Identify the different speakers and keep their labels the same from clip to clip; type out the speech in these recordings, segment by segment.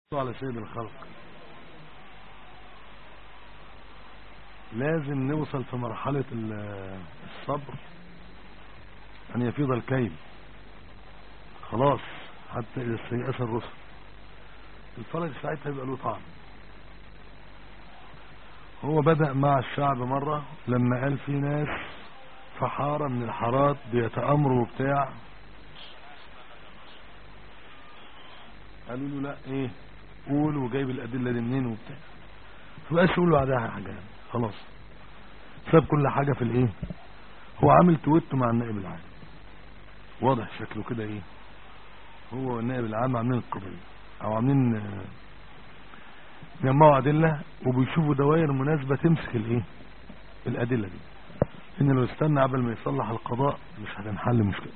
Speaker 1: على سيد الخلق لازم نوصل في مرحلة ال- الصبر أن يفيض الكيل خلاص حتى إذا استيأس الرسل الفرج ساعتها يبقى له طعم هو بدأ مع الشعب مرة لما قال في ناس في حارة من الحارات بيتأمروا وبتاع قالوا له لا ايه قول وجايب الأدلة دي منين وبتاع فبقاش يقول له بعدها حاجة يعني خلاص ساب كل حاجة في الايه هو عامل تويت مع النائب العام واضح شكله كده ايه هو والنائب العام عاملين القضية او عاملين آه، جمعوا أدلة وبيشوفوا دوائر مناسبة تمسك الايه الأدلة دي ان لو استنى قبل ما يصلح القضاء مش هتنحل مشكلة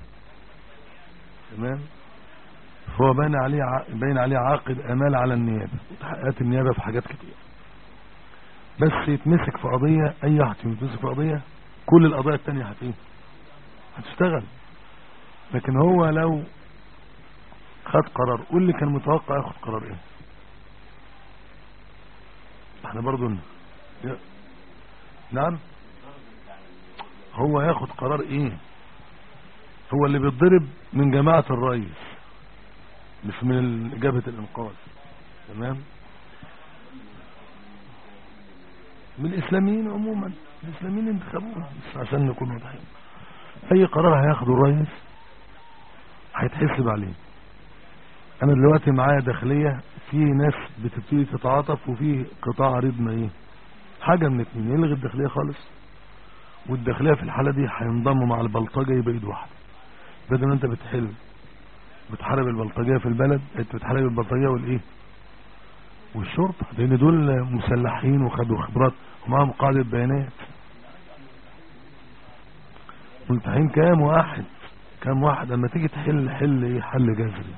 Speaker 1: تمام فهو باين عليه ع- باين عليه عاقد امال على النيابه وتحققات النيابه في حاجات كتير بس يتمسك في قضيه اي واحد يتمسك في قضيه كل القضايا التانية هت ايه هتشتغل لكن هو لو خد قرار قول لي كان متوقع ياخد قرار ايه احنا برضو ن- ي- نعم هو ياخد قرار ايه هو اللي بيتضرب من جماعة الرئيس مش من جبهة الانقاذ تمام من الاسلاميين عموما الاسلاميين انتخبوه بس عشان نكون واضحين اي قرار هياخده الرئيس هيتحسب عليه انا دلوقتي معايا داخلية في ناس بتبتدي تتعاطف وفي قطاع عريضنا ايه حاجة من اتنين يلغي الداخلية خالص والداخلية في الحالة دي هينضموا مع البلطجة يبقى ايد واحدة بدل ما انت بتحل بتحارب البلطجية في البلد انت بتحارب البلطجية والايه والشرطة لان دول مسلحين وخدوا خبرات ومعهم قاعدة بيانات ملتحين كام واحد كام واحد اما تيجي تحل حل ايه حل جذري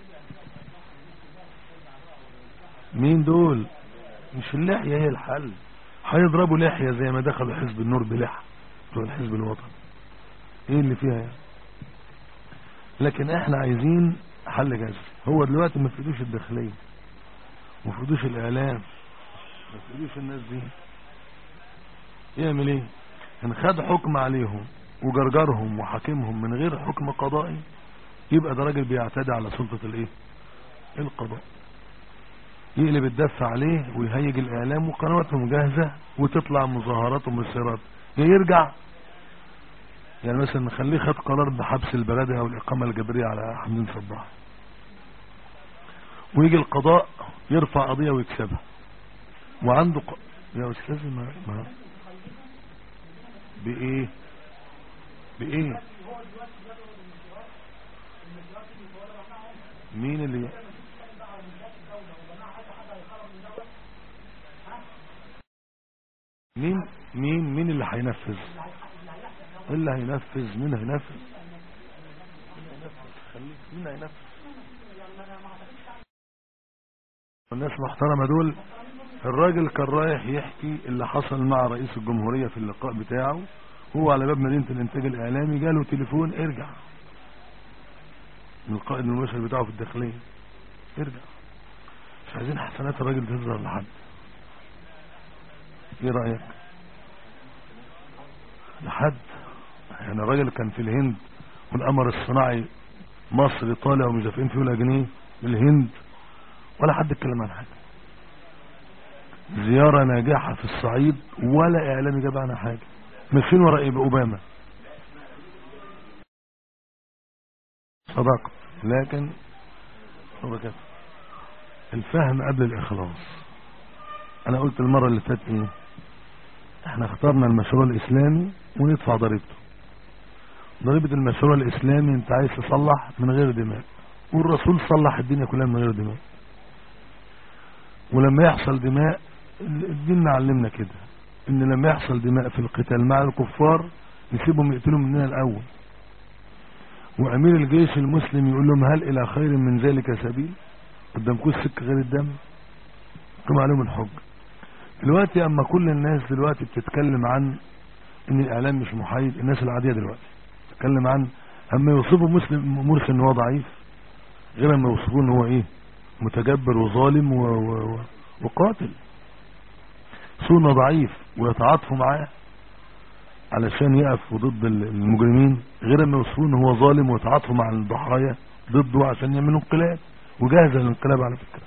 Speaker 1: مين دول مش اللحية هي الحل هيضربوا لحية زي ما دخلوا حزب النور بلحى بتوع الحزب الوطني ايه اللي فيها يعني لكن احنا عايزين حل جذري هو دلوقتي ما فيدوش الداخلية ما فيدوش الاعلام ما فيدوش الناس دي يعمل ايه ان خد حكم عليهم وجرجرهم وحاكمهم من غير حكم قضائي يبقى ده راجل بيعتدي على سلطة الايه القضاء يقلب الدفع عليه ويهيج الاعلام وقنواتهم جاهزة وتطلع مظاهرات ومسيرات يا يرجع يعني مثلا نخليه خد قرار بحبس البلد او الاقامة الجبرية على حمدين صباح ويجي القضاء يرفع قضية ويكسبها وعنده ق... يا استاذ ما, ما بايه بايه مين اللي مين مين مين اللي هينفذ إيه اللي هينفذ مين هينفذ مين هينفذ خليك مين هينفذ الناس محترمة دول الراجل كان رايح يحكي اللي حصل مع رئيس الجمهورية في اللقاء بتاعه هو على باب مدينة الانتاج الاعلامي جاله تليفون ارجع من القائد المباشر بتاعه في الداخلية ارجع مش عايزين حسنات الراجل تظهر لحد ايه رأيك لحد يعني الراجل كان في الهند والقمر الصناعي مصر طالع ومزافقين فيه ولا جنيه من الهند ولا حد اتكلم عن حاجة زيارة ناجحة في الصعيد ولا اعلام جاب عنها حاجة ماشيين ورا إيه اوباما صدقت لكن هو كده الفهم قبل الاخلاص انا قلت المرة اللي فاتت ايه احنا اخترنا المشروع الاسلامي وندفع ضريبته ضريبة المشروع الاسلامي انت عايز تصلح من غير دماء والرسول صلح الدنيا كلها من غير دماء ولما يحصل دماء الدين علمنا كده ان لما يحصل دماء في القتال مع الكفار نسيبهم يقتلوا مننا الاول وامير الجيش المسلم يقول لهم هل الى خير من ذلك سبيل قدامكم السكه غير الدم كما عليهم الحج دلوقتي اما كل الناس دلوقتي بتتكلم عن ان الاعلام مش محايد الناس العاديه دلوقتي بتتكلم عن اما يوصفوا مسلم مرسي ان هو ضعيف غير اما يوصفوه ان هو ايه متجبر وظالم و... و... وقاتل سنة ضعيف ويتعاطفوا معاه علشان يقف ضد المجرمين غير ما يوصفوه ان هو ظالم ويتعاطفوا مع الضحايا ضده عشان يعملوا انقلاب وجاهز للانقلاب على فكرة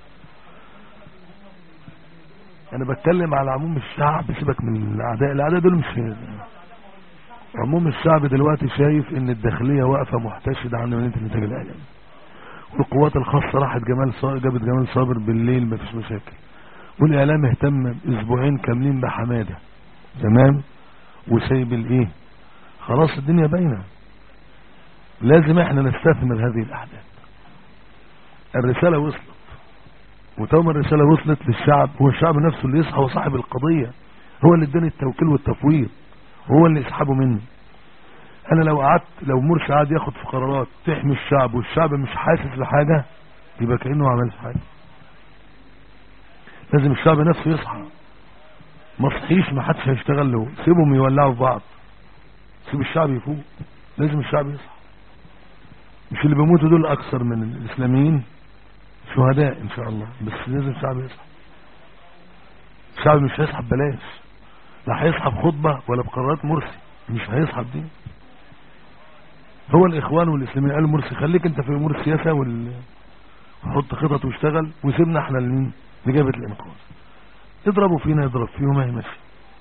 Speaker 1: انا بتكلم على عموم الشعب سيبك من الاعداء الاعداء دول مش عموم الشعب دلوقتي شايف ان الداخلية واقفة محتشدة عن مدينة الانتاج الاعلامي والقوات الخاصة راحت جمال صابر جابت جمال صابر بالليل مفيش مشاكل والاعلام اهتم اسبوعين كاملين بحمادة تمام وسايب الايه خلاص الدنيا باينه لازم احنا نستثمر هذه الاحداث الرسالة وصلت وتوم الرسالة وصلت للشعب هو الشعب نفسه اللي يصحى وصاحب القضية هو اللي اداني التوكيل والتفويض هو اللي يسحبه مني انا لو قعدت لو مرسي قعد ياخد في قرارات تحمي الشعب والشعب مش حاسس بحاجة يبقى كأنه ما عملش حاجة لازم الشعب نفسه يصحى ما صحيش ما حدش هيشتغل له سيبهم يولعوا في بعض سيب الشعب يفوق لازم الشعب يصحى مش اللي بيموتوا دول اكثر من الاسلاميين شهداء ان شاء الله بس لازم الشعب يصحى الشعب مش هيصحى ببلاش لا هيصحى بخطبة ولا بقرارات مرسي مش هيصحى بدين هو الاخوان والاسلاميين قالوا مرسي خليك انت في امور السياسة وال... وحط خطط واشتغل وسيبنا احنا لمين لجابة الانقاذ يضربوا فينا يضرب فيهم ما هي ماشي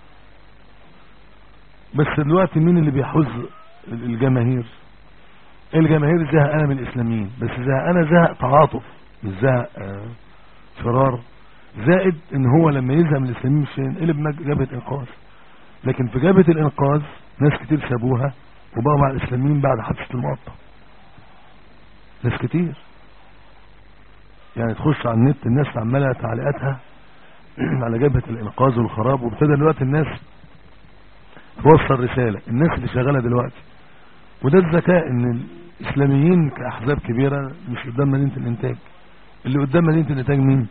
Speaker 1: بس دلوقتي مين اللي بيحوز الجماهير الجماهير زهقانه من الاسلاميين بس زهقانه زهق تعاطف مش زهق آه فرار زائد ان هو لما يزهق من الاسلاميين مش ينقلب جبهه انقاذ لكن في جبهه الانقاذ ناس كتير سابوها وبقوا مع الاسلاميين بعد حادثه المقطع ناس كتير يعني تخش على النت الناس عماله تعليقاتها على جبهة الانقاذ والخراب وابتدى دلوقتي الناس توصل رسالة الناس اللي شغالة دلوقتي وده الذكاء ان الاسلاميين كاحزاب كبيرة مش قدام مدينة الانتاج اللي قدام مدينة الانتاج مين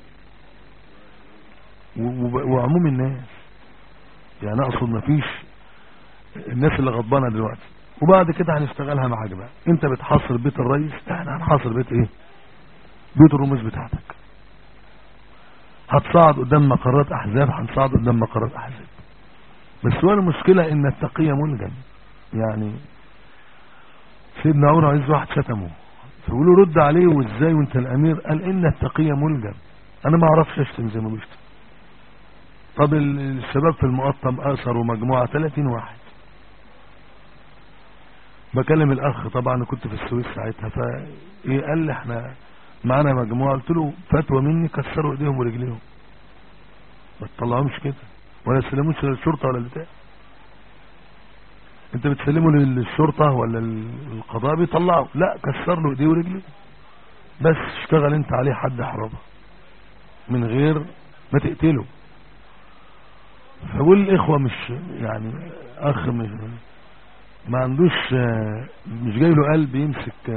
Speaker 1: وعموم الناس يعني اقصد مفيش الناس اللي غضبانة دلوقتي وبعد كده هنشتغلها معاك بقى انت بتحاصر بيت الرئيس احنا هنحاصر بيت ايه بيوت الرموز بتاعتك هتصعد قدام مقرات احزاب هنصعد قدام مقرات احزاب بس هو المشكلة ان التقية ملجم يعني سيدنا عمر عايز واحد شتمه فيقولوا رد عليه وازاي وانت الامير قال ان التقية ملجم انا ما اعرفش اشتم زي ما بيشتم طب الشباب في المقطم اثروا مجموعة 30 واحد بكلم الاخ طبعا انا كنت في السويس ساعتها فايه قال لي احنا معانا مجموعة قلت له فتوى مني كسروا ايديهم ورجليهم ما تطلعهمش كده ولا تسلموش للشرطة ولا البتاع انت بتسلمه للشرطة ولا القضاء بيطلعوا لا كسر له ايديه ورجليه بس اشتغل انت عليه حد حرابة من غير ما تقتله فقول الاخوة مش يعني اخ مش ما عندوش مش جاي له قلب يمسك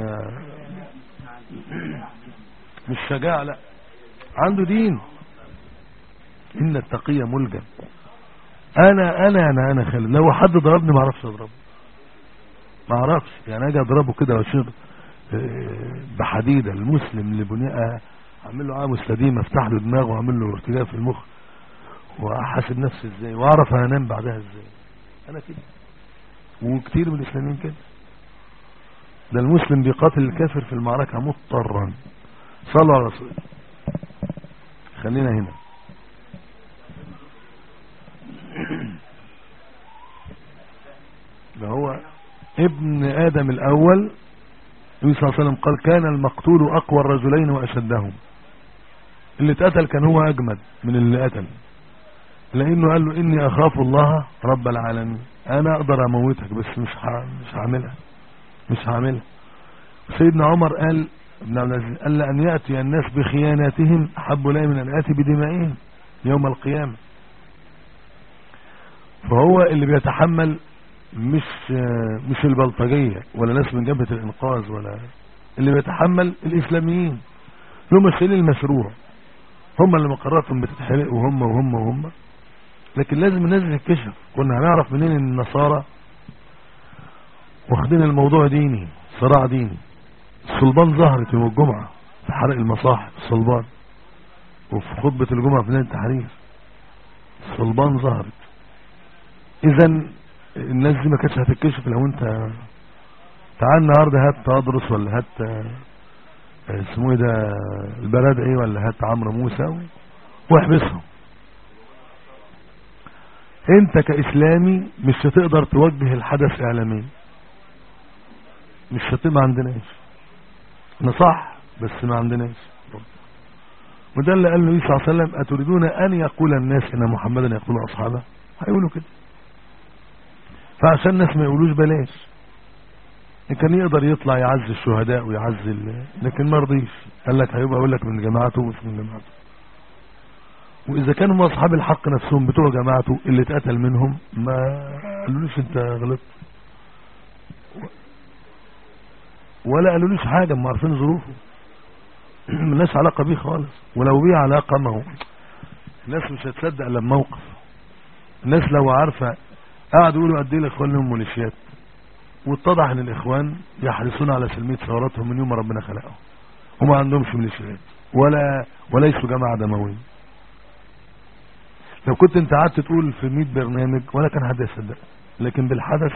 Speaker 1: مش شجاعة لا عنده دين ان التقية ملجم انا انا انا انا خالد لو حد ضربني ما اعرفش اضربه ما اعرفش يعني اجي اضربه كده واشير بحديدة المسلم اللي بناء اعمل له عامل سليم افتح له دماغه واعمل له ارتجاع في المخ واحاسب نفسي ازاي واعرف انام بعدها ازاي انا كده وكتير من الاسلاميين كده ده المسلم بيقاتل الكافر في المعركة مضطرا صلوا على رسول خلينا هنا ده هو ابن آدم الأول النبي صلى الله عليه وسلم قال كان المقتول أقوى الرجلين وأشدهم اللي اتقتل كان هو أجمد من اللي قتل لأنه قال له إني أخاف الله رب العالمين أنا أقدر أموتك بس مش مش هعملها مش هعملها سيدنا عمر قال ابن عبد العزيز قال أن يأتي الناس بخياناتهم أحب لي من أن آتي بدمائهم يوم القيامة فهو اللي بيتحمل مش مش البلطجية ولا ناس من جبهة الإنقاذ ولا اللي بيتحمل الإسلاميين هم الشيء المشروع هم اللي مقراتهم بتتحرق وهم وهم وهم لكن لازم الناس تكتشف كنا هنعرف منين ان النصارى واخدين الموضوع ديني صراع ديني الصلبان ظهرت يوم الجمعة في حرق المصاحف الصلبان وفي خطبة الجمعة في نادي التحرير الصلبان ظهرت اذا الناس دي ما كانتش هتتكشف لو انت تعال النهارده هات تدرس ولا هات آه، اسمه ايه ده البرادعي ولا هات عمرو موسى واحبسهم انت كاسلامي مش هتقدر توجه الحدث اعلاميا مش هتبقى ما عندناش انا صح بس ما عندناش وده اللي قال النبي صلى الله عليه وسلم اتريدون ان يقول الناس ان محمدا يقول اصحابه هيقولوا كده فعشان الناس ما يقولوش بلاش كان يقدر يطلع يعز الشهداء ويعز ال... لكن ما رضيش قال لك هيبقى يقول لك من جماعته ومش من جماعته واذا كانوا هم اصحاب الحق نفسهم بتوع جماعته اللي اتقتل منهم ما قالولوش انت غلطت ولا قالولوش حاجه ما عارفين ظروفه ملناش علاقه بيه خالص ولو بيه علاقه ما هو الناس مش هتصدق الا موقف الناس لو عارفه قعدوا يقولوا قد ايه الاخوان لهم ميليشيات واتضح ان الاخوان يحرصون على سلميه ثوراتهم من يوم ما ربنا خلقهم وما عندهمش ميليشيات ولا وليسوا جماعه دمويه لو كنت انت قعدت تقول في 100 برنامج ولا كان حد يصدق لكن بالحدث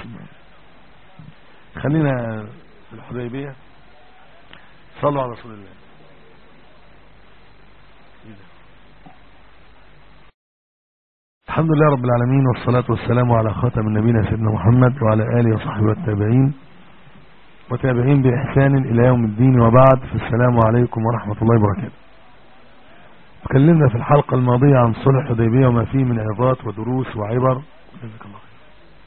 Speaker 1: خلينا في الحديبيه صلوا على رسول الله الحمد لله رب العالمين والصلاة والسلام على خاتم النبينا سيدنا محمد وعلى آله وصحبه والتابعين وتابعين بإحسان إلى يوم الدين وبعد فالسلام عليكم ورحمة الله وبركاته تكلمنا في الحلقة الماضية عن صلح الحديبية وما فيه من عظات ودروس وعبر جزاك الله خير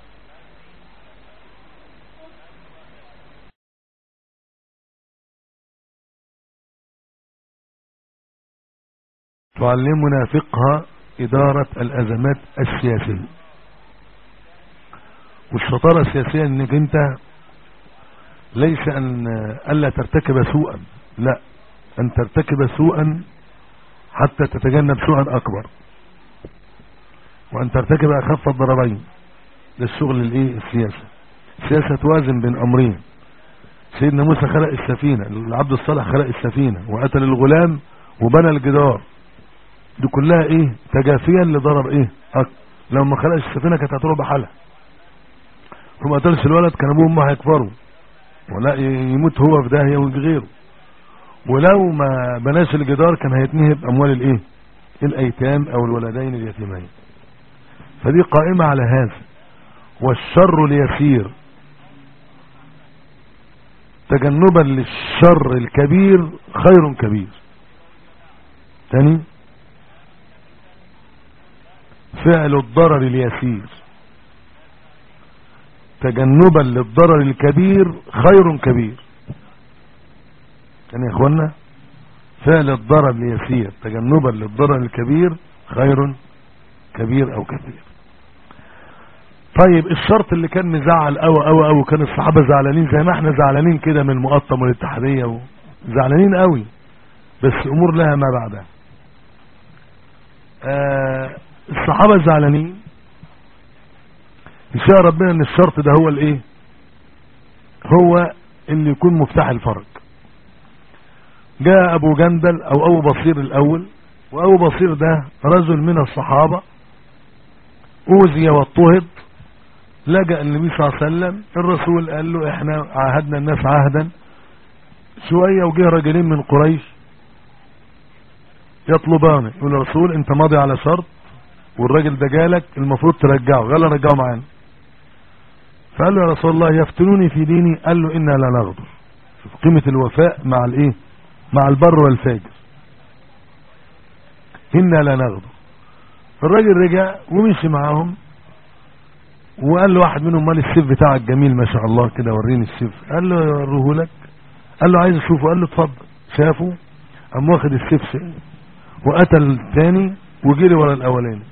Speaker 1: تعلمنا فقه إدارة الأزمات السياسية والشطارة السياسية انك انت ليس ان الا ترتكب سوءا لا ان ترتكب سوءا حتى تتجنب سوءا اكبر وان ترتكب اخف الضررين للشغل الايه السياسة السياسة توازن بين امرين سيدنا موسى خلق السفينة العبد الصالح خلق السفينة وقتل الغلام وبنى الجدار دي كلها ايه تجافيا لضرر ايه أكبر. لو ما خلقش السفينة كانت هتروح بحالها وما قتلش الولد كان ابوه وامه هيكفروا ولا يموت هو في داهيه وغيره ولو ما بناش الجدار كان هيتنهي باموال الايه الايتام او الولدين اليتيمين فدي قائمة على هذا والشر اليسير تجنبا للشر الكبير خير كبير تاني فعل الضرر اليسير تجنبا للضرر الكبير خير كبير يعني يا اخوانا فعل الضرر اليسير تجنبا للضرر الكبير خير كبير او كثير طيب الشرط اللي كان مزعل او او او كان الصحابة زعلانين زي ما احنا زعلانين كده من المقطم والاتحادية زعلانين قوي بس امور لها ما بعدها آه الصحابة زعلانين ان شاء ربنا ان الشرط ده هو الايه هو اللي يكون مفتاح الفرج جاء ابو جندل او ابو بصير الاول وابو بصير ده رجل من الصحابة اوذي واضطهد لجأ النبي صلى الله عليه وسلم الرسول قال له احنا عاهدنا الناس عهدا شوية وجه رجلين من قريش يطلبان يقول الرسول انت ماضي على شرط والراجل ده جالك المفروض ترجعه قال له رجعه معانا فقال له يا رسول الله يفتنوني في ديني قال له انا لا نغدر شوف قيمة الوفاء مع الايه مع البر والفاجر انا لا نغدر الراجل رجع ومشي معاهم وقال له واحد منهم مال السيف بتاعك جميل ما شاء الله كده وريني السيف قال له اوريه لك قال له عايز اشوفه قال له اتفضل شافه قام واخد السيف وقتل الثاني وجري ورا الاولاني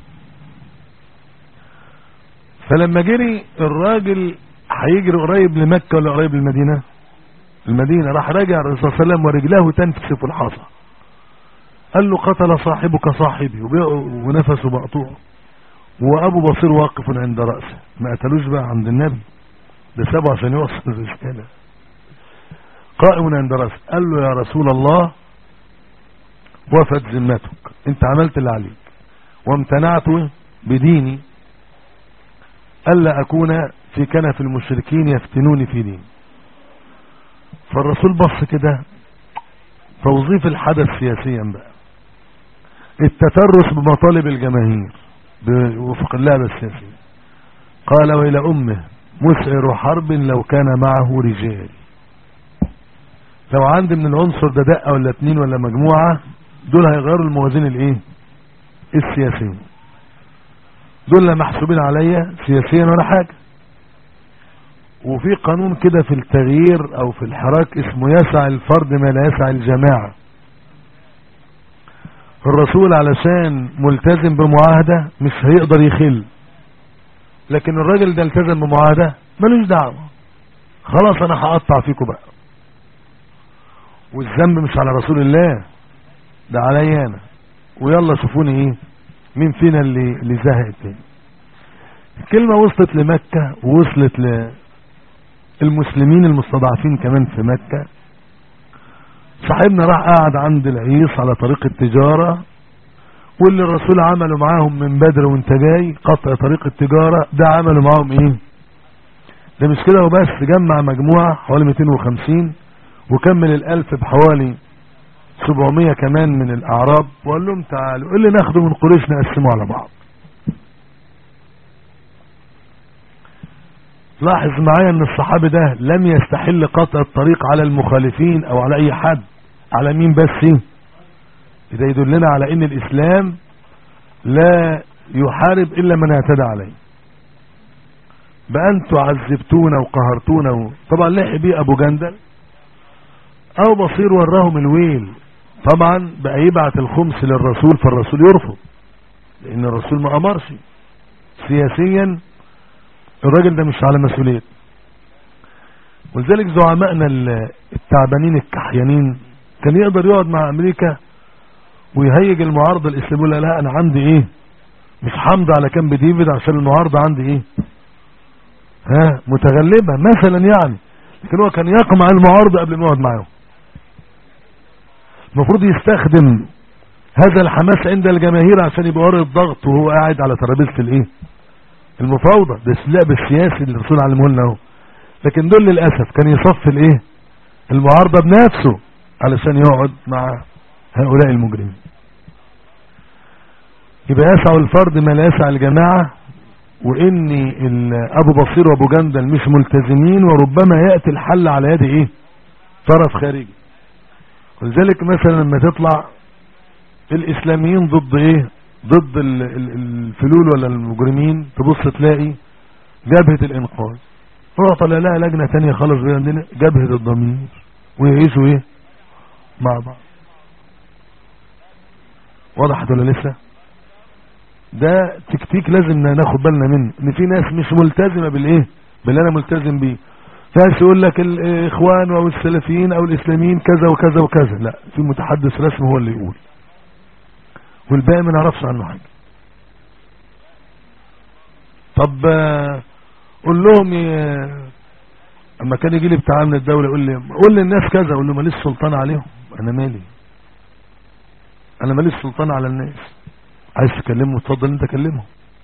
Speaker 1: فلما جري الراجل هيجري قريب لمكة ولا قريب للمدينة المدينة راح راجع الرسول صلى الله عليه وسلم ورجلاه تنفسف الحصى قال له قتل صاحبك صاحبي ونفسه مقطوع وابو بصير واقف عند رأسه ما قتلوش بقى عند النبي ده سابه عشان يوصل الرسالة قائم عند رأسه قال له يا رسول الله وفت ذمتك انت عملت اللي عليك وامتنعت بديني ألا أكون في كنف المشركين يفتنوني في دين فالرسول بص كده توظيف الحدث سياسيا بقى التترس بمطالب الجماهير بوفق اللعبة السياسية قال وإلى أمه مسعر حرب لو كان معه رجال لو عندي من العنصر ده دقة ولا اتنين ولا مجموعة دول هيغيروا الموازين الايه السياسية دول لا محسوبين عليا سياسيا ولا حاجة وفي قانون كده في التغيير او في الحراك اسمه يسع الفرد ما لا يسع الجماعة الرسول علشان ملتزم بمعاهدة مش هيقدر يخل لكن الراجل ده التزم بمعاهدة ملوش دعوة خلاص انا هقطع فيكم بقى والذنب مش على رسول الله ده عليا انا ويلا شوفوني ايه مين فينا اللي اللي زهق التاني الكلمة وصلت لمكة ووصلت للمسلمين المستضعفين كمان في مكة صاحبنا راح قاعد عند العيص على طريق التجارة واللي الرسول عمله معاهم من بدر وانت جاي قطع طريق التجارة ده عمله معاهم ايه ده مش كده وبس جمع مجموعة حوالي 250 وكمل الالف بحوالي 700 كمان من الاعراب وقال لهم تعالوا اللي ناخده من قريش نقسمه على بعض لاحظ معايا ان الصحابي ده لم يستحل قطع الطريق على المخالفين او على اي حد على مين بس ده يدلنا على ان الاسلام لا يحارب الا من اعتدى عليه بقى انتوا عذبتونا وقهرتونا طبعا لحق بيه ابو جندل او بصير وراهم الويل طبعا بقى يبعت الخمس للرسول فالرسول يرفض لان الرسول ما امرش سياسيا الراجل ده مش على مسؤوليه ولذلك زعمائنا التعبانين الكحيانين كان يقدر يقعد مع امريكا ويهيج المعارضة الاسلامية لا انا عندي ايه مش حمد على كامب ديفيد عشان المعارضة عندي ايه ها متغلبة مثلا يعني لكن هو كان يقمع المعارضة قبل ما يقعد معاهم المفروض يستخدم هذا الحماس عند الجماهير عشان يبقى ورا الضغط وهو قاعد على ترابيزه الايه المفاوضه ده اللعب السياسي اللي الرسول علمه لنا اهو لكن دول للاسف كان يصف الايه المعارضه بنفسه علشان يقعد مع هؤلاء المجرمين يبقى يسع الفرد ما لا يسع الجماعه وان ابو بصير وابو جندل مش ملتزمين وربما ياتي الحل على يد ايه طرف خارجي ولذلك مثلا لما تطلع الاسلاميين ضد ايه ضد الفلول ولا المجرمين تبص تلاقي جبهة الانقاذ روح طلع لها لجنة تانية خالص بين عندنا جبهة الضمير ويعيشوا ايه مع بعض وضحت ولا لسه ده تكتيك لازم ناخد بالنا منه ان في ناس مش ملتزمة بالايه باللي انا ملتزم بيه فاش يقول لك الاخوان او السلفيين او الاسلاميين كذا وكذا وكذا لا في متحدث رسمي هو اللي يقول والباقي ما نعرفش عنه حاجه طب قول لهم اما كان يجي لي بتاع من الدوله يقول لي قول للناس كذا اقول له ماليش سلطان عليهم انا مالي انا ماليش سلطان على الناس عايز تكلمه اتفضل انت كلمه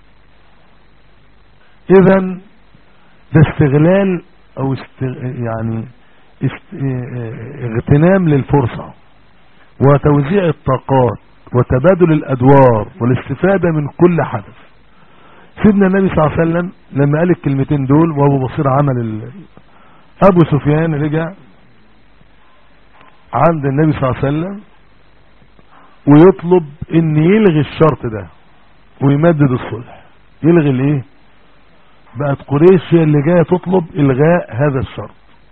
Speaker 1: اذا ده استغلال او است... يعني است... اغتنام للفرصة وتوزيع الطاقات وتبادل الادوار والاستفادة من كل حدث سيدنا النبي صلى الله عليه وسلم لما قال الكلمتين دول وابو بصير عمل ال... ابو سفيان رجع عند النبي صلى الله عليه وسلم ويطلب ان يلغي الشرط ده ويمدد الصلح يلغي الايه بقت قريش هي اللي جايه تطلب الغاء هذا الشرط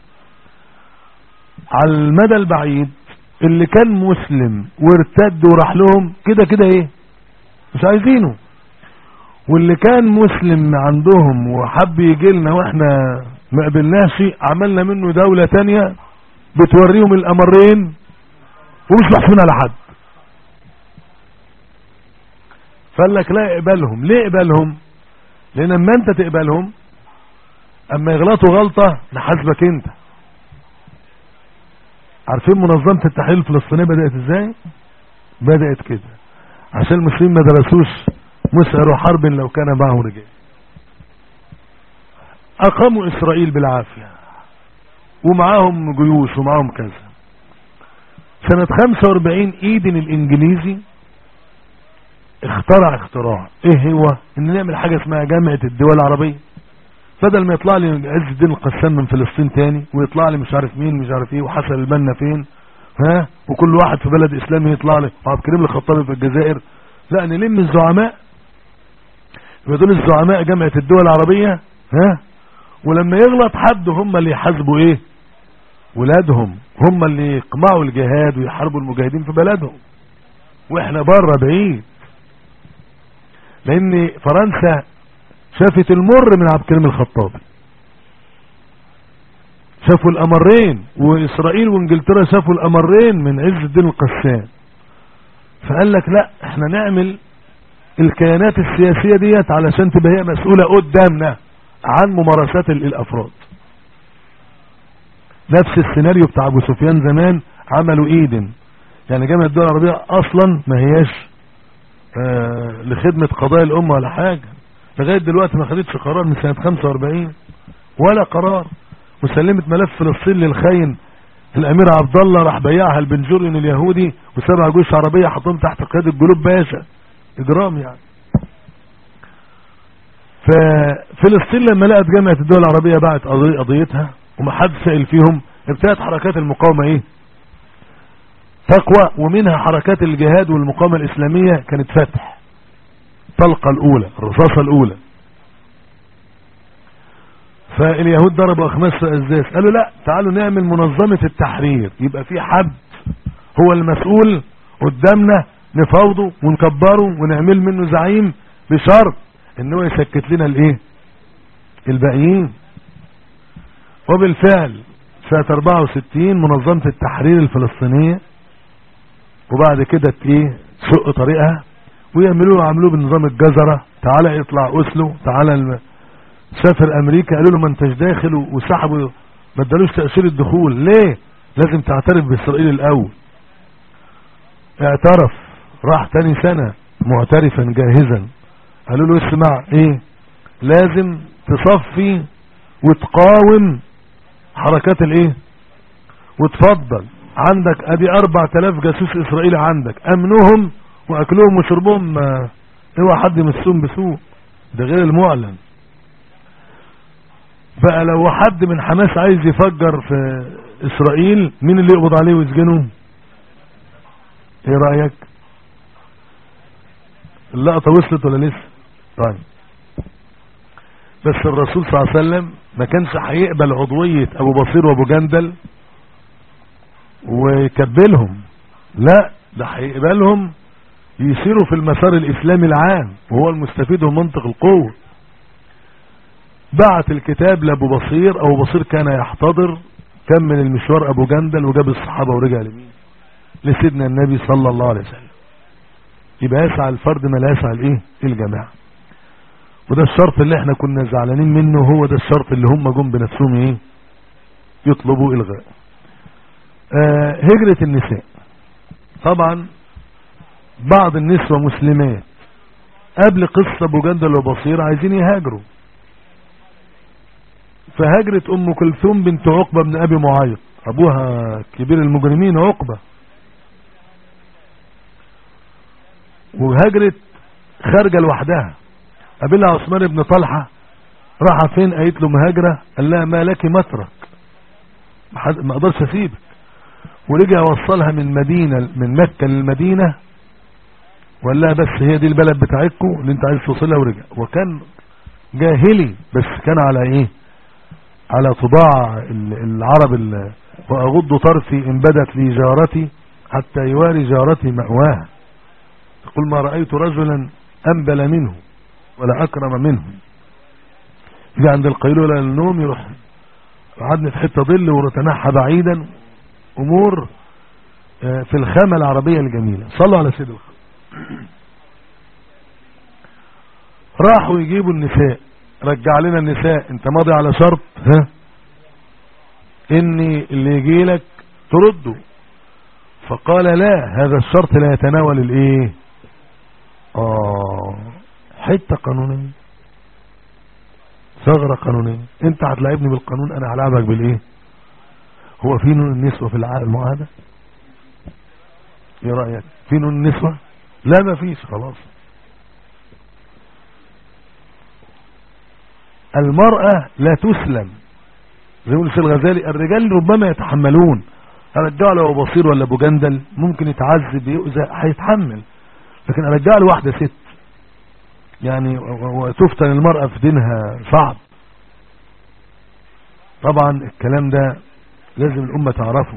Speaker 1: على المدى البعيد اللي كان مسلم وارتد وراح لهم كده كده ايه مش عايزينه واللي كان مسلم عندهم وحب يجي لنا واحنا ما قبلناش عملنا منه دولة تانية بتوريهم الامرين ومش محسون على حد فقال لك لا اقبلهم ليه اقبلهم لان اما انت تقبلهم اما يغلطوا غلطة نحاسبك انت عارفين منظمة التحرير الفلسطينية بدأت ازاي بدأت كده عشان المسلمين ما درسوش مسأل حرب لو كان معه رجال اقاموا اسرائيل بالعافية ومعاهم جيوش ومعاهم كذا سنة 45 ايدن الانجليزي اخترع اختراع ايه هو ان نعمل حاجة اسمها جامعة الدول العربية بدل ما يطلع لي عز الدين القسام من فلسطين تاني ويطلع لي مش عارف مين مش عارف ايه وحسن البنا فين ها وكل واحد في بلد اسلامي يطلع لي وعبد الكريم الخطابي في الجزائر لا نلم الزعماء يبقى دول الزعماء جامعة الدول العربية ها ولما يغلط حد هم اللي يحاسبوا ايه ولادهم هم اللي يقمعوا الجهاد ويحاربوا المجاهدين في بلدهم واحنا بره بعيد لان فرنسا شافت المر من عبد الكريم الخطابي شافوا الامرين واسرائيل وانجلترا شافوا الامرين من عز الدين القسام فقال لك لا احنا نعمل الكيانات السياسية ديت علشان تبقى هي مسؤولة قدامنا عن ممارسات الافراد نفس السيناريو بتاع ابو سفيان زمان عملوا ايدن يعني جامعة الدول العربية اصلا ما هياش آه لخدمة قضايا الامة ولا حاجة لغاية دلوقتي ما خدتش قرار من سنة 45 ولا قرار وسلمت ملف فلسطين للخاين الامير عبد الله راح بيعها البن جوريون اليهودي وسبع جيوش عربية حطهم تحت قيادة جلوب باشا اجرام يعني ففلسطين لما لقت جامعة الدول العربية بعت قضيتها وما حد سأل فيهم ابتدت حركات المقاومة ايه تقوى ومنها حركات الجهاد والمقاومة الاسلامية كانت فتح الطلقة الاولى الرصاصة الاولى فاليهود ضربوا اخماس في ازاز قالوا لا تعالوا نعمل منظمة التحرير يبقى في حد هو المسؤول قدامنا نفاوضه ونكبره ونعمل منه زعيم بشرط ان هو يسكت لنا الايه الباقيين وبالفعل سنة 64 منظمة التحرير الفلسطينية وبعد كده ايه شق طريقها ويعملوه عملوه بنظام الجزرة تعالى يطلع اسلو تعالى الم... سافر امريكا قالوا له ما انتش داخل وسحبوا ما ادالوش تأشيرة الدخول ليه لازم تعترف باسرائيل الاول اعترف راح تاني سنة معترفا جاهزا قالوا له اسمع ايه لازم تصفي وتقاوم حركات الايه وتفضل عندك ادي اربع تلاف جاسوس اسرائيلي عندك امنهم واكلهم وشربهم اوعى حد يمسهم بسوء ده غير المعلن بقى لو حد من حماس عايز يفجر في اسرائيل مين اللي يقبض عليه ويسجنه ايه رأيك اللقطة وصلت ولا لسه طيب بس الرسول صلى الله عليه وسلم ما كانش هيقبل عضوية ابو بصير وابو جندل ويكبلهم لا ده هيقبلهم يسيروا في المسار الاسلامي العام وهو المستفيد من منطق القوة بعت الكتاب لابو بصير ابو بصير كان يحتضر كمل المشوار ابو جندل وجاب الصحابة ورجع لمين لسيدنا النبي صلى الله عليه وسلم يبقى يسعى الفرد ما لا يسعى الايه الجماعة وده الشرط اللي احنا كنا زعلانين منه هو ده الشرط اللي هم جم بنفسهم ايه يطلبوا الغاء آه هجرة النساء طبعا بعض النسوة مسلمات قبل قصة ابو جندل وبصير عايزين يهاجروا فهاجرت ام كلثوم بنت عقبة بن ابي معيط ابوها كبير المجرمين عقبة وهاجرت خارجة لوحدها قابلها عثمان بن طلحة راح فين قالت له مهاجرة قال لها ما لك مترك ما اقدرش اسيبك ورجع وصلها من مدينة من مكة للمدينة وقال لها بس هي دي البلد بتاعتكم اللي انت عايز توصلها ورجع وكان جاهلي بس كان على ايه على طباع العرب واغض طرفي ان بدت لي جارتي حتى يواري جارتي مأواها تقول ما رأيت رجلا انبل منه ولا اكرم منه يجي عند القيلولة للنوم يروح قعدني في حتة ظل ورتنحى بعيدا امور في الخامة العربية الجميلة صلوا على سيد الخير راحوا يجيبوا النساء رجع لنا النساء انت ماضي على شرط ها ان اللي يجي لك ترده فقال لا هذا الشرط لا يتناول الايه اه حتة قانونية ثغرة قانونية انت هتلاعبني بالقانون انا هلعبك بالايه هو في نون النسوة في العقد المعاهدة ايه رأيك في نون النسوة لا ما فيش خلاص المرأة لا تسلم زي يقول الشيخ الغزالي الرجال ربما يتحملون ارجع له ابو بصير ولا ابو جندل ممكن يتعذب يؤذى هيتحمل لكن ارجع له واحده ست يعني وتفتن المرأة في دينها صعب طبعا الكلام ده لازم الأمة تعرفه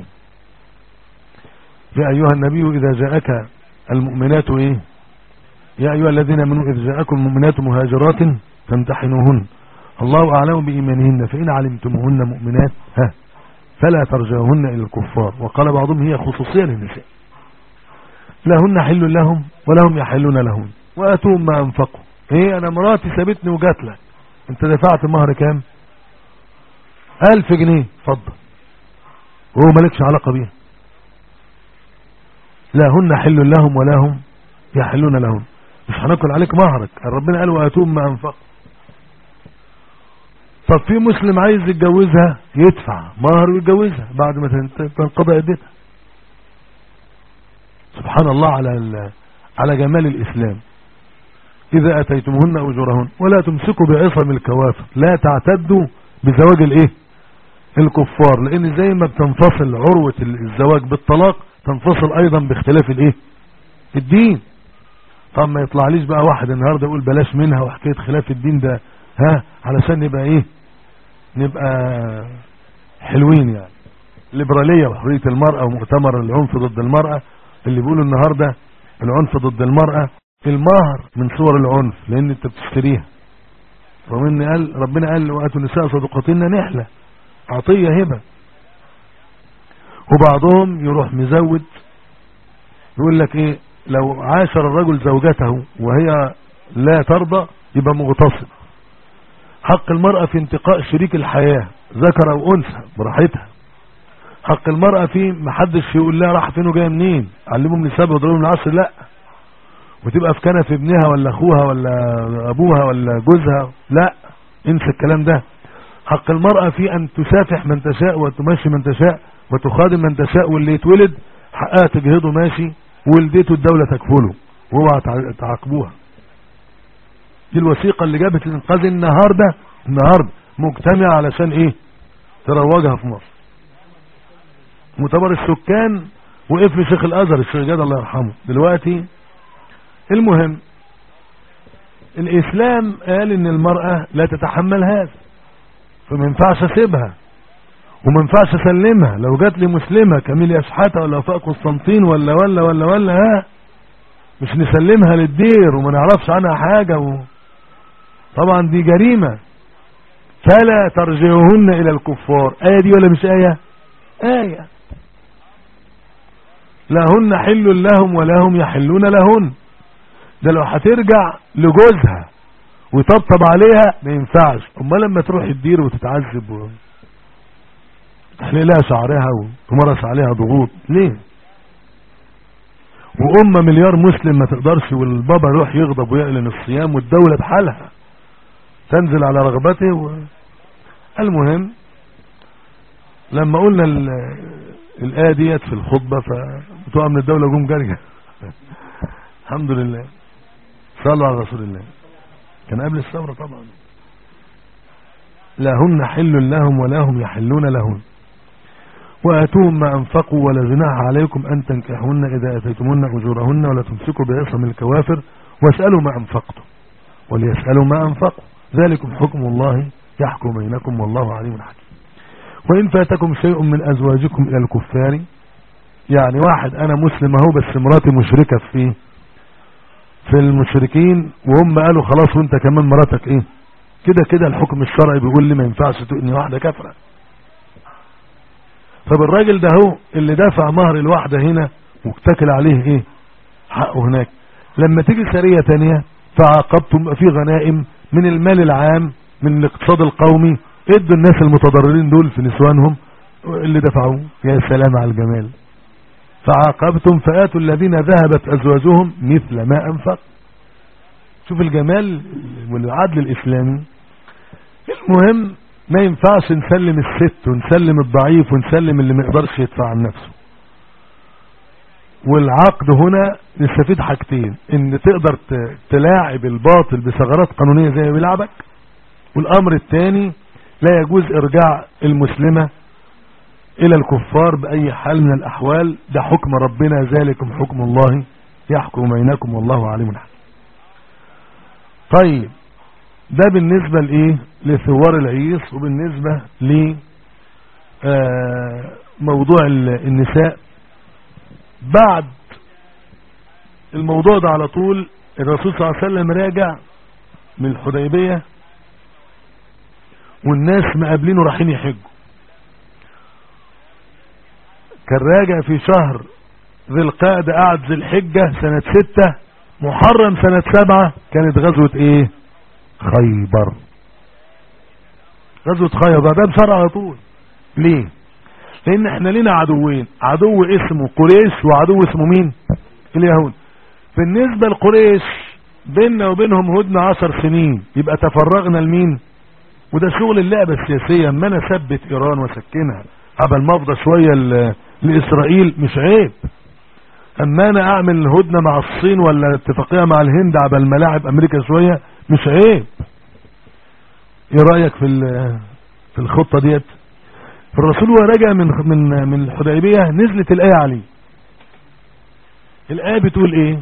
Speaker 1: يا أيها النبي إذا جاءك المؤمنات إيه يا أيها الذين امنوا إذا جاءكم المؤمنات مهاجرات فامتحنوهن الله أعلم بإيمانهن فإن علمتموهن مؤمنات ها فلا ترجعوهن إلى الكفار وقال بعضهم هي خصوصية للنساء لهن حل لهم ولهم يحلون لهم وأتوهم ما أنفقوا ايه أنا مراتي سابتني وجات لك انت دفعت مهر كام ألف جنيه اتفضل وهو مالكش علاقة بيها لا هن حل لهم ولا هم يحلون لهم مش هناكل عليك مهرك ربنا قال واتوهم ما انفقوا طب في مسلم عايز يتجوزها يدفع مهر ويتجوزها بعد ما تنقضي عدتها سبحان الله على على جمال الإسلام إذا أتيتمهن أجورهن ولا تمسكوا بعصم الكوافر لا تعتدوا بزواج الإيه الكفار لأن زي ما بتنفصل عروة الزواج بالطلاق تنفصل أيضا باختلاف الإيه الدين طب ما يطلعليش بقى واحد النهاردة يقول بلاش منها وحكاية خلاف الدين ده ها علشان نبقى إيه نبقى حلوين يعني الليبرالية وحرية المرأة ومؤتمر العنف ضد المرأة اللي بيقولوا النهاردة العنف ضد المرأة المهر من صور العنف لان انت بتشتريها ومن قال ربنا قال واتوا النساء صدقاتنا نحلة عطية هبة وبعضهم يروح مزود يقول لك ايه لو عاشر الرجل زوجته وهي لا ترضى يبقى مغتصب حق المرأة في انتقاء شريك الحياة ذكر او انثى براحتها حق المرأة في محدش يقول لها راح فين وجايه منين علمهم نساب وضربهم العصر لا وتبقى في كنف ابنها ولا اخوها ولا ابوها ولا جوزها لا انسى الكلام ده حق المرأة في ان تسافح من تشاء وتمشي من تشاء وتخادم من تشاء واللي يتولد حقها تجهده ماشي ولدته الدولة تكفله واوعى تعاقبوها دي الوثيقة اللي جابت الانقاذ النهاردة النهاردة مجتمع علشان ايه تروجها في مصر مؤتمر السكان وقف لي شيخ الازهر الشيخ جاد الله يرحمه دلوقتي المهم الاسلام قال ان المرأة لا تتحمل هذا فما ينفعش اسيبها وما ينفعش اسلمها لو جات لي مسلمة كميل اشحاتة ولا وفاء قسطنطين ولا ولا ولا ولا ها مش نسلمها للدير وما نعرفش عنها حاجة و... طبعا دي جريمة فلا ترجعوهن الى الكفار آية دي ولا مش آية آية لا هن حل لهم ولا هم يحلون لهن ده لو هترجع لجوزها ويطبطب عليها ما ينفعش اما لما تروح الدير وتتعذب و... تحلي لها شعرها وتمارس عليها ضغوط ليه وأمة مليار مسلم ما تقدرش والبابا يروح يغضب ويعلن الصيام والدولة بحالها تنزل على رغبته و... المهم لما قلنا ال... الآية ديت في الخطبة فبتوع من الدولة جم جرجة الحمد لله صلوا على رسول الله كان قبل الثورة طبعا لا هن حل لهم ولا هم يحلون لهن وآتوهم ما أنفقوا ولا جناح عليكم أن تنكحون إذا أتيتمون أجورهن ولا تمسكوا بعصم الكوافر واسألوا ما أنفقتم وليسألوا ما أنفقوا ذلكم حكم الله يحكم بينكم والله عليم حكيم وإن فاتكم شيء من أزواجكم إلى الكفار يعني واحد أنا مسلم اهو بس مراتي مشركة في في المشركين وهم قالوا خلاص وانت كمان مراتك ايه كده كده الحكم الشرعي بيقول لي ما ينفعش تؤني واحدة كافرة طب الراجل ده هو اللي دافع مهر الواحدة هنا واكتكل عليه ايه حقه هناك لما تيجي سرية تانية فعاقبتم في غنائم من المال العام من الاقتصاد القومي ادوا الناس المتضررين دول في نسوانهم اللي دفعوه يا سلام على الجمال فعاقبتم فآتوا الذين ذهبت أزواجهم مثل ما أنفق شوف الجمال والعدل الإسلامي المهم ما ينفعش نسلم الست ونسلم الضعيف ونسلم اللي ما يقدرش يدفع عن نفسه والعقد هنا نستفيد حاجتين ان تقدر تلاعب الباطل بثغرات قانونية زي ما بيلعبك والامر الثاني لا يجوز ارجاع المسلمة الى الكفار باي حال من الاحوال ده حكم ربنا ذلكم حكم الله يحكم بينكم والله عليم حكيم طيب ده بالنسبة لايه لثوار العيس وبالنسبة ل موضوع النساء بعد الموضوع ده على طول الرسول صلى الله عليه وسلم راجع من الحديبية والناس مقابلينه رايحين يحجوا كان راجع في شهر ذي القعدة قعد ذي الحجة سنة ستة محرم سنة سبعة كانت غزوة ايه خيبر غزوة خيبر ده بسرعة على طول ليه لان احنا لنا عدوين عدو اسمه قريش وعدو اسمه مين اليهود بالنسبة لقريش بيننا وبينهم هدنة عشر سنين يبقى تفرغنا لمين وده شغل اللعبة السياسية اما انا اثبت ايران واسكنها قبل ما افضى شوية لاسرائيل مش عيب اما انا اعمل هدنة مع الصين ولا اتفاقية مع الهند قبل ما لاعب امريكا شوية مش عيب ايه رأيك في في الخطة ديت فالرسول هو راجع من من من الحديبيه نزلت الايه عليه الايه بتقول ايه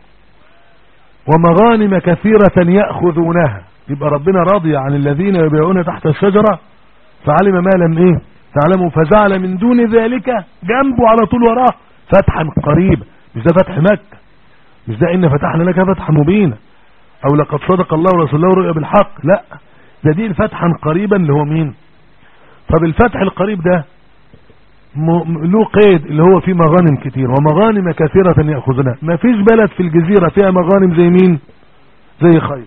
Speaker 1: ومغانم كثيرة يأخذونها يبقى ربنا راضي عن الذين يبيعون تحت الشجرة فعلم ما لم ايه تعلموا فجعل من دون ذلك جنبه على طول وراه فتحا قريبا مش ده فتح مكة مش ده ان فتحنا لك فتحا مبينا او لقد صدق الله ورسوله رؤيا بالحق لا ده دي فتحا قريبا اللي هو مين طب الفتح القريب ده له قيد اللي هو فيه مغانم كتير ومغانم كثيرة يأخذنا ما فيش بلد في الجزيرة فيها مغانم زي مين زي خير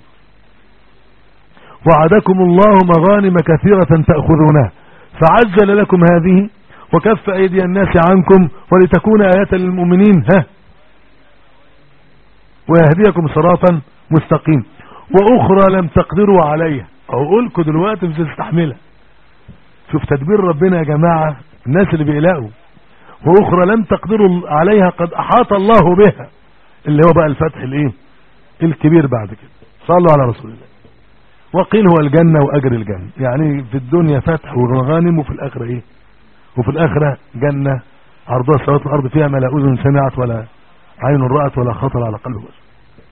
Speaker 1: وعدكم الله مغانم كثيرة تأخذونها فعجل لكم هذه وكف أيدي الناس عنكم ولتكون آية للمؤمنين ها ويهديكم صراطا مستقيم وأخرى لم تقدروا عليها أقولكم دلوقتي مش تستحملها شوف تدبير ربنا يا جماعة الناس اللي بيقلقوا واخرى لم تقدروا عليها قد احاط الله بها اللي هو بقى الفتح الايه الكبير بعد كده صلوا على رسول الله وقيل هو الجنة واجر الجنة يعني في الدنيا فتح ومغانم وفي الاخرة ايه وفي الاخرة جنة عرضها سوات الارض فيها ما لا اذن سمعت ولا عين رأت ولا خطر على قلب بشر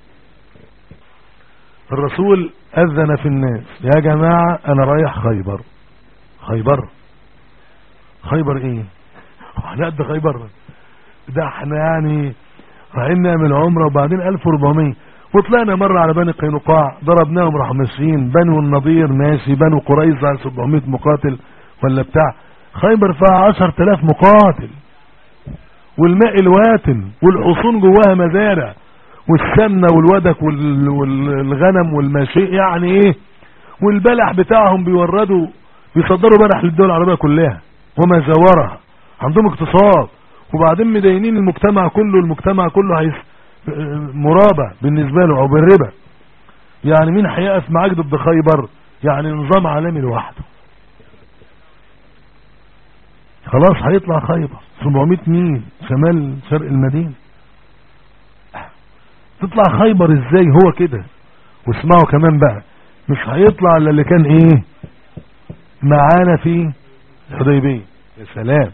Speaker 1: الرسول اذن في الناس يا جماعة انا رايح خيبر خيبر خيبر ايه احنا قد خيبر ده احنا يعني رايحين نعمل عمره وبعدين 1400 وطلعنا مرة على بني قينقاع ضربناهم راحوا ماشيين بنو النضير ماشي بنو قريظة 700 مقاتل ولا بتاع خيبر فيها 10000 مقاتل والماء الواتن والحصون جواها مزارع والسمنة والودك والغنم والماشي يعني ايه والبلح بتاعهم بيوردوا بيصدروا بلح للدول العربية كلها وما جاورها عندهم اقتصاد وبعدين مدينين المجتمع كله المجتمع كله هيس مرابة بالنسبة له او بالربا يعني مين هيقف معاك ضد خيبر يعني نظام عالمي لوحده خلاص هيطلع خيبر 700 ميل شمال شرق المدينة تطلع خيبر ازاي هو كده واسمعوا كمان بقى مش هيطلع الا اللي كان ايه معانا في الحديبية يا سلام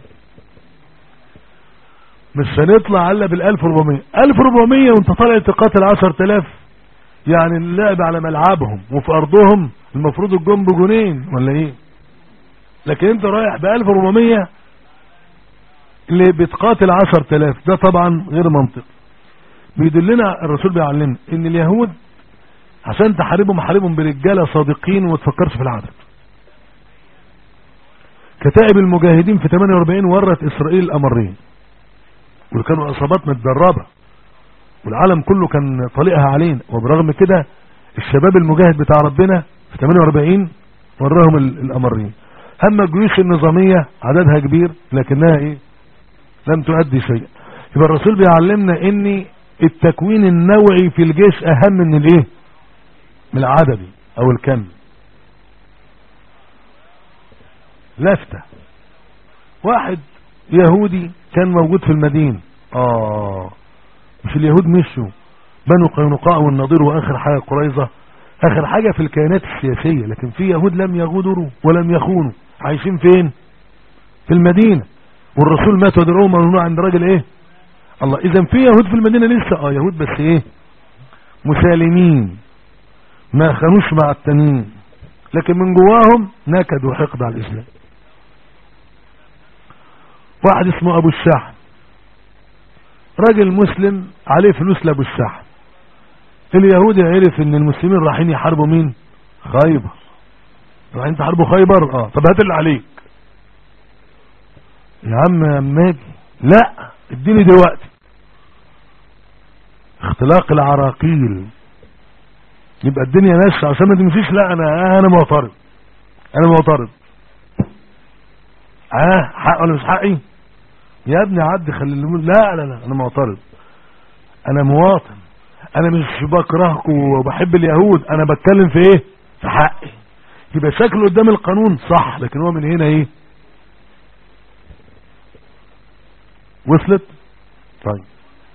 Speaker 1: مش هنطلع الا بال 1400 1400 وانت طالع تقاتل 10000 يعني اللعب على ملعبهم وفي ارضهم المفروض الجون بجونين ولا ايه لكن انت رايح ب 1400 اللي بتقاتل 10000 ده طبعا غير منطقي بيدلنا الرسول بيعلمنا ان اليهود عشان تحاربهم حاربهم برجاله صادقين وما تفكرش في العدد كتائب المجاهدين في 48 ورت اسرائيل الامرين وكانوا اصابات متدربة والعالم كله كان طليقها علينا وبرغم كده الشباب المجاهد بتاع ربنا في 48 وراهم الامرين اما الجيوش النظامية عددها كبير لكنها ايه لم تؤدي شيئا يبقى الرسول بيعلمنا ان التكوين النوعي في الجيش اهم من الايه من العددي او الكم لفتة واحد يهودي كان موجود في المدينة اه مش اليهود مشوا بنو قينقاع والنضير واخر حاجة قريظة اخر حاجة في الكيانات السياسية لكن في يهود لم يغدروا ولم يخونوا عايشين فين في المدينة والرسول مات ودرعوه ممنوع عند راجل ايه الله اذا في يهود في المدينة لسه اه يهود بس ايه مسالمين ما خانوش مع التانيين لكن من جواهم نكد وحقد على الاسلام واحد اسمه ابو الشحن راجل مسلم عليه فلوس لابو الشحن اليهودي عرف ان المسلمين رايحين يحاربوا مين خيبر رايحين تحاربوا خيبر اه طب هات اللي عليك يا عم يا ماجي لا اديني دلوقتي اختلاق العراقيل يبقى الدنيا ماشيه عشان ما تمشيش لا انا انا معترض انا معترض اه حق ولا مش حقي يا ابني عدي خلي اللي لا لا لا انا معترض انا مواطن انا مش بكرهكم وبحب اليهود انا بتكلم في ايه في حقي يبقى شكله قدام القانون صح لكن هو من هنا ايه وصلت طيب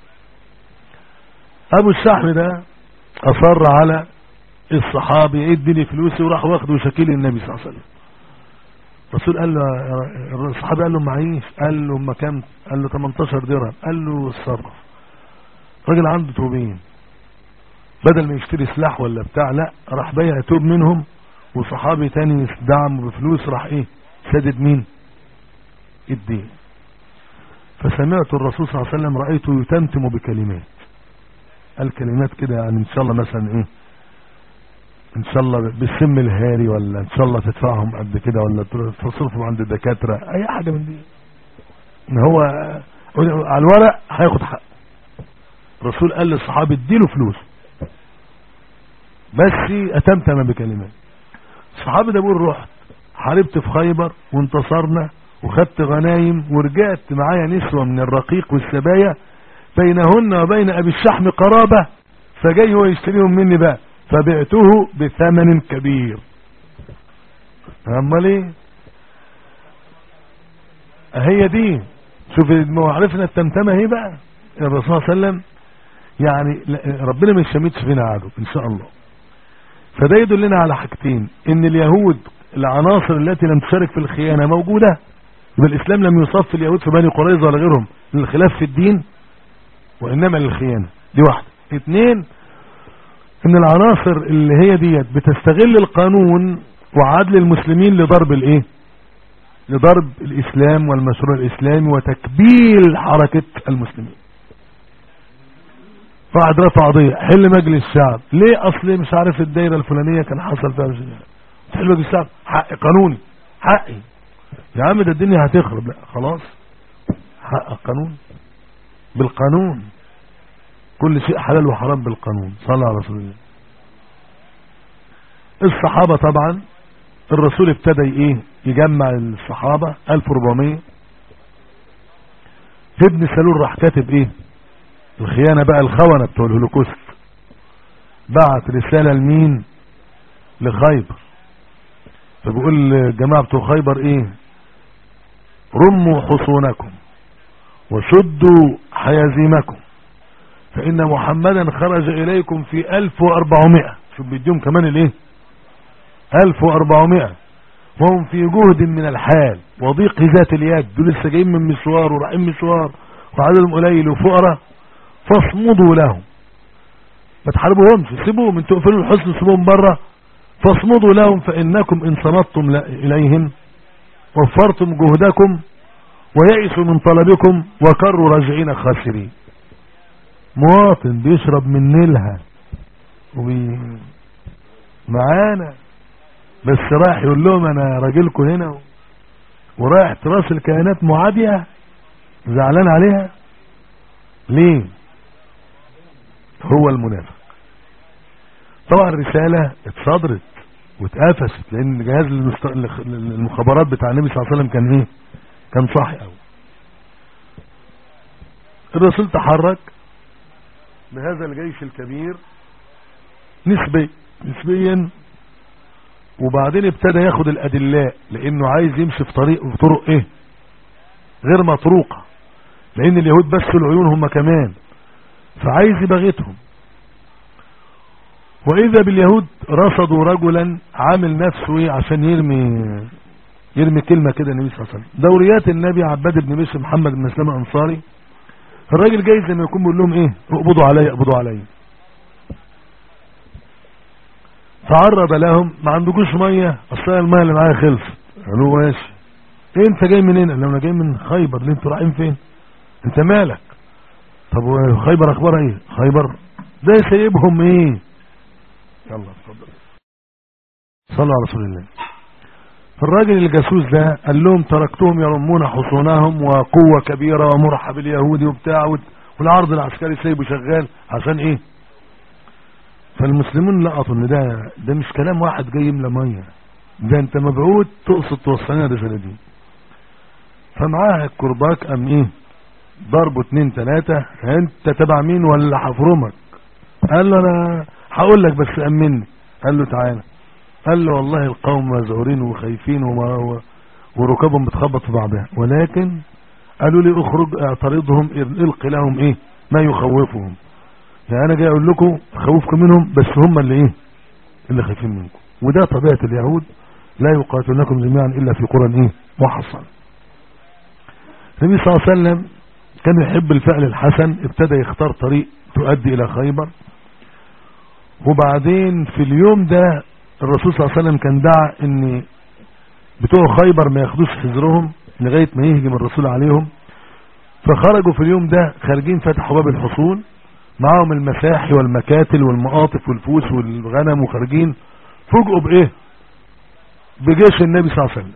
Speaker 1: ابو الشحم ده اصر على الصحابي يدي لي فلوسي وراح واخده وشكيل النبي صلى الله عليه وسلم الرسول قال له الصحابي قال له معيش قال له ما كام قال له 18 درهم قال له اتصرف راجل عنده توبين بدل ما يشتري سلاح ولا بتاع لا راح بيع توب منهم وصحابي تاني دعم بفلوس راح ايه سدد مين الدين فسمعت الرسول صلى الله عليه وسلم رأيته يتمتم بكلمات الكلمات كده يعني ان شاء الله مثلا ايه ان شاء الله بالسم الهاري ولا ان شاء الله تدفعهم قد كده ولا تصرفهم عند الدكاترة اي حاجة من دي ان هو على الورق هياخد حق الرسول قال للصحابي اديله فلوس بس اتمتم بكلمات الصحابي ده بيقول رحت حاربت في خيبر وانتصرنا وخدت غنايم ورجعت معايا نسوة من الرقيق والسبايا بينهن وبين ابي الشحم قرابة فجاي هو يشتريهم مني بقى فبعته بثمن كبير امال ايه هي دي شوف عرفنا التمتمة اهي بقى الرسول صلى الله عليه وسلم يعني ربنا ما يشمتش فينا عدو ان شاء الله فده يدلنا على حاجتين ان اليهود العناصر التي لم تشارك في الخيانة موجودة يبقى الاسلام لم يصف اليهود في بني قريظة ولا غيرهم للخلاف في الدين وانما للخيانة دي واحدة اثنين ان العناصر اللي هي ديت بتستغل القانون وعدل المسلمين لضرب الايه لضرب الاسلام والمشروع الاسلامي وتكبيل حركة المسلمين واحد رفع قضية حل مجلس الشعب ليه اصل مش عارف الدايرة الفلانية كان حصل فيها مش حل مجلس الشعب حق قانوني حقي يا عم ده الدنيا هتخرب لا خلاص حق القانون بالقانون كل شيء حلال وحرام بالقانون صلى على رسول الله الصحابة طبعا الرسول ابتدى ايه يجمع الصحابة 1400 ابن سلول راح كاتب ايه الخيانة بقى الخونة بتوع الهولوكوست بعت رسالة لمين لخيبر فبيقول الجماعة بتوع خيبر ايه رموا حصونكم وشدوا حيازيمكم فإن محمدا خرج إليكم في 1400 شوف بيديهم كمان الايه 1400 وهم في جهد من الحال وضيق ذات اليد دول لسه جايين من مشوار ورايحين مشوار وعددهم قليل وفقراء فاصمدوا لهم ما تحاربوهمش سيبوهم انتوا اقفلوا الحسن سيبوهم بره فاصمدوا لهم فإنكم إن صمدتم إليهم وفرتم جهدكم ويئسوا من طلبكم وكروا راجعين خاسرين مواطن بيشرب من نيلها وبي معانا بس رايح يقول لهم انا راجلكم هنا ورايح تراس الكائنات معادية زعلان عليها ليه هو المنافق طبعا الرسالة اتصدرت واتقفشت لان جهاز المخابرات بتاع النبي صلى الله عليه وسلم كان ايه كان صاحي قوي الرسول تحرك بهذا الجيش الكبير نسبي نسبيا وبعدين ابتدى ياخد الادلاء لانه عايز يمشي في طريق في طرق ايه غير مطروقة لان اليهود بس العيون هم كمان فعايز يبغتهم واذا باليهود رصدوا رجلا عامل نفسه ايه عشان يرمي يرمي كلمة كده النبي صلى الله عليه وسلم دوريات النبي عباد بن بشر محمد بن مسلمة انصاري الراجل جاي زي ما يكون بيقول لهم ايه اقبضوا عليا اقبضوا عليا تعرض لهم ما عندكوش ميه اصل الميه اللي معايا خلصت قالوا ماشي ايه انت جاي منين قال انا جاي من خيبر ليه انتوا رايحين فين انت مالك طب وخيبر اخبارها ايه خيبر ده سايبهم ايه يلا اتفضل صلوا على رسول الله فالراجل الجاسوس ده قال لهم تركتهم يرمون حصونهم وقوة كبيرة ومرحب اليهودي وبتاع والعرض العسكري سايبه شغال عشان ايه فالمسلمون لقطوا ان ده ده مش كلام واحد جاي يملى ميه ده انت مبعوث تقصد توصلنا الرساله دي فمعاها الكرباك ام ايه ضربه اتنين تلاتة انت تبع مين ولا حفرمك قال له انا هقول لك بس امني قال له تعالى قال له والله القوم مذعورين وخايفين وما وركابهم بتخبط في بعضها ولكن قالوا لي اخرج اعترضهم القي لهم ايه ما يخوفهم يعني انا جاي اقول لكم خوفكم منهم بس هم اللي ايه اللي خايفين منكم وده طبيعة اليهود لا يقاتلونكم جميعا الا في قرى ايه محصن النبي صلى الله عليه وسلم كان يحب الفعل الحسن ابتدى يختار طريق تؤدي الى خيبر وبعدين في اليوم ده الرسول صلى الله عليه وسلم كان دعا ان بتوع خيبر ما ياخدوش حذرهم لغاية ما يهجم الرسول عليهم فخرجوا في اليوم ده خارجين فتحوا باب الحصون معاهم المساحي والمكاتل والمقاطف والفوس والغنم وخارجين فوجئوا بايه بجيش النبي صلى الله عليه وسلم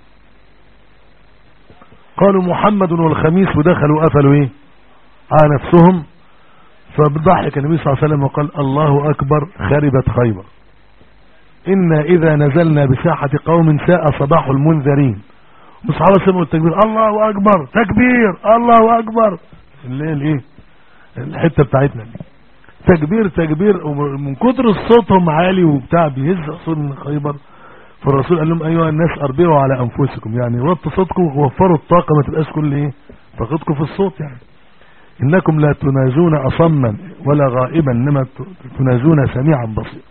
Speaker 1: قالوا محمد والخميس ودخلوا قفلوا ايه على نفسهم فضحك النبي صلى الله عليه وسلم وقال الله اكبر خربت خيبر إنا إذا نزلنا بساحة قوم ساء صباح المنذرين والصحابة سمعوا التكبير الله أكبر تكبير الله أكبر الليل إيه الحتة بتاعتنا دي تكبير تكبير من كتر الصوت هم عالي وبتاع بيهز أصول من خيبر فالرسول قال لهم أيها الناس أربعوا على أنفسكم يعني وطوا صوتكم ووفروا الطاقة ما تبقاش كل إيه طاقتكم في الصوت يعني إنكم لا تناجون أصما ولا غائبا إنما تناجون سميعا بصيرا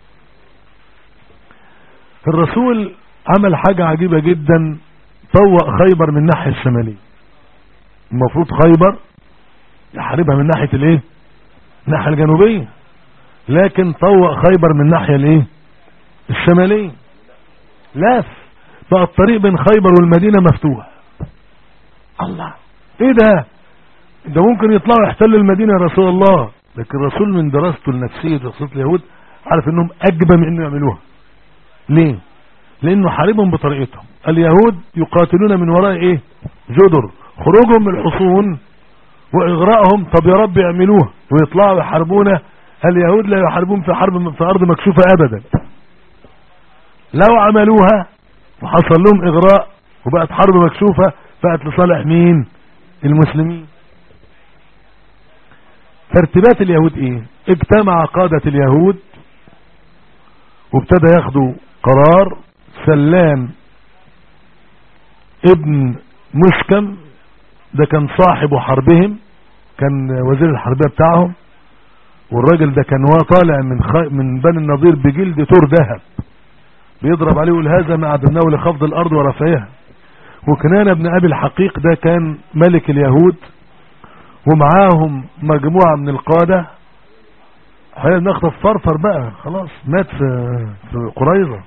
Speaker 1: الرسول عمل حاجة عجيبة جدا طوق خيبر من الناحية الشمالية المفروض خيبر يحاربها من ناحية الايه الناحية الجنوبية لكن طوق خيبر من الناحية الايه الشمالية لاف بقى الطريق بين خيبر والمدينة مفتوح الله ايه ده ده ممكن يطلعوا يحتلوا المدينة يا رسول الله لكن الرسول من دراسته النفسية شخصية اليهود عارف انهم اجبى من انه يعملوها ليه لانه حاربهم بطريقتهم اليهود يقاتلون من وراء ايه جدر خروجهم من الحصون واغراءهم طب يا رب يعملوها ويطلعوا يحاربونا اليهود لا يحاربون في حرب في ارض مكشوفة ابدا لو عملوها وحصل لهم اغراء وبقت حرب مكشوفة بقت لصالح مين المسلمين ترتيبات اليهود ايه اجتمع قادة اليهود وابتدى ياخدوا قرار سلام ابن مسكم ده كان صاحب حربهم كان وزير الحربية بتاعهم والراجل ده كان طالع من خ... من بني النضير بجلد تور ذهب بيضرب عليه يقول هذا ما عدناه لخفض الارض ورفعها وكنان ابن ابي الحقيق ده كان ملك اليهود ومعاهم مجموعة من القادة حيث نخطف فرفر بقى خلاص مات في, في قريظة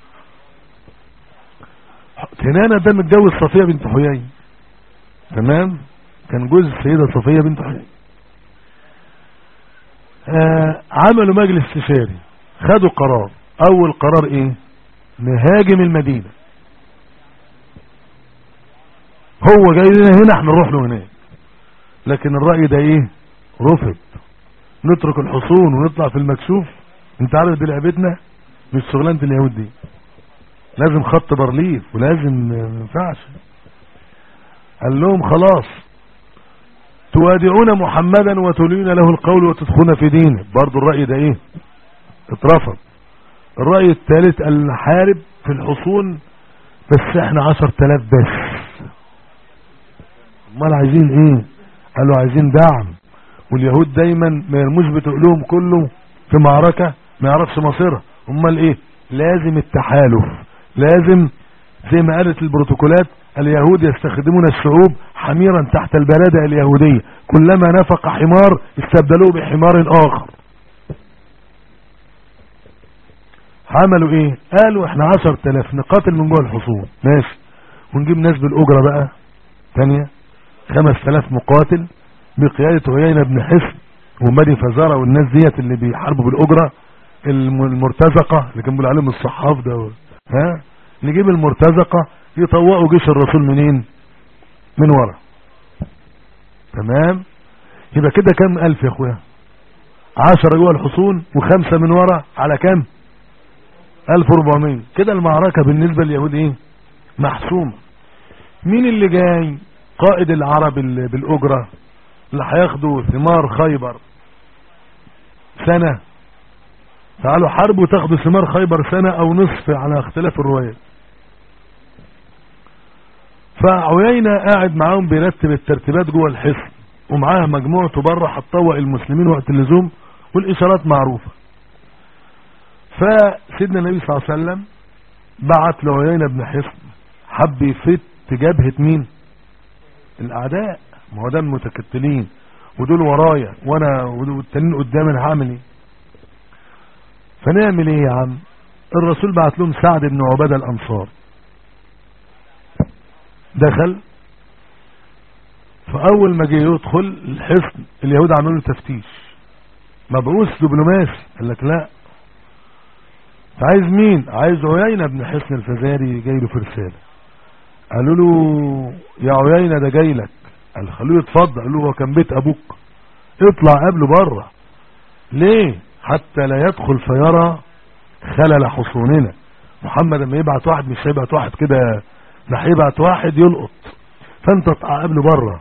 Speaker 1: كنانة ده متجوز صفية بنت حيي تمام كان جوز السيدة صفية بنت حيي آه عملوا مجلس استشاري خدوا قرار اول قرار ايه نهاجم المدينة هو جاي لنا هنا احنا نروح له هناك لكن الرأي ده ايه رفض نترك الحصون ونطلع في المكشوف انت عارف دي لعبتنا مش شغلانه اليهود دي لازم خط برليف ولازم ما ينفعش قال لهم خلاص توادعون محمدا وتلين له القول وتدخلون في دينه برضو الرأي ده ايه اترفض الرأي الثالث قال نحارب في الحصون بس احنا عشر تلاف بس امال عايزين ايه قالوا عايزين دعم واليهود دايما ما يرموش بتقلهم كله في معركة ما يعرفش مصيرها امال ايه لازم التحالف لازم زي ما قالت البروتوكولات اليهود يستخدمون الشعوب حميرا تحت البلادة اليهودية كلما نفق حمار استبدلوه بحمار اخر عملوا ايه قالوا احنا عشر تلاف نقاتل من جوه الحصون ماشي ونجيب ناس بالاجرة بقى تانية خمس تلاف مقاتل بقيادة عيينة بن حسن ومالي فزارة والناس ديت اللي بيحاربوا بالاجرة المرتزقة اللي كان بيقول عليهم الصحاف ده ها نجيب المرتزقة يطوقوا جيش الرسول منين من ورا تمام يبقى كده كام الف يا اخويا عشرة جوه الحصون وخمسة من ورا على كام 1400 كده المعركة بالنسبة لليهود ايه محسومة مين اللي جاي قائد العرب اللي بالأجرة اللي هياخدوا ثمار خيبر سنة تعالوا حاربوا تاخدوا ثمار خيبر سنة او نصف على اختلاف الروايات فعيينة قاعد معاهم بيرتب الترتيبات جوه الحصن ومعاها مجموعته بره هتطوق المسلمين وقت اللزوم والاشارات معروفة فسيدنا النبي صلى الله عليه وسلم بعت لعيينة بن حصن حب يفت جبهة مين الاعداء ما هو ده المتكتلين ودول ورايا وانا والتانيين قدامي انا هعمل ايه فنعمل ايه يا عم الرسول بعت لهم سعد بن عبادة الانصار دخل فاول ما جه يدخل الحصن اليهود عملوا له تفتيش مبعوث دبلوماسي قال لك لا عايز مين عايز عيينة بن حصن الفزاري جاي له في رسالة قالوا له يا عيينة ده جاي لك قال خلوه يتفضل قالوا له هو كان بيت ابوك اطلع قبله بره ليه حتى لا يدخل فيرى خلل حصوننا محمد لما يبعت واحد مش هيبعت واحد كده ده هيبعت واحد يلقط فانت اطلع قبله بره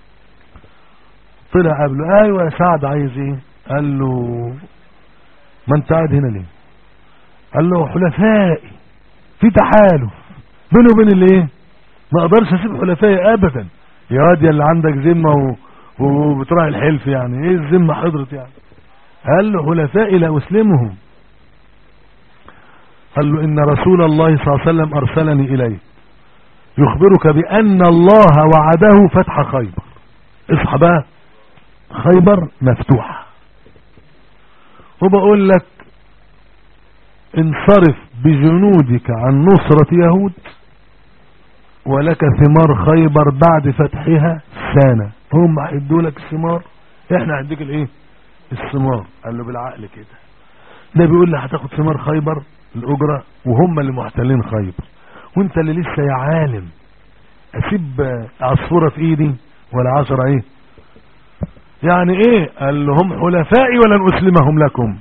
Speaker 1: طلع قبله ايوه يا سعد عايز ايه قال له ما انت قاعد هنا ليه قال له حلفائي في تحالف بيني وبين الايه ما اقدرش اسيب حلفائي ابدا يا واد يا اللي عندك ذمه و... وبتراعي الحلف يعني ايه الذمه حضرت يعني قال له حلفائي لا اسلمهم قال له ان رسول الله صلى الله عليه وسلم ارسلني اليه يخبرك بان الله وعده فتح خيبر اصحى بقى خيبر مفتوحه وبقول لك انصرف بجنودك عن نصرة يهود ولك ثمار خيبر بعد فتحها سنة هم هيدوا لك الثمار احنا هنديك الايه الثمار قال له بالعقل كده ده بيقول لي هتاخد ثمار خيبر الاجرة وهم اللي محتلين خيبر وانت اللي لسه يا عالم اسيب عصفورة في ايدي ولا عشرة ايه يعني ايه قال له هم حلفائي ولن اسلمهم لكم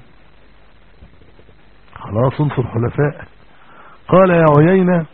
Speaker 1: خلاص انصر حلفاء قال يا عيينة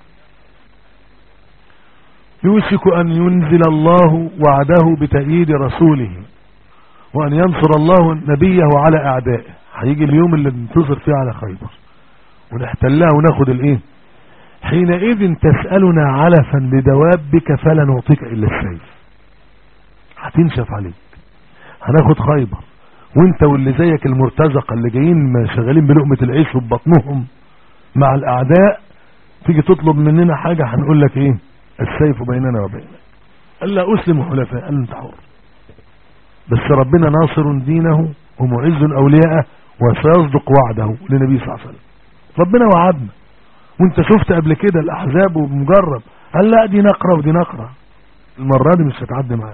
Speaker 1: يوشك أن ينزل الله وعده بتأييد رسوله وأن ينصر الله نبيه على أعدائه هيجي اليوم اللي ننتصر فيه على خيبر ونحتلها وناخد الايه حينئذ تسألنا علفا لدوابك فلا نعطيك إلا السيف هتنشف عليك هناخد خيبر وانت واللي زيك المرتزقة اللي جايين شغالين بلقمة العيش وببطنهم مع الاعداء تيجي تطلب مننا حاجة هنقول لك ايه السيف بيننا وبينك قال لا اسلم حلفاء قال انت حر بس ربنا ناصر دينه ومعز اولياءه وسيصدق وعده للنبي صلى الله عليه وسلم ربنا وعدنا وانت شفت قبل كده الاحزاب ومجرب قال لا دي نقرة ودي نقرة المرة دي مش هتعدي معاك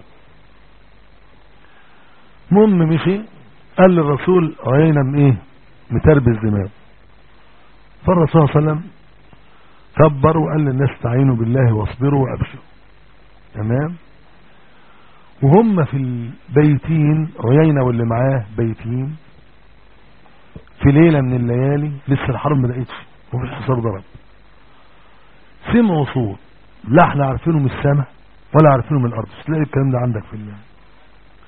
Speaker 1: المهم مشي قال للرسول عينا من ايه متربي الزمان فالرسول صلى الله عليه وسلم كبر وقال للناس تعينوا بالله واصبروا وابشروا تمام وهم في البيتين عيينة واللي معاه بيتين في ليلة من الليالي لسه الحرب ما لقيتش وفي الحصار ضرب سمعوا صوت لا احنا عارفينه من السماء ولا عارفينه من الارض مش تلاقي الكلام ده عندك في الله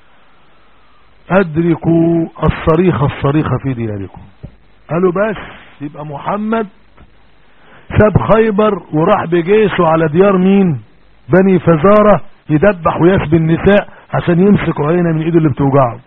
Speaker 1: ادركوا الصريخ الصريخ في دياركم قالوا بس يبقى محمد ساب خيبر وراح بجيشه على ديار مين بني فزارة يدبح ويسبي النساء عشان يمسك عينه من ايده اللي بتوجعه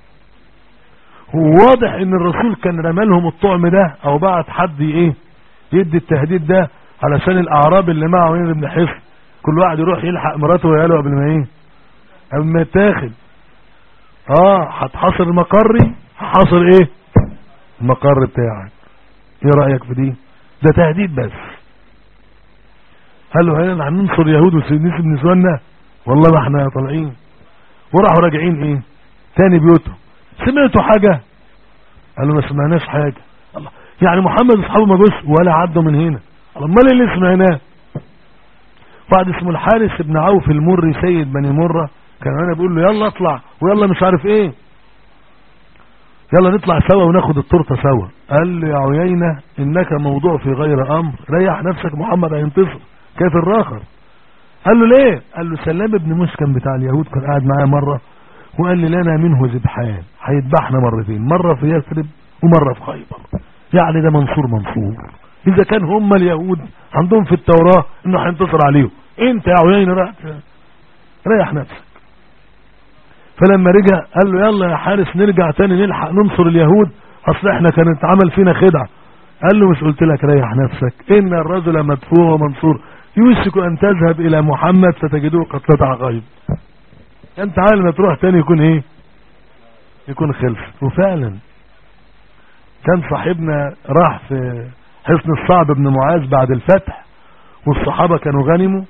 Speaker 1: واضح ان الرسول كان رمالهم الطعم ده او بعت حد ايه يدي التهديد ده علشان الاعراب اللي معه عين ابن حصن كل واحد يروح يلحق مراته وعياله قبل ما ايه قبل ما يتاخد اه هتحاصر المقري هحاصر ايه المقر بتاعك ايه رأيك في دي ده تهديد بس قال له هل هننصر يهود ونسيب نسوانا والله ما احنا طالعين وراحوا راجعين ايه تاني بيوتهم سمعتوا حاجة قالوا ما سمعناش حاجة الله يعني محمد واصحابه ما جوش ولا عدوا من هنا امال اللي سمعناه واحد اسمه الحارس بن عوف المري سيد بني مرة كان انا بيقول له يلا اطلع ويلا مش عارف ايه يلا نطلع سوا وناخد التورته سوا قال له يا عيينة انك موضوع في غير امر ريح نفسك محمد هينتصر كيف الراخر قال له ليه قال له سلام ابن مسكن بتاع اليهود كان قاعد معايا مرة وقال لي لنا منه ذبحان هيذبحنا مرتين مرة في يثرب ومرة في خيبر يعني ده منصور منصور اذا كان هم اليهود عندهم في التوراة انه هينتصر عليهم انت يا عيينة ريح ريح نفسك فلما رجع قال له يلا يا حارس نرجع تاني نلحق ننصر اليهود اصل احنا كانت عمل فينا خدعة قال له مش قلت لك ريح نفسك ان الرجل مدفوع ومنصور يوشك ان تذهب الى محمد فتجدوه قد قطع غيب انت عالم ما تروح تاني يكون ايه يكون خلف وفعلا كان صاحبنا راح في حصن الصعب بن معاذ بعد الفتح والصحابة كانوا غنموا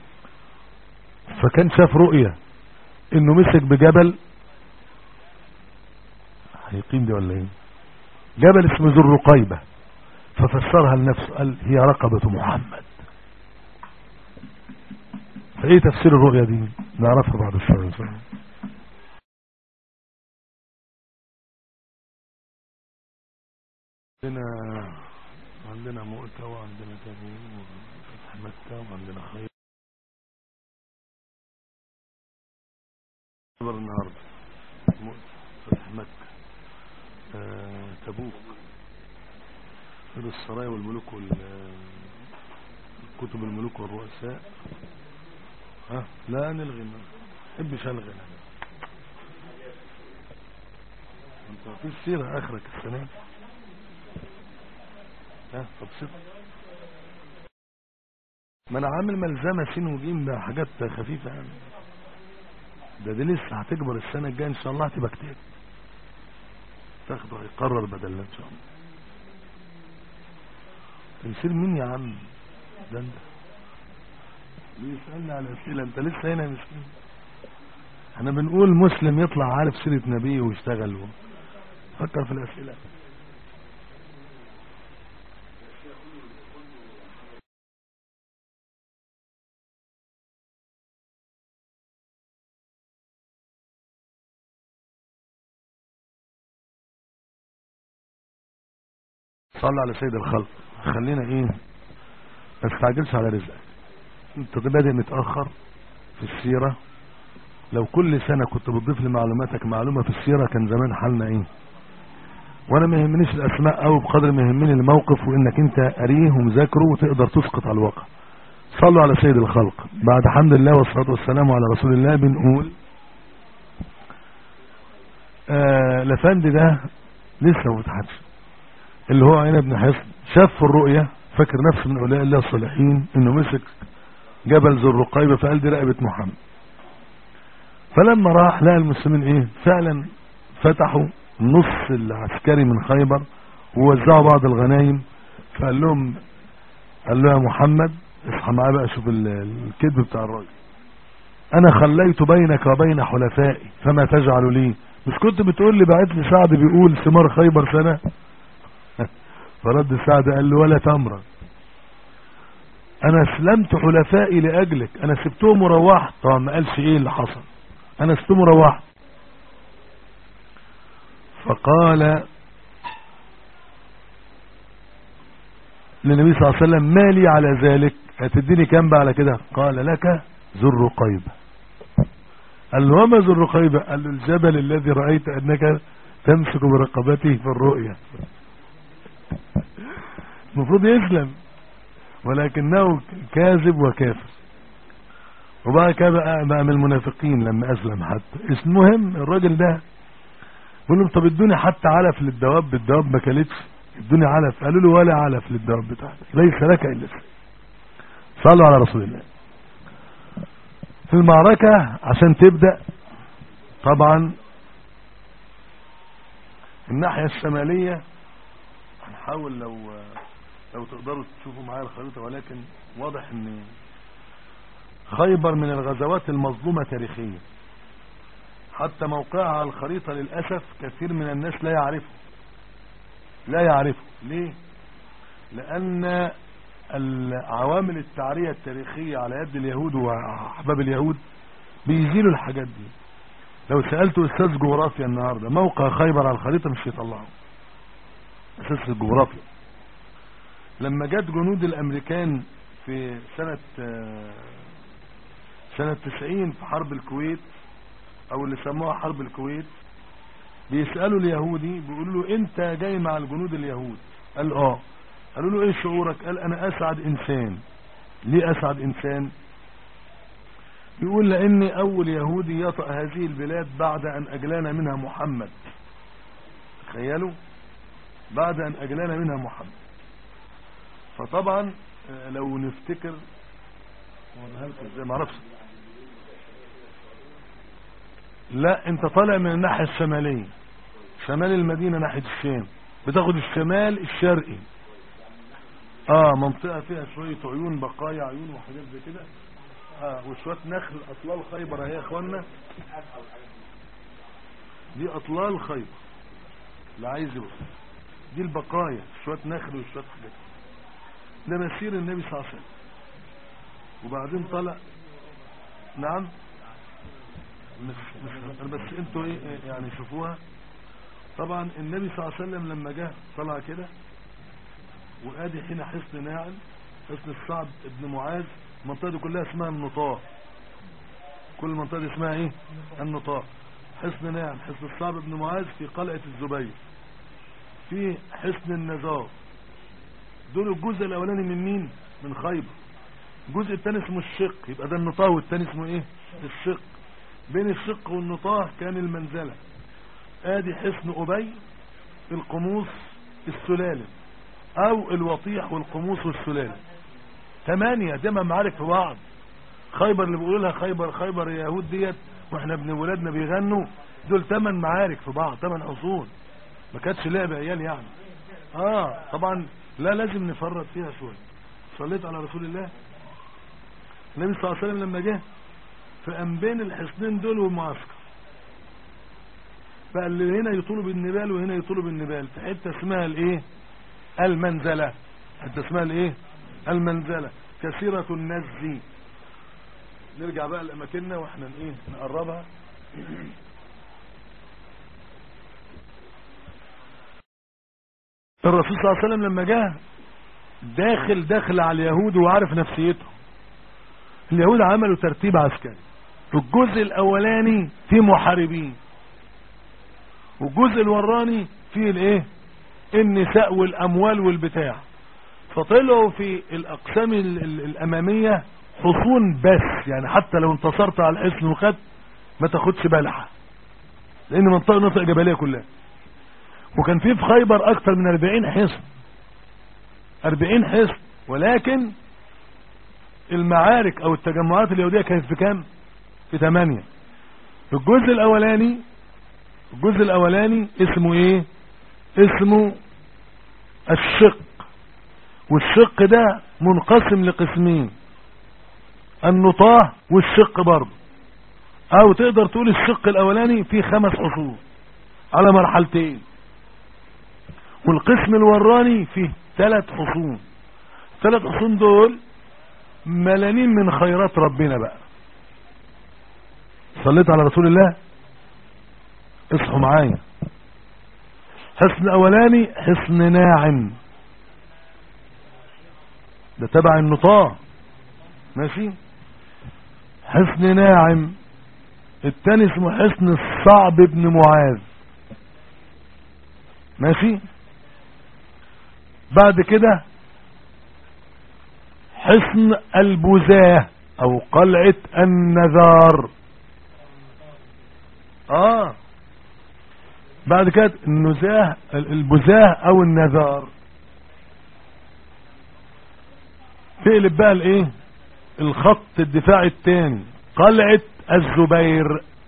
Speaker 1: فكان شاف رؤية انه مسك بجبل هيقيم دي ولا ايه جبل اسمه ذو الرقيبة ففسرها لنفسه قال هي رقبة محمد فايه تفسير الرؤية دي نعرفها بعد الصلاة ان شاء الله عندنا عندنا مؤتة وعندنا تبوك وفتح مكة وعندنا خير خبر النهاردة مؤتة فتح مكة آه، تبوك غير السرايا والملوك وال كتب الملوك والرؤساء ها لا نلغي ما حبش الغي انا انت في السيرة اخرك السنة ها طب ست ما انا عامل ملزمة سين وجيم ده حاجات خفيفة يعني ده دي لسه هتكبر السنة الجاية ان شاء الله هتبقى كتير تاخده هيقرر بدل ان شاء الله تمثيل مين يا عم ده انت بيسألني على اسئلة انت لسه هنا يا مسكين احنا بنقول مسلم يطلع عارف سيرة نبيه ويشتغل و... فكر في الاسئلة صلى على سيد الخلق خلينا ايه ما تستعجلش على رزقك انت بادئ متأخر في السيرة لو كل سنة كنت بتضيف لمعلوماتك معلومة في السيرة كان زمان حالنا ايه وانا ما يهمنيش الاسماء او بقدر ما يهمني الموقف وانك انت قريه ومذاكره وتقدر تسقط على الواقع صلوا على سيد الخلق بعد حمد الله والصلاة والسلام على رسول الله بنقول آه لفند ده لسه ما فتحتش اللي هو عين ابن حصن شاف في الرؤية فاكر نفسه من اولياء الله الصالحين انه مسك جبل ذو الرقيبة فقال دي رقبة محمد فلما راح لقى المسلمين ايه فعلا فتحوا نص العسكري من خيبر ووزعوا بعض الغنايم فقال لهم قال له يا محمد اصحى معايا بقى شوف الكذب بتاع الراجل انا خليت بينك وبين حلفائي فما تجعل لي مش كنت بتقول لي بعت لي سعد بيقول ثمار خيبر سنة فرد سعد قال له ولا تمرة انا اسلمت حلفائي لاجلك انا سبتهم وروحت طبعا ما قالش ايه اللي حصل انا سبتهم وروحت فقال للنبي صلى الله عليه وسلم ما لي على ذلك هتديني كام بقى على كده قال لك ذو الرقيبة قال له وما ذو الرقيبة قال له الجبل الذي رأيت أنك تمسك برقبته في الرؤيا المفروض يسلم ولكنه كاذب وكافر وبقى كده بقى, بقى من المنافقين لما أسلم حتى المهم الراجل ده بيقول لهم طب ادوني حتى علف للدواب الدواب ما كلتش ادوني علف قالوا له ولا علف للدواب بتاعتك ليس لك الا صلوا على رسول الله في المعركة عشان تبدأ طبعا الناحية الشمالية هنحاول لو لو تقدروا تشوفوا معايا الخريطة ولكن واضح ان خيبر من الغزوات المظلومة تاريخيا حتى موقعها على الخريطة للأسف كثير من الناس لا يعرفه لا يعرفه ليه لأن العوامل التعرية التاريخية على يد اليهود وأحباب اليهود بيزيلوا الحاجات دي لو سألت أستاذ جغرافيا النهاردة موقع خيبر على الخريطة مش يطلعه أساس الجغرافيا لما جت جنود الأمريكان في سنة سنة 90 في حرب الكويت او اللي سموها حرب الكويت بيسألوا اليهودي بيقولوا له انت جاي مع الجنود اليهود قال اه قالوا له ايه شعورك قال انا اسعد انسان ليه اسعد انسان يقول لاني اول يهودي يطأ هذه البلاد بعد ان اجلانا منها محمد تخيلوا بعد ان اجلانا منها محمد فطبعا لو نفتكر ازاي معرفش لا انت طالع من الناحية الشمالية شمال المدينة ناحية الشام بتاخد الشمال الشرقي اه منطقة فيها شوية عيون بقايا عيون وحاجات زي كده اه وشوية نخل اطلال خيبر اهي يا اخوانا دي اطلال خيبر اللي عايز يوصل دي البقايا شوية نخل وشوية حاجات ده مسير النبي صلى الله عليه وسلم وبعدين طلع نعم مش مش بس انتوا ايه يعني شوفوها طبعا النبي صلى الله عليه وسلم لما جه طلع كده وادي هنا حصن ناعم حصن الصعب ابن معاذ المنطقه دي كلها اسمها النطاق كل المنطقه دي اسمها ايه النطاق حصن ناعم حصن الصعب ابن معاذ في قلعه الزبير في حصن النزار دول الجزء الاولاني من مين من خيبر الجزء الثاني اسمه الشق يبقى ده النطاق والثاني اسمه ايه الشق بين الشق والنطاق كان المنزلة ادي حصن ابي القموص السلالم او الوطيح والقموص والسلالم ثمانية دم معارك في بعض خيبر اللي بيقولوا لها خيبر خيبر يهود ديت واحنا ابن ولادنا بيغنوا دول ثمان معارك في بعض ثمان حصون ما كانتش لعبة عيال يعني اه طبعا لا لازم نفرط فيها شوية صليت على رسول الله النبي صلى الله عليه وسلم لما جه فقام بين الحصنين دول والمعسكر بقى اللي هنا يطولوا بالنبال وهنا يطولوا بالنبال في حته اسمها الايه المنزله حته اسمها الايه المنزله كثيره النزي نرجع بقى لاماكننا واحنا ايه نقربها الرسول صلى الله عليه وسلم لما جه داخل داخل على اليهود وعارف نفسيتهم اليهود عملوا ترتيب عسكري في الجزء الاولاني في محاربين والجزء الوراني فيه الايه النساء والاموال والبتاع فطلعوا في الاقسام ال ال الامامية حصون بس يعني حتى لو انتصرت على الحصن وخدت ما تاخدش بلحة لان منطقة منطقة جبلية كلها وكان في في خيبر اكتر من 40 حصن 40 حصن ولكن المعارك او التجمعات اليهودية كانت في كام في 8 الجزء الاولاني الجزء الاولاني اسمه ايه اسمه الشق والشق ده منقسم لقسمين النطاه والشق برضه او تقدر تقول الشق الاولاني فيه خمس حصول على مرحلتين والقسم الوراني فيه ثلاث حصون ثلاث حصون دول ملانين من خيرات ربنا بقى صليت على رسول الله اصحوا معايا حصن اولاني حصن ناعم ده تبع النطاع ماشي حصن ناعم التاني اسمه حصن الصعب بن معاذ ماشي بعد كده حصن البزاه او قلعة النذار اه بعد كده النزاه البزاه او النذار تقلب بقى الايه الخط الدفاعي الثاني قلعة الزبير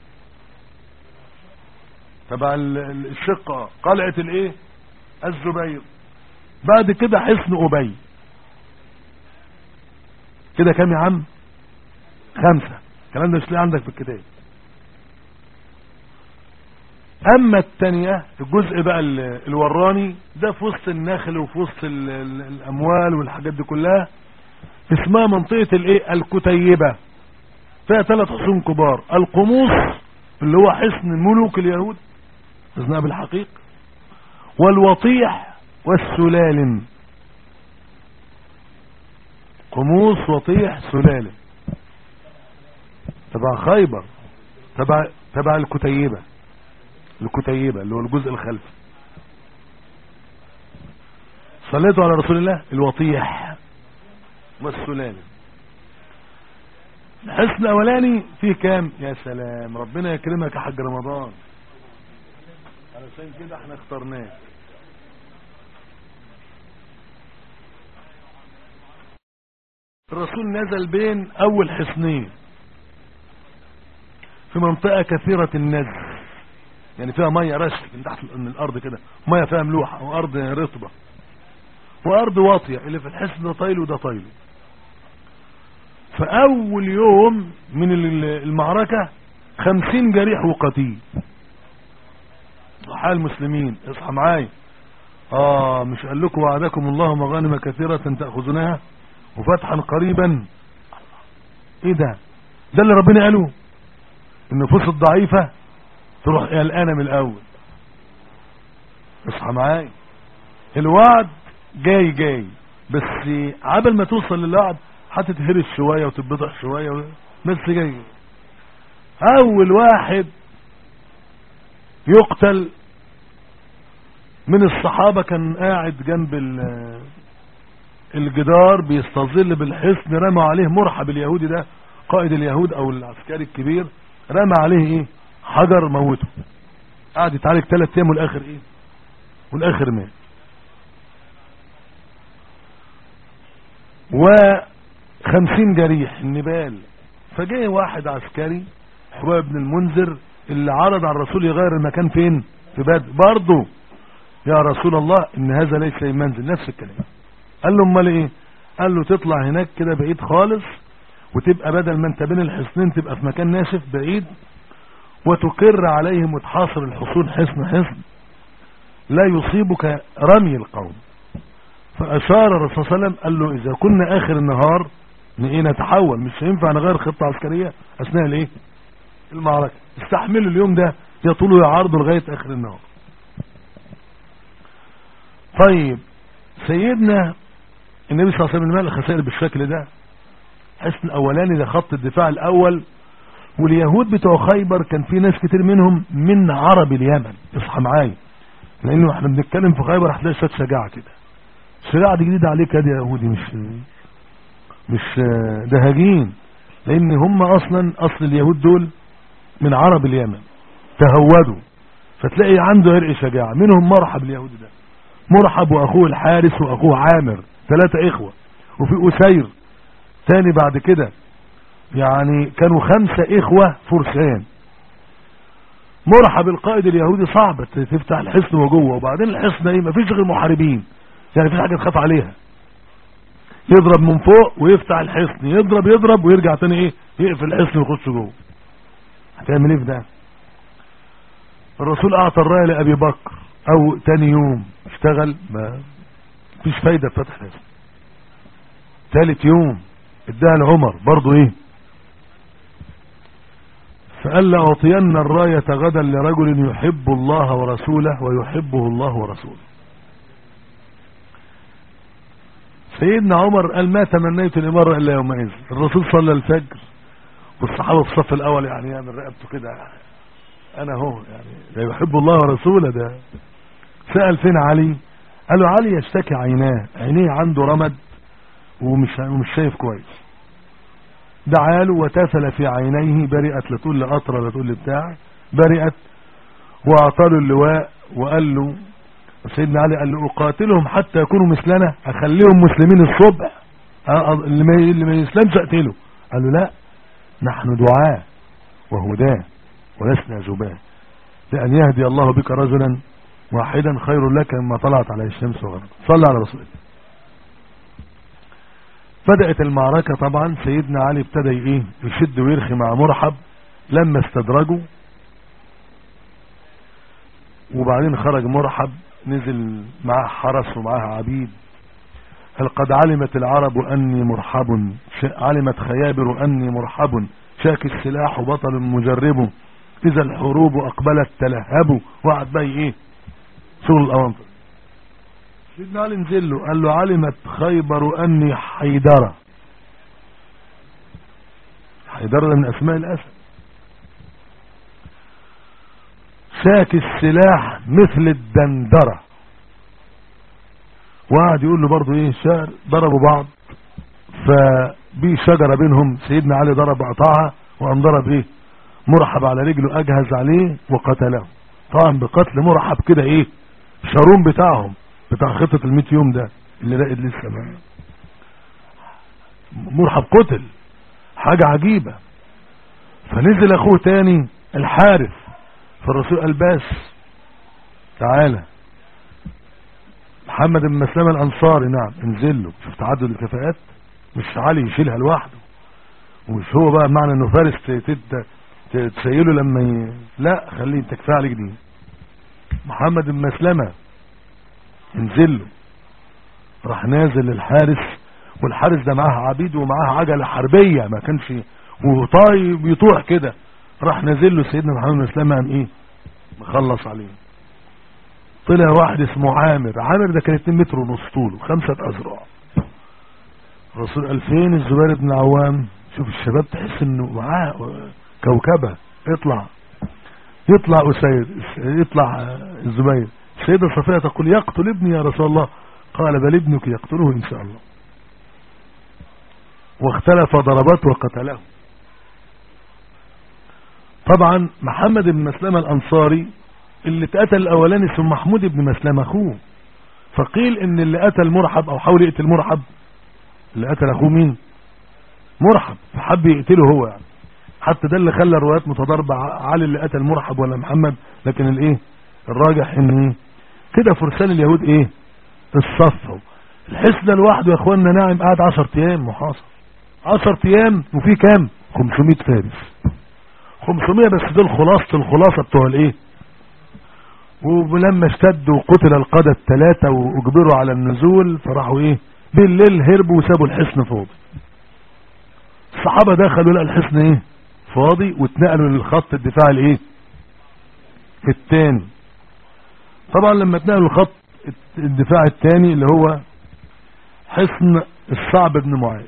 Speaker 1: تبع الشقة قلعة الايه الزبير بعد كده حصن ابي كده كام يا عم خمسة الكلام ده مش لاقي عندك في الكتاب اما التانية الجزء بقى الوراني ده في وسط النخل وفي وسط الاموال والحاجات دي كلها اسمها منطقة الايه الكتيبة فيها ثلاث حصون كبار القموص اللي هو حصن ملوك اليهود اذنها بالحقيق والوطيح والسلالم قموص وطيح سلالم تبع خيبر تبع تبع الكتيبة الكتيبة اللي هو الجزء الخلفي صليتوا على رسول الله الوطيح والسلالم الحسن الاولاني فيه كام يا سلام ربنا يكرمك يا حاج رمضان علشان كده احنا اخترناه الرسول نزل بين اول حصنين في منطقة كثيرة النزل يعني فيها مية رشف من تحت من الارض كده مية فيها ملوحة وارض رطبة وارض واطية اللي في الحصن ده طايل وده طايل فاول يوم من المعركة خمسين جريح وقتيل ضحايا المسلمين اصحى معايا اه مش قال لكم وعدكم الله مغانم كثيرة تأخذونها وفتحا قريبا ايه ده ده اللي ربنا قاله النفوس الضعيفة تروح قلقانة من الاول اصحى معايا الوعد جاي جاي بس عبل ما توصل للوعد هتتهرس شوية وتتبضح شوية بس جاي اول واحد يقتل من الصحابة كان قاعد جنب الجدار بيستظل بالحصن رمى عليه مرحب اليهودي ده قائد اليهود او العسكري الكبير رمى عليه ايه حجر موته قعد يتعالج ثلاث ايام والاخر ايه والاخر مات وخمسين جريح النبال فجاء واحد عسكري حباب بن المنذر اللي عرض على الرسول يغير المكان فين في بدر برضه يا رسول الله ان هذا ليس منزل نفس الكلام قال له امال ايه قال له تطلع هناك كده بعيد خالص وتبقى بدل ما انت بين الحصنين تبقى في مكان ناشف بعيد وتكر عليهم وتحاصر الحصون حصن حصن لا يصيبك رمي القوم فاشار الرسول صلى الله عليه وسلم قال له اذا كنا اخر النهار ايه نتحول مش هينفع نغير خطة عسكرية اثناء الايه المعركة استحملوا اليوم ده يطولوا يعرضوا لغاية اخر النهار طيب سيدنا النبي صلى الله عليه وسلم مال الخسائر بالشكل ده حسن الاولاني ده خط الدفاع الاول واليهود بتوع خيبر كان في ناس كتير منهم من عرب اليمن اصحى معايا لانه احنا بنتكلم في خيبر هتلاقي شويه شجاعه كده الشجاعه دي جديده عليك يا يهودي مش مش دهاجين لان هم اصلا اصل اليهود دول من عرب اليمن تهودوا فتلاقي عنده عرق شجاعه منهم مرحب اليهودي ده مرحب واخوه الحارس واخوه عامر ثلاثة اخوة وفي اسير تاني بعد كده يعني كانوا خمسة اخوة فرسان مرحب القائد اليهودي صعب تفتح الحصن وجوه وبعدين الحصن ايه مفيش غير محاربين يعني مفيش حاجة تخاف عليها يضرب من فوق ويفتح الحصن يضرب يضرب ويرجع تاني ايه يقفل الحصن ويخش جوه هتعمل ايه في ده الرسول اعطى الرايه لابي بكر او تاني يوم اشتغل ما فيش فايدة في فتح الحصن ثالث يوم اداها لعمر برضو ايه فقال لأعطين الراية غدا لرجل يحب الله ورسوله ويحبه الله ورسوله سيدنا عمر قال ما تمنيت الإمارة إلا يومئذ الرسول صلى الفجر والصحابة في الصف الاول يعني يعمل رقبته كده انا هو يعني ده يحب الله ورسوله ده سأل فين علي قال له علي يشتكي عيناه عينيه عنده رمد ومش ومش شايف كويس دعا له وتفل في عينيه برئت لا تقول لقطره لا تقول لبتاع برئت واعطى له اللواء وقال له سيدنا علي قال له اقاتلهم حتى يكونوا مثلنا اخليهم مسلمين الصبح أه، اللي ما اللي ما يسلمش اقتله قال له لا نحن دعاة وهداة ولسنا زبان لأن يهدي الله بك رجلا واحدا خير لك مما طلعت عليه الشمس وغربت صلى على رسول الله بدأت المعركة طبعا سيدنا علي ابتدى ايه يشد ويرخي مع مرحب لما استدرجوا وبعدين خرج مرحب نزل معاه حرس ومعاه عبيد هل قد علمت العرب أني مرحب علمت خيابر أني مرحب شاك السلاح بطل مجرب إذا الحروب أقبلت تلهب وقعد بقى إيه شغل الأوانطة سيدنا علي نزل له قال له علمت خيبر أني حيدرة حيدرة من أسماء الأسد شاك السلاح مثل الدندرة وقعد يقول له برضه ايه شعر ضربوا بعض فبي شجرة بينهم سيدنا علي ضرب قطعها وقام ضرب ايه مرحب على رجله اجهز عليه وقتله طبعا بقتل مرحب كده ايه شارون بتاعهم بتاع خطة الميت يوم ده اللي راقد لسه ما مرحب قتل حاجة عجيبة فنزل اخوه تاني الحارث فالرسول قال بس تعالى محمد بن مسلمة الانصاري نعم انزل له شوف تعدد الكفاءات مش علي يشيلها لوحده ومش هو بقى معنى انه فارس تسيله لما ي... لا خليه انت كفايه عليك دي محمد بن مسلمة انزل له راح نازل للحارس والحارس ده معاه عبيد ومعاه عجلة حربية ما كانش وطاي بيطوح كده راح نازل له سيدنا محمد بن مسلمة قام ايه مخلص عليه طلع واحد اسمه عامر عامر ده كان 2 متر ونص طوله خمسة اذرع الرسول 2000 الزبير بن عوام شوف الشباب تحس انه معاه كوكبة اطلع يطلع أسيد يطلع الزبير السيدة صفية تقول يقتل ابني يا رسول الله قال بل ابنك يقتله إن شاء الله واختلف ضربات وقتله طبعا محمد بن مسلمة الأنصاري اللي اتقتل الأولاني اسمه محمود بن مسلمة أخوه فقيل ان اللي قتل مرحب او حاول يقتل مرحب اللي قتل اخوه مين مرحب فحب يقتله هو يعني حتى ده اللي خلى الروايات متضاربة علي اللي قتل مرحب ولا محمد لكن الايه الراجح ان ايه كده فرسان اليهود ايه الصف الحصن لوحده يا اخوانا ناعم قاعد 10 ايام محاصر 10 ايام وفي كام 500 فارس 500 بس دول خلاصة الخلاصة بتوع الايه ولما اشتدوا قتل القادة الثلاثة واجبروا على النزول فراحوا ايه بالليل هربوا وسابوا الحصن فاضي الصحابة دخلوا لقى الحصن ايه فاضي واتنقلوا للخط الدفاع الايه الثاني طبعا لما اتنقلوا الخط الدفاع الثاني اللي هو حصن الصعب بن معاذ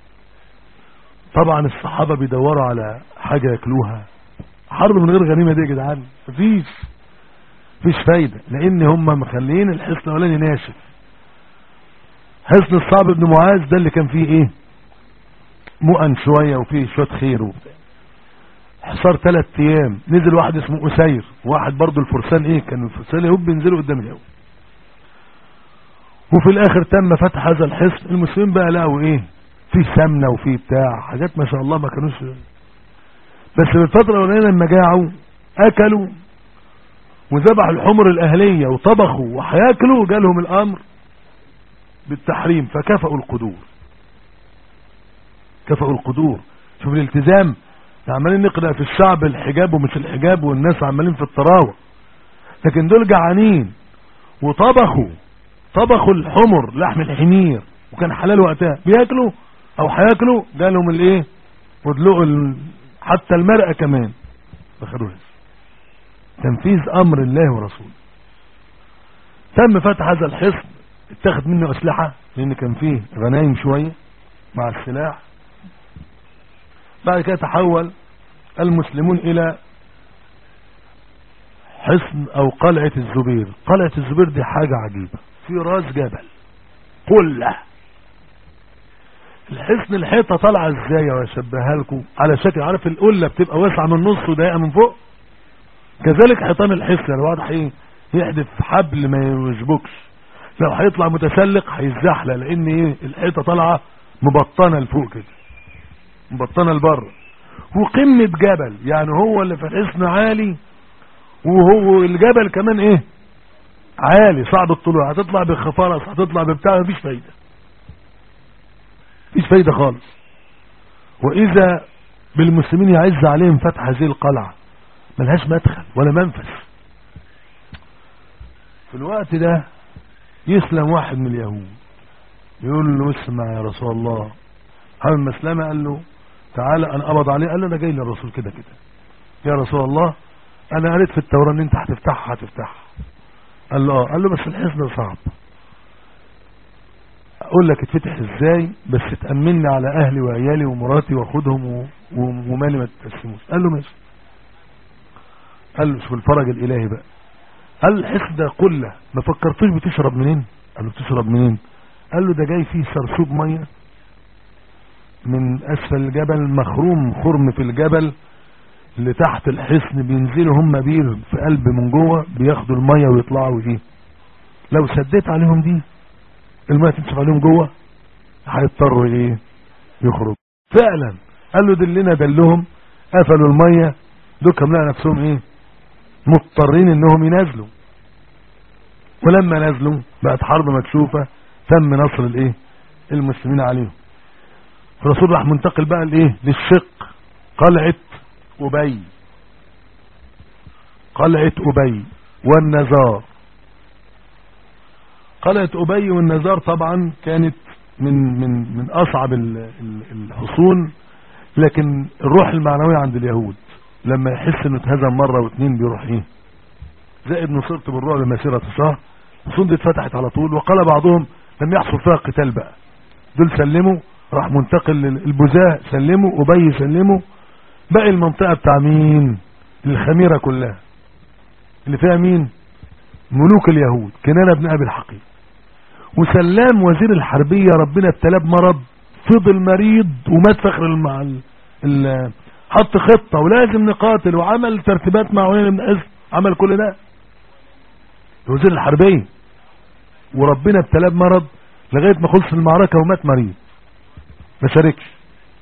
Speaker 1: طبعا الصحابة بيدوروا على حاجة ياكلوها حرب من غير غنيمة دي يا جدعان مفيش مفيش فايدة لان هم مخليين الحصن الاولاني ناشف حصن الصعب بن معاذ ده اللي كان فيه ايه مؤن شوية وفيه شوية خير وبتاع حصار ثلاث ايام نزل واحد اسمه اسير واحد برضو الفرسان ايه كانوا الفرسان اليهود بينزلوا قدام اليهود وفي الاخر تم فتح هذا الحصن المسلمين بقى لقوا ايه في سمنة وفي بتاع حاجات ما شاء الله ما كانوش بس في الفترة الاولانيه لما جاعوا اكلوا وذبحوا الحمر الاهلية وطبخوا وهياكلوا جالهم الامر بالتحريم فكفأوا القدور كفأوا القدور شوف الالتزام عمالين نقرأ في الشعب الحجاب ومش الحجاب والناس عمالين في الطراوة لكن دول جعانين وطبخوا طبخوا الحمر لحم الحمير وكان حلال وقتها بياكلوا او هياكلوا جالهم الايه ودلقوا ال... حتى المرأة كمان بخدوها تنفيذ امر الله ورسوله تم فتح هذا الحصن اتخذ منه اسلحة لان كان فيه غنايم شوية مع السلاح بعد كده تحول المسلمون الى حصن او قلعة الزبير قلعة الزبير دي حاجة عجيبة في راس جبل قلة الحصن الحيطة طالعة ازاي واشبهها لكم على شكل عارف القلة بتبقى واسعة من النص وضيقة من فوق كذلك حيطان الحصن يعني واضح ايه يحدف حبل ما يشبكش لو هيطلع متسلق هيزحلق لان ايه الحيطة طالعة مبطنة لفوق كده مبطنة لبره وقمة جبل يعني هو اللي في الحصن عالي وهو الجبل كمان ايه عالي صعب الطلوع هتطلع بخفارس هتطلع ببتاع مفيش فايدة مفيش فايدة خالص واذا بالمسلمين يعز عليهم فتح هذه القلعة ملهاش مدخل ولا منفذ في الوقت ده يسلم واحد من اليهود يقول له اسمع يا رسول الله حامل مسلمة قال له تعالى انا قبض عليه قال له انا جاي للرسول كده كده يا رسول الله انا قريت في التوراة ان انت هتفتحها هتفتحها قال له اه قال له بس الحزن صعب اقول لك اتفتح ازاي بس تأمني على اهلي وعيالي ومراتي واخدهم و- و- ومالي ما تتقسموش قال له ماشي قال له شوف الفرج الالهي بقى قال الحس ده قلة ما فكرتوش بتشرب منين قال له بتشرب منين قال له ده جاي فيه سرسوب مية من اسفل الجبل مخروم خرم في الجبل اللي تحت الحصن بينزلوا هم بير في قلب من جوه بياخدوا المية ويطلعوا دي لو سديت عليهم دي المية تنشف عليهم جوه هيضطروا ايه يخرج فعلا قال له دلنا دلهم قفلوا المية دوكم لقى نفسهم ايه مضطرين انهم ينزلوا ولما نزلوا بقت حرب مكشوفة تم نصر الايه المسلمين عليهم الرسول راح منتقل بقى لايه للشق قلعة ابي قلعة ابي والنزار قلعة ابي والنزار طبعا كانت من من من اصعب ال- ال- الحصون لكن الروح المعنوية عند اليهود لما يحس انه اتهزم مرة واتنين بيروح ايه زائد نصرت بالرعب مسيرة شهر الحصون دي اتفتحت على طول وقال بعضهم لم يحصل فيها قتال بقى دول سلموا راح منتقل للبزاه سلموا ابي سلموا باقي المنطقة بتاع مين الخميرة كلها اللي فيها مين ملوك اليهود كنانة بن ابي الحقيق وسلام وزير الحربية ربنا ابتلاه بمرض فضل مريض ومات فخر المع... ال... ال... حط خطة ولازم نقاتل وعمل ترتيبات مع عيان بن حزب عمل كل ده وزير الحربية وربنا ابتلاه بمرض لغاية ما خلص المعركة ومات مريض ما شاركش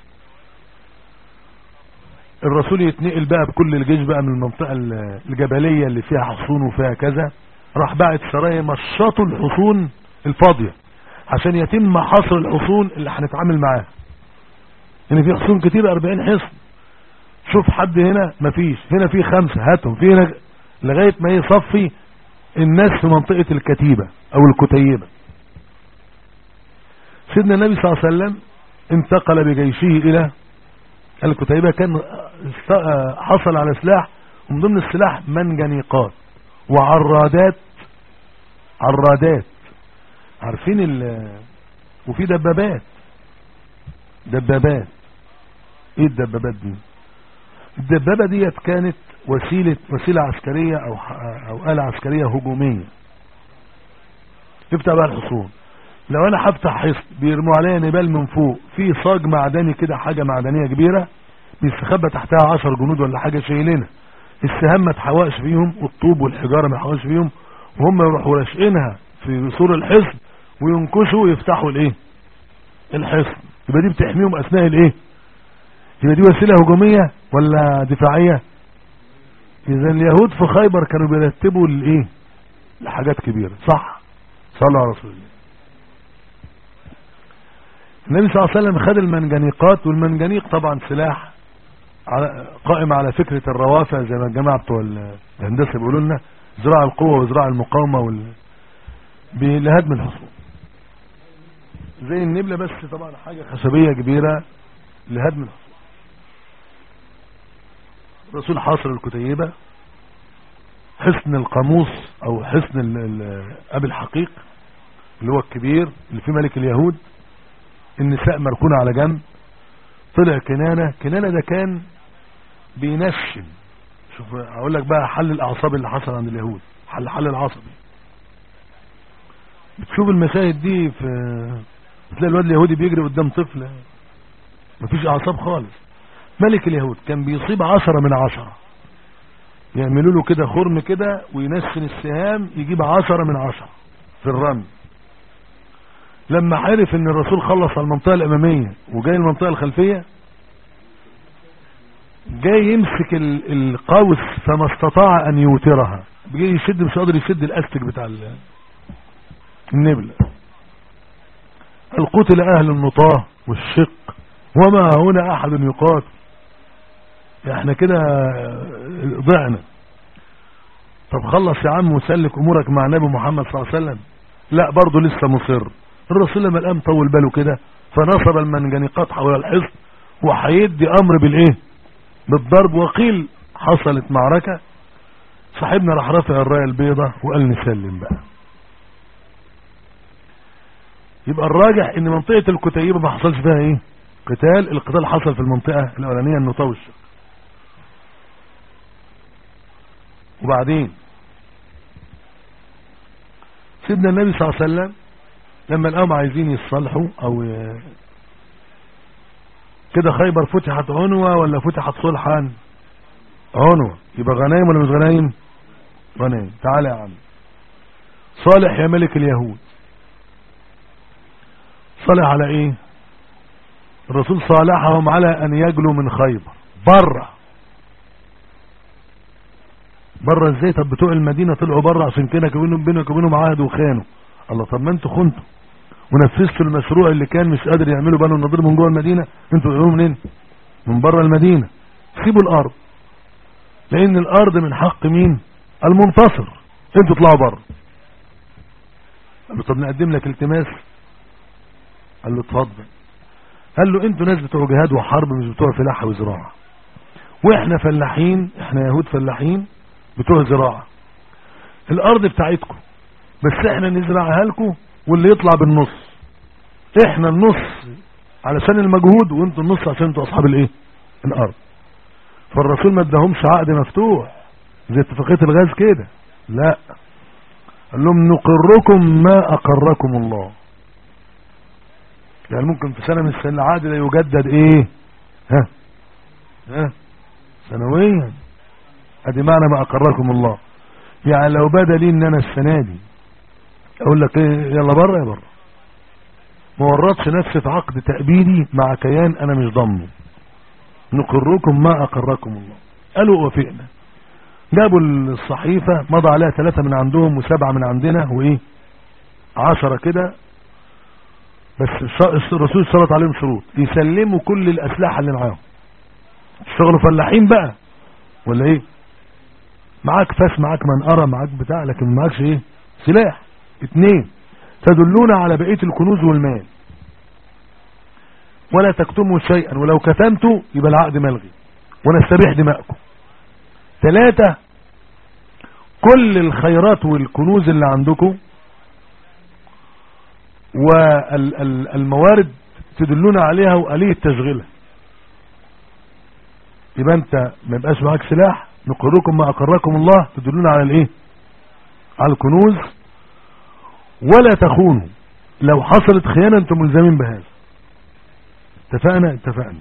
Speaker 1: الرسول يتنقل بقى بكل الجيش بقى من المنطقة ال- الجبلية اللي فيها حصون وفيها كذا راح بعت سرايا مشطوا الحصون الفاضية عشان يتم حصر الحصون اللي هنتعامل معاها يعني في حصون كتير 40 حصن شوف حد هنا مفيش هنا في خمسة هاتهم في هنا لغاية ما يصفي الناس في منطقة الكتيبة او الكتيبة سيدنا النبي صلى الله عليه وسلم انتقل بجيشه الى الكتيبة كان است- حصل على سلاح ومن ضمن السلاح منجنيقات وعرادات عرادات عارفين ال وفي دبابات دبابات ايه الدبابات دي الدبابة ديت كانت وسيلة وسيلة عسكرية او ح- او آلة عسكرية هجومية يفتح بقى الحصون لو انا هفتح حصن بيرموا عليا نبال من فوق في صاج معدني كده حاجة معدنية كبيرة بيستخبى تحتها عشر جنود ولا حاجة شايلينها السهام ما تحوقش فيهم والطوب والحجارة ما يحوقش فيهم وهم يروحوا راشقينها في سور الحصن وينكشوا ويفتحوا الايه الحصن يبقى دي بتحميهم اثناء الايه يبقى دي وسيلة هجومية ولا دفاعية اذا اليهود في خيبر كانوا بيرتبوا الايه لحاجات كبيرة صح صلى على رسول الله النبي صلى الله عليه وسلم خد المنجنيقات والمنجنيق طبعا سلاح على قائم على فكرة الروافع زي ما الجماعة بتوع الهندسة بيقولوا لنا زراع القوة وزراع المقاومة وال... ب- لهدم الحصون زي النبلة بس طبعا حاجة خشبية كبيرة لهدم الحصون الرسول حاصر الكتيبة حصن القاموس او حصن ال- ال- ابي الحقيق اللي هو الكبير اللي فيه ملك اليهود النساء مركونة على جنب طلع كنانة كنانة ده كان بينشن شوف اقول لك بقى حل الاعصاب اللي حصل عند اليهود حل حل العصبي بتشوف المشاهد دي في بتلاقي الواد اليهودي بيجري قدام طفل مفيش اعصاب خالص ملك اليهود كان بيصيب عشرة من عشرة يعملوا له كده خرم كده وينشن السهام يجيب عشرة من عشرة في الرمي لما عرف ان الرسول خلص على المنطقة الامامية وجاي المنطقة الخلفية جاي يمسك ال- القوس فما استطاع ان يوترها جاي يشد مش قادر يشد الاستك بتاع ال- النبلة هل قتل اهل النطاه والشق وما هنا احد يقاتل احنا كده ضعنا طب خلص يا عم وسلك امورك مع النبي محمد صلى الله عليه وسلم لا برضه لسه مصر الرسول لما الان طول باله كده فنصب المنجنيقات حول الحصن وهيدي امر بالايه بالضرب وقيل حصلت معركة صاحبنا راح رافع الراية البيضة وقال نسلم بقى يبقى الراجح ان منطقة الكتيبة ما حصلش فيها ايه قتال القتال حصل في المنطقة الاولانية النطاة والشق وبعدين سيدنا النبي صلى الله عليه وسلم لما القوم عايزين يصلحوا او ي- كده خيبر فتحت عنوة ولا فتحت صلحا عنوة يبقى غنايم ولا مش غنايم غنايم تعالى يا عم صالح يا ملك اليهود صالح على ايه الرسول صالحهم على ان يجلوا من خيبر بره بره ازاي طب بتوع المدينة طلعوا بره عشان كده كانوا بينك وبينهم عهد وخانوا الله طب ما انتوا خنتوا ونفذتوا المشروع اللي كان مش قادر يعملوا بنو النضير من جوه المدينة انتوا تعملوه منين من بره المدينة سيبوا الارض لان الارض من حق مين المنتصر انتوا اطلعوا بره قال له طب نقدم لك التماس قال له اتفضل قال له انتوا ناس بتوع جهاد وحرب مش بتوع فلاحة وزراعة واحنا فلاحين احنا يهود فلاحين بتوع زراعة الارض بتاعتكم بس احنا نزرعها لكم واللي يطلع بالنص احنا النص علشان المجهود وانتوا النص عشان انتوا اصحاب الايه الارض فالرسول ما اداهمش عقد مفتوح زي اتفاقية الغاز كده لا قال لهم نقركم ما اقركم الله يعني ممكن في سنة من السنة العقد ده يجدد ايه ها ها سنويا ادي معنى ما اقركم الله يعني لو بدا لي ان انا السنة دي اقول لك ايه يلا بره يا بره ما ورطش نفسي في عقد تأبيدي مع كيان انا مش ضمنه نقركم ما اقركم الله قالوا وافقنا جابوا الصحيفة مضى عليها ثلاثة من عندهم وسبعة من عندنا وايه عشرة كده بس الش- الرسول شرط عليهم شروط يسلموا كل الاسلحة اللي معاهم اشتغلوا فلاحين بقى ولا ايه معاك فاس معاك منقرة معاك بتاع لكن معاكش ايه سلاح اتنين تدلون على بقية الكنوز والمال ولا تكتموا شيئا ولو كتمتوا يبقى العقد ملغي ونستبيح دماءكم ثلاثة كل الخيرات والكنوز اللي عندكم والموارد تدلون عليها وآلية تشغيلها يبقى انت ما يبقاش معاك سلاح نقركم ما اقركم الله تدلون على الايه على الكنوز ولا تخونوا لو حصلت خيانة انتم ملزمين بهذا اتفقنا اتفقنا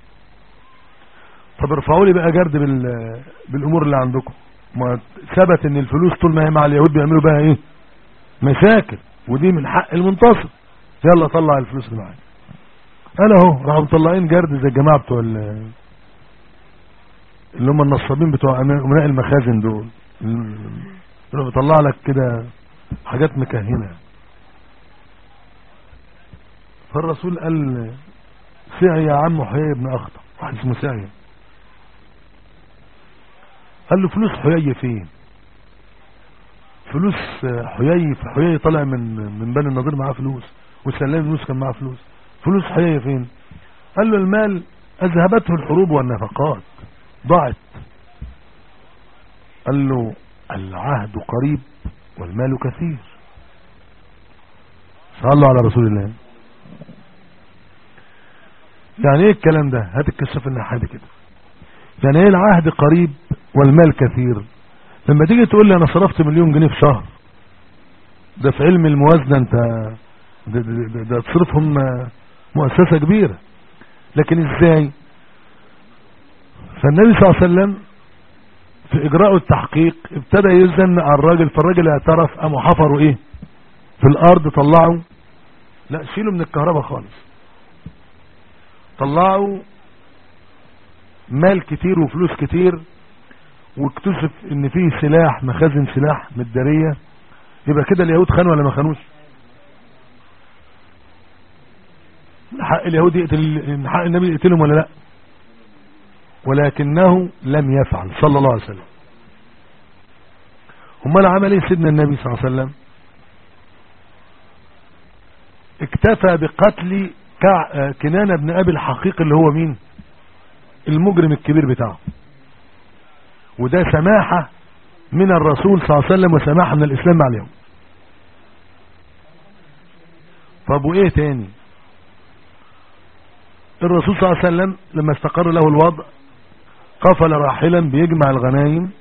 Speaker 1: طب ارفعوا لي بقى جرد بال... بالامور اللي عندكم ما ثبت ان الفلوس طول ما هي مع اليهود بيعملوا بها ايه مشاكل ودي من حق المنتصر يلا طلع الفلوس اللي معاك انا اهو راحوا مطلعين جرد زي الجماعه بتوع ال... اللي هم النصابين بتوع امناء المخازن دول اللي بيطلع لك كده حاجات مكهنه فالرسول قال سعي يا عم حيي بن اخطب واحد اسمه سعي قال له فلوس حيي فين فلوس حيي في حيي طالع من من بني النضير معاه فلوس وسلام يونس كان معاه فلوس فلوس حيي فين قال له المال اذهبته الحروب والنفقات ضاعت قال له العهد قريب والمال كثير صلوا على رسول الله يعني ايه الكلام ده هات الكشاف النحاة دي كده يعني ايه العهد قريب والمال كثير لما تيجي تقول لي انا صرفت مليون جنيه في شهر ده في علم الموازنة انت ده, ده, ده, ده تصرفهم مؤسسة كبيرة لكن ازاي فالنبي صلى الله عليه وسلم في اجراء التحقيق ابتدى يزن على الراجل فالراجل اعترف قاموا حفروا ايه في الارض طلعوا لا شيلوا من الكهرباء خالص طلعوا مال كتير وفلوس كتير واكتشف ان فيه سلاح مخازن سلاح مدارية يبقى كده اليهود خانوا ولا ما خانوش حق اليهود يقتل حق النبي يقتلهم ولا لا ولكنه لم يفعل صلى الله عليه وسلم امال عمل ايه سيدنا النبي صلى الله عليه وسلم اكتفى بقتل كنانة بن ابي الحقيق اللي هو مين المجرم الكبير بتاعه وده سماحة من الرسول صلى الله عليه وسلم وسماحة من الاسلام مع اليوم طب وايه تاني الرسول صلى الله عليه وسلم لما استقر له الوضع قفل راحلا بيجمع الغنايم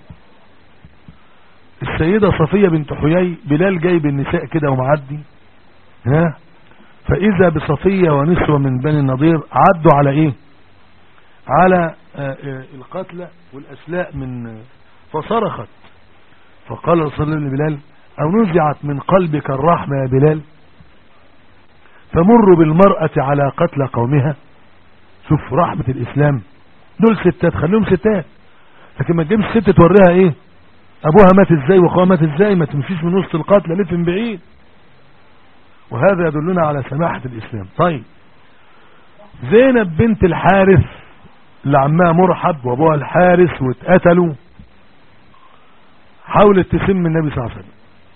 Speaker 1: السيدة صفية بنت حيي بلال جايب النساء كده ومعدي ها فإذا بصفية ونسوة من بني النضير عدوا على ايه على آآ آآ القتلى والأسلاء من فصرخت فقال رسول الله لبلال أو نزعت من قلبك الرحمة يا بلال فمروا بالمرأة على قتل قومها شوف رحمة الإسلام دول ستات خليهم ستات لكن ما تجيبش ست توريها ايه ابوها مات ازاي واخوها مات ازاي ما تمشيش من وسط القتلى لف من بعيد وهذا يدلنا على سماحة الاسلام طيب زينب بنت الحارث اللي عمها مرحب وابوها الحارث واتقتلوا حاولت تسم النبي صلى الله عليه وسلم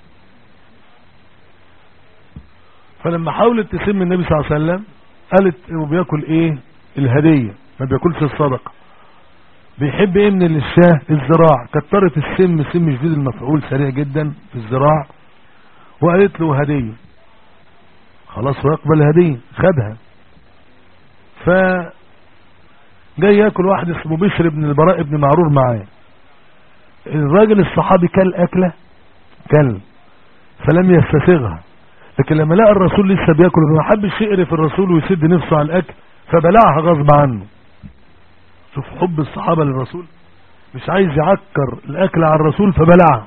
Speaker 1: فلما حاولت تسم النبي صلى الله عليه وسلم قالت انه بياكل ايه الهدية ما بياكلش الصدقة بيحب ايه من الشاه الزراع كترت السم سم جديد المفعول سريع جدا في الزراع وقالت له هدية خلاص هو يقبل الهدية خدها ف جاي ياكل واحد اسمه بشر بن البراء بن معرور معاه الراجل الصحابي كل اكله كل فلم يستسغها لكن لما لقى الرسول لسه بياكل ما حبش يقرف الرسول ويسد نفسه على الاكل فبلعها غصب عنه شوف حب الصحابة للرسول مش عايز يعكر الاكل على الرسول فبلعها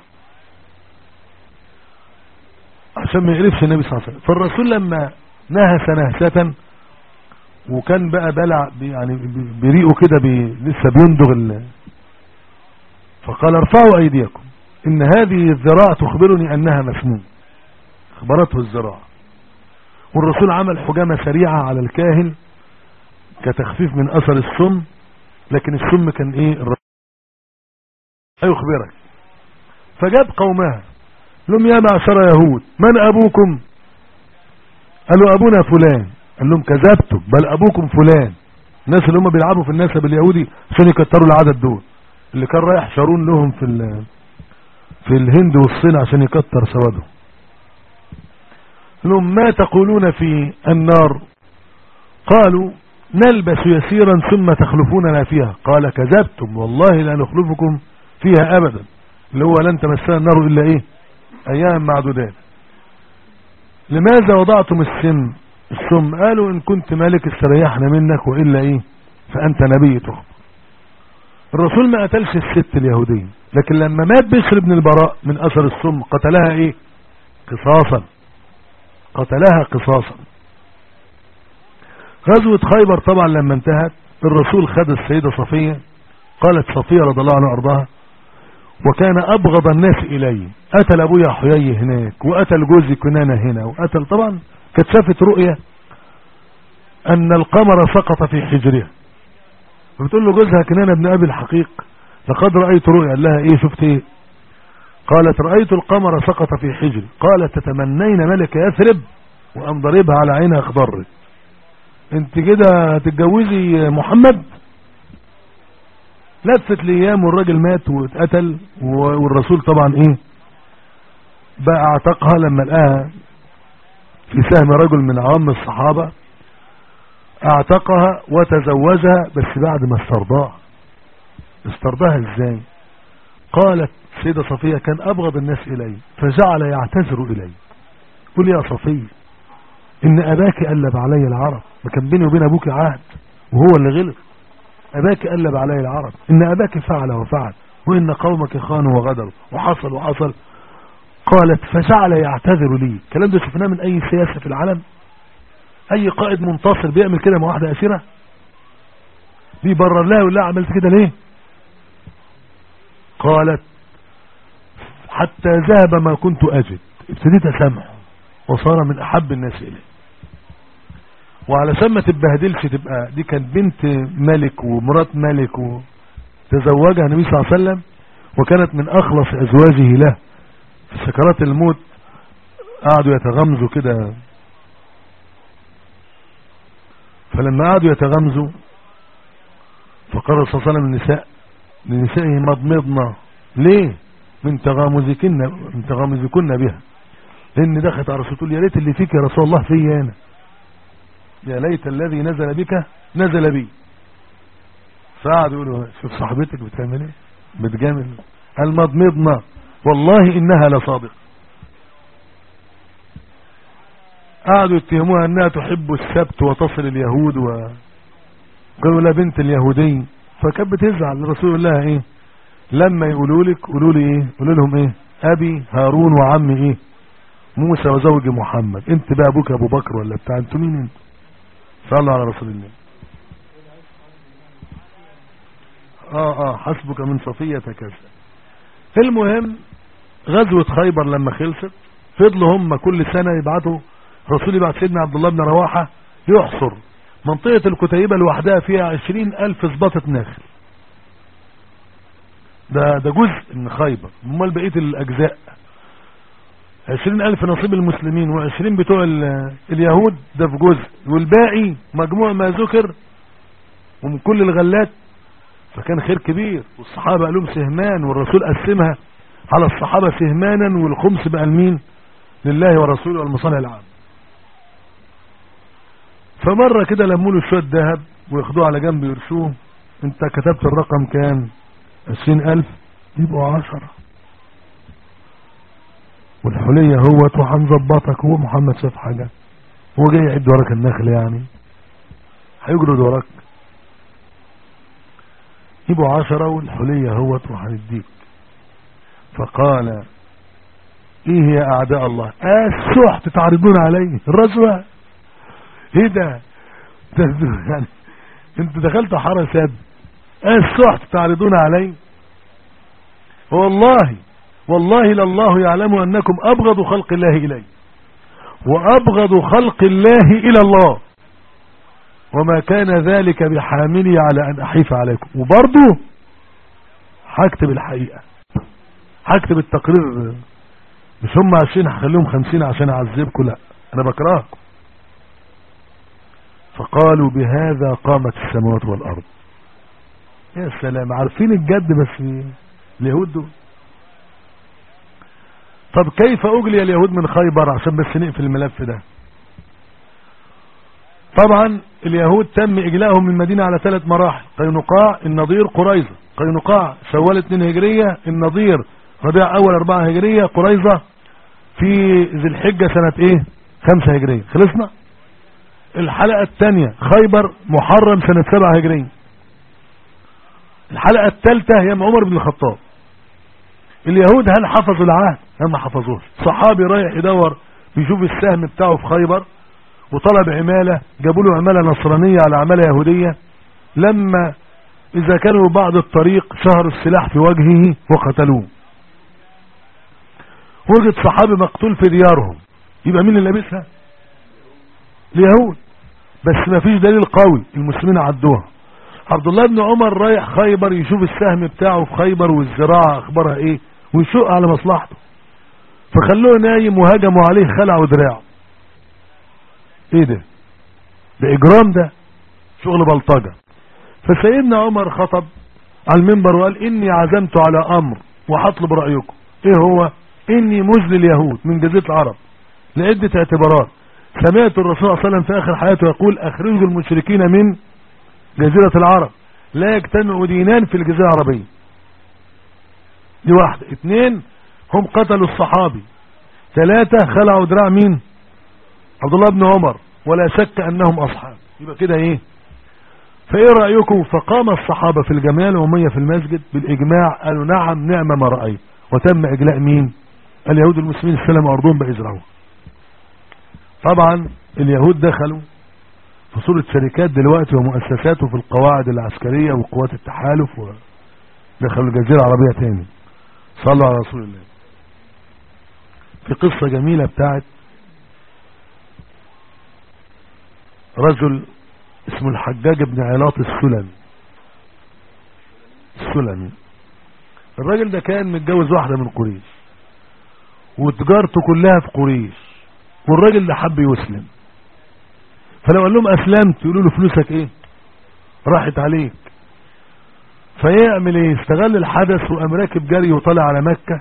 Speaker 1: عشان ما يقرفش النبي صلى الله عليه وسلم فالرسول لما نهس نهسة وكان بقى بلع يعني بريقه كده بي لسه بيندغ ال... فقال ارفعوا ايديكم ان هذه الذراع تخبرني انها مسموم اخبرته الذراع والرسول عمل حجامة سريعة على الكاهن كتخفيف من اثر السم لكن السم كان ايه الرسول يخبرك فجاب قومها لهم يا معشر يهود من ابوكم قالوا ابونا فلان قال لهم كذبتم بل ابوكم فلان الناس اللي هم بيلعبوا في النسب اليهودي عشان يكتروا العدد دول اللي كان رايح شارون لهم في في الهند والصين عشان يكتر سوادهم لهم ما تقولون في النار قالوا نلبس يسيرا ثم تخلفوننا فيها قال كذبتم والله لا نخلفكم فيها ابدا اللي هو لن تمسنا النار الا ايه ايام معدودات لماذا وضعتم السم السم قالوا ان كنت مالك استريحنا منك والا ايه فانت نبي تخبر الرسول ما قتلش الست اليهودية لكن لما مات بشر بن البراء من اثر السم قتلها ايه قصاصا قتلها قصاصا غزوة خيبر طبعا لما انتهت الرسول خد السيدة صفية قالت صفية رضي الله عنها وارضاها وكان ابغض الناس الي قتل ابويا حيي هناك وقتل جوزي كنانة هنا وقتل طبعا كانت شافت رؤية ان القمر سقط في حجرها فبتقول له جوزها كنانة ابن ابي الحقيق لقد رأيت رؤيا قال لها ايه شفت ايه قالت رأيت القمر سقط في حجري قالت تتمنين ملك يثرب وقام ضربها على عينها اخضرت انت كده هتتجوزي محمد لفت الايام والراجل مات واتقتل والرسول طبعا ايه بقى اعتقها لما لقاها في سهم رجل من عوام الصحابة اعتقها وتزوجها بس بعد ما استرضاها استرضاها ازاي قالت سيدة صفية كان ابغض الناس الي فجعل يعتذر الي قل يا صفية ان اباك قلب علي العرب ما كان بيني وبين ابوك عهد وهو اللي غلط اباك قلب علي العرب ان اباك فعل وفعل وان قومك خانوا وغدروا وحصل وحصل قالت فجعل يعتذر لي الكلام ده شفناه من اي سياسة في العالم اي قائد منتصر بيعمل كده مع واحدة اسيرة بيبرر لها ولا عملت كده ليه قالت حتى ذهب ما كنت اجد ابتديت اسامحه وصار من احب الناس الي وعلشان ما تتبهدلش تبقى دي كانت بنت ملك ومرات ملك وتزوجها النبي صلى الله عليه وسلم وكانت من اخلص ازواجه له في سكرات الموت قعدوا يتغمزوا كده فلما قعدوا يتغمزوا فقال الرسول صلى الله عليه وسلم النساء لنسائه مضمضنا ليه من تغامزكن من تغامزكن بها لان دخلت على الرسول يا ريت اللي فيك يا رسول الله فيا انا يا ليت الذي نزل بك نزل بي فقعد يقولوا شوف صاحبتك بتعمل ايه بتجامل المضمضنا والله انها لصادق قعدوا يتهموها انها تحب السبت وتصل اليهود و قالوا لا بنت اليهودي فكانت بتزعل الرسول يقول لها ايه لما يقولوا لك قولوا لي ايه قولوا لهم ايه ابي هارون وعمي ايه موسى وزوج محمد انت بقى ابوك ابو بكر ولا بتاع انتوا مين انت صلوا على رسول الله اه اه حسبك من صفية كذا المهم غزوة خيبر لما خلصت فضلوا هم كل سنة يبعتوا رسول يبعت سيدنا عبد الله بن رواحة يحصر منطقة الكتيبة لوحدها فيها عشرين الف سباطة ناخل ده ده جزء من خيبر امال بقية الاجزاء عشرين الف نصيب المسلمين وعشرين بتوع اليهود ده في جزء والباقي مجموع ما ذكر ومن كل الغلات فكان خير كبير والصحابة قالوا سهمان والرسول قسمها على الصحابة سهمانا والخمس بقى لمين لله ورسوله والمصالح العام فمرة كده لموا له شوية ذهب وياخدوه على جنب يرشوه انت كتبت الرقم كام عشرين الف يبقوا عشرة والحلية هو وهنظبطك هو محمد شاف حاجة هو جاي يعد وراك النخل يعني هيجرد وراك يبقوا عشرة والحلية هو وهنديك فقال ايه يا اعداء الله السحت تعرضون علي الرجوة ايه ده يعني انت دخلت حارة سد السحت تعرضون علي والله والله لله يعلم انكم ابغض خلق الله الي وابغض خلق الله الى الله وما كان ذلك بحاملي على ان احيف عليكم وبرضه هكتب الحقيقة هكتب التقرير مش هم عشرين هخليهم خمسين عشان اعذبكم لا انا بكرهكم فقالوا بهذا قامت السماوات والارض يا سلام عارفين الجد بس اليهود دول طب كيف اجلي اليهود من خيبر عشان بس نقفل الملف ده طبعا اليهود تم اجلائهم من المدينة على ثلاث مراحل قينقاع النضير قريظة قينقاع شوال 2 هجرية النضير ربيع اول 4 هجرية قريظة في ذي الحجة سنة ايه 5 هجرية خلصنا الحلقة الثانية خيبر محرم سنة 7 هجرية الحلقة الثالثة هي عمر بن الخطاب اليهود هل حفظوا العهد هم ما حفظوش صحابي رايح يدور بيشوف السهم بتاعه في خيبر وطلب عمالة جابوا له عمالة نصرانية على عمالة يهودية لما اذا كانوا بعض الطريق شهروا السلاح في وجهه وقتلوه وجد صحابي مقتول في ديارهم يبقى مين اللي لابسها اليهود بس ما فيش دليل قوي المسلمين عدوها عبد الله بن عمر رايح خيبر يشوف السهم بتاعه في خيبر والزراعة اخبارها ايه ويشق على مصلحته فخلوه نايم وهجموا عليه خلعوا دراعه ايه ده ده اجرام ده شغل بلطجة فسيدنا عمر خطب على المنبر وقال اني عزمت على امر وهطلب رأيكم ايه هو اني مزل اليهود من جزيرة العرب لعدة اعتبارات سمعت الرسول صلى الله عليه وسلم في آخر حياته يقول أخرجوا المشركين من جزيرة العرب لا يجتمع دينان في الجزيرة العربية دي واحدة اثنين هم قتلوا الصحابي ثلاثة خلعوا دراع مين عبد الله بن عمر ولا شك أنهم أصحاب يبقى كده ايه فايه رأيكم فقام الصحابة في الجمعية الأمية في المسجد بالإجماع قالوا نعم نعم ما رأيت وتم إجلاء مين اليهود المسلمين السلام أرضهم بإزرعهم طبعا اليهود دخلوا في صورة شركات دلوقتي ومؤسسات وفي القواعد العسكرية وقوات التحالف ودخلوا الجزيرة العربية تاني صلوا على رسول الله في قصة جميلة بتاعت رجل اسمه الحجاج بن علاط السلمي السلمي الراجل ده كان متجوز واحدة من قريش وتجارته كلها في قريش والراجل ده حب يسلم فلو قال لهم اسلمت يقولوا له فلوسك ايه راحت عليك فيعمل ايه استغل الحدث وقام راكب جري وطالع على مكة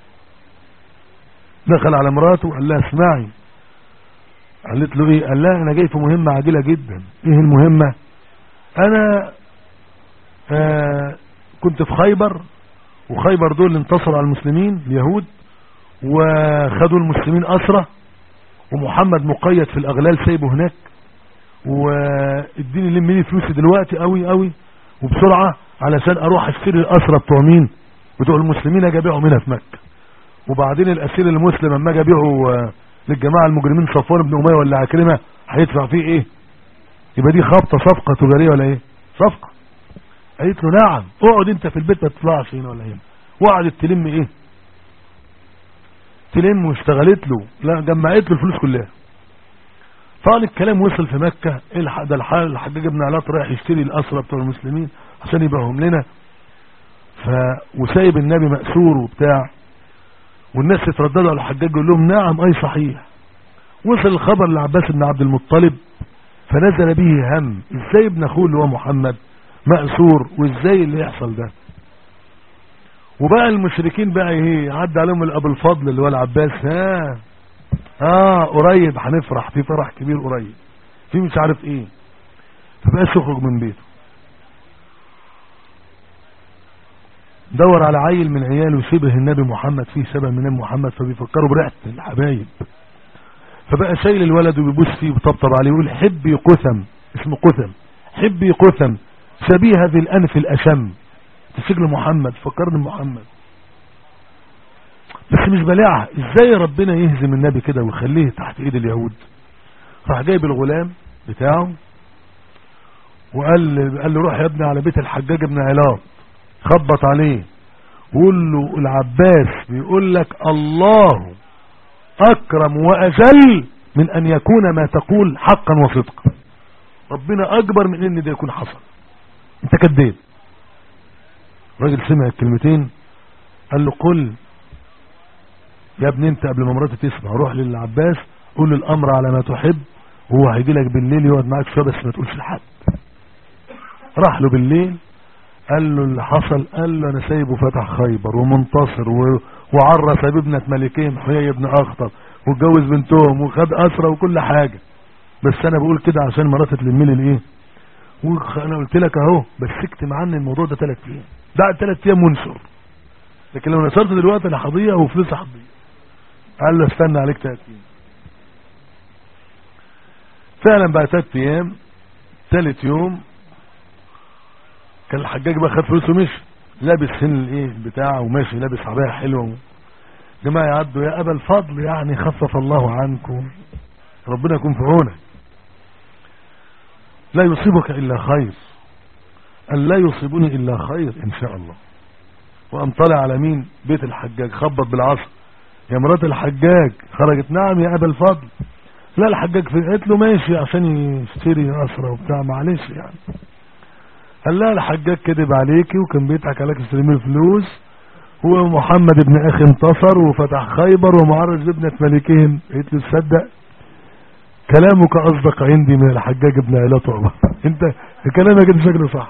Speaker 1: دخل على مراته وقال لها اسمعي قالت له ايه قال لها انا جاي في مهمة عاجلة جدا ايه المهمة انا آه كنت في خيبر وخيبر دول انتصروا على المسلمين اليهود وخدوا المسلمين اسرة ومحمد مقيد في الاغلال سايبه هناك واديني لم لي فلوسي دلوقتي قوي قوي وبسرعة علشان اروح اشتري الاسرة بتوع مين بتوع المسلمين اجي ابيعهم هنا في مكة وبعدين الاسير المسلم اما اجي ابيعه للجماعة المجرمين صفوان بن اميه ولا عكرمة هيدفع فيه ايه يبقى دي خبطة صفقة تجارية ولا ايه صفقة قالت له نعم اقعد انت في البيت ما تطلعش هنا ولا هنا وقعدت تلم ايه تلم واشتغلت له لا جمعت له الفلوس كلها طبعا الكلام وصل في مكة الحق ده الحال الحجاج بن علاط رايح يشتري الأسرى بتوع المسلمين عشان يبقهم لنا ف وسايب النبي مأسور وبتاع والناس يترددوا على الحجاج يقول لهم نعم اي صحيح وصل الخبر لعباس بن عبد المطلب فنزل به هم ازاي ابن اخوه اللي هو محمد مأسور وازاي اللي يحصل ده وبقى المشركين بقى ايه عدى عليهم الاب الفضل اللي هو العباس ها اه قريب هنفرح في فرح كبير قريب في مش عارف ايه فبقاش يخرج من بيته دور على عيل من عياله شبه النبي محمد فيه شبه من النبي محمد فبيفكروا بريحه الحبايب فبقى شايل الولد وبيبوس فيه وبيطبطب عليه ويقول حبي قثم اسمه قثم حبي قثم شبيه ذي الانف الاشم تشكل محمد فكرني محمد بس مش بلاعها ازاي ربنا يهزم النبي كده ويخليه تحت ايد اليهود راح جايب الغلام بتاعه وقال قال له روح يا ابني على بيت الحجاج بن علاط خبط عليه وقول له العباس بيقول لك الله اكرم واجل من ان يكون ما تقول حقا وصدقا ربنا اكبر من ان ده يكون حصل انت كذاب الراجل سمع الكلمتين قال له قل يا ابني انت قبل ما مراتي تسمع روح للعباس قول له الامر على ما تحب وهو هيجي لك بالليل يقعد معاك شويه بس ما تقولش لحد راح له بالليل قال له اللي حصل قال له انا سايبه فتح خيبر ومنتصر و... وعرس بابنة ملكين حيي بن اخطر واتجوز بنتهم وخد اسرى وكل حاجة بس انا بقول كده عشان مراتي تلم لي الايه وانا قلت لك اهو بس اكتم عني الموضوع ده ثلاث ايام بعد ثلاث ايام ونشر لكن لو نشرت دلوقتي انا هضيع وفلوسي هتضيع قال له استنى عليك ثلاث ايام فعلا بعد ثلاث ايام ثالث يوم كان الحجاج بقى خد فلوسه ومشي لابس سن الايه بتاعه وماشي لابس عبايه حلوه جماعه يعدوا يا ابا الفضل يعني خفف الله عنكم ربنا يكون في عونك لا يصيبك الا خير قال لا يصيبني الا خير ان شاء الله وقام طالع على مين بيت الحجاج خبط بالعصر يا مرات الحجاج خرجت نعم يا ابا الفضل لا الحجاج في قالت له ماشي عشان يشتري اسره وبتاع معلش يعني قال لها الحجاج كذب عليكي وكان بيضحك عليك تسلمي فلوس هو محمد ابن اخي انتصر وفتح خيبر ومعرج ابنة ملكين قلت له تصدق كلامك اصدق عندي من الحجاج ابن علاء عمر انت كلامك كده شكله صح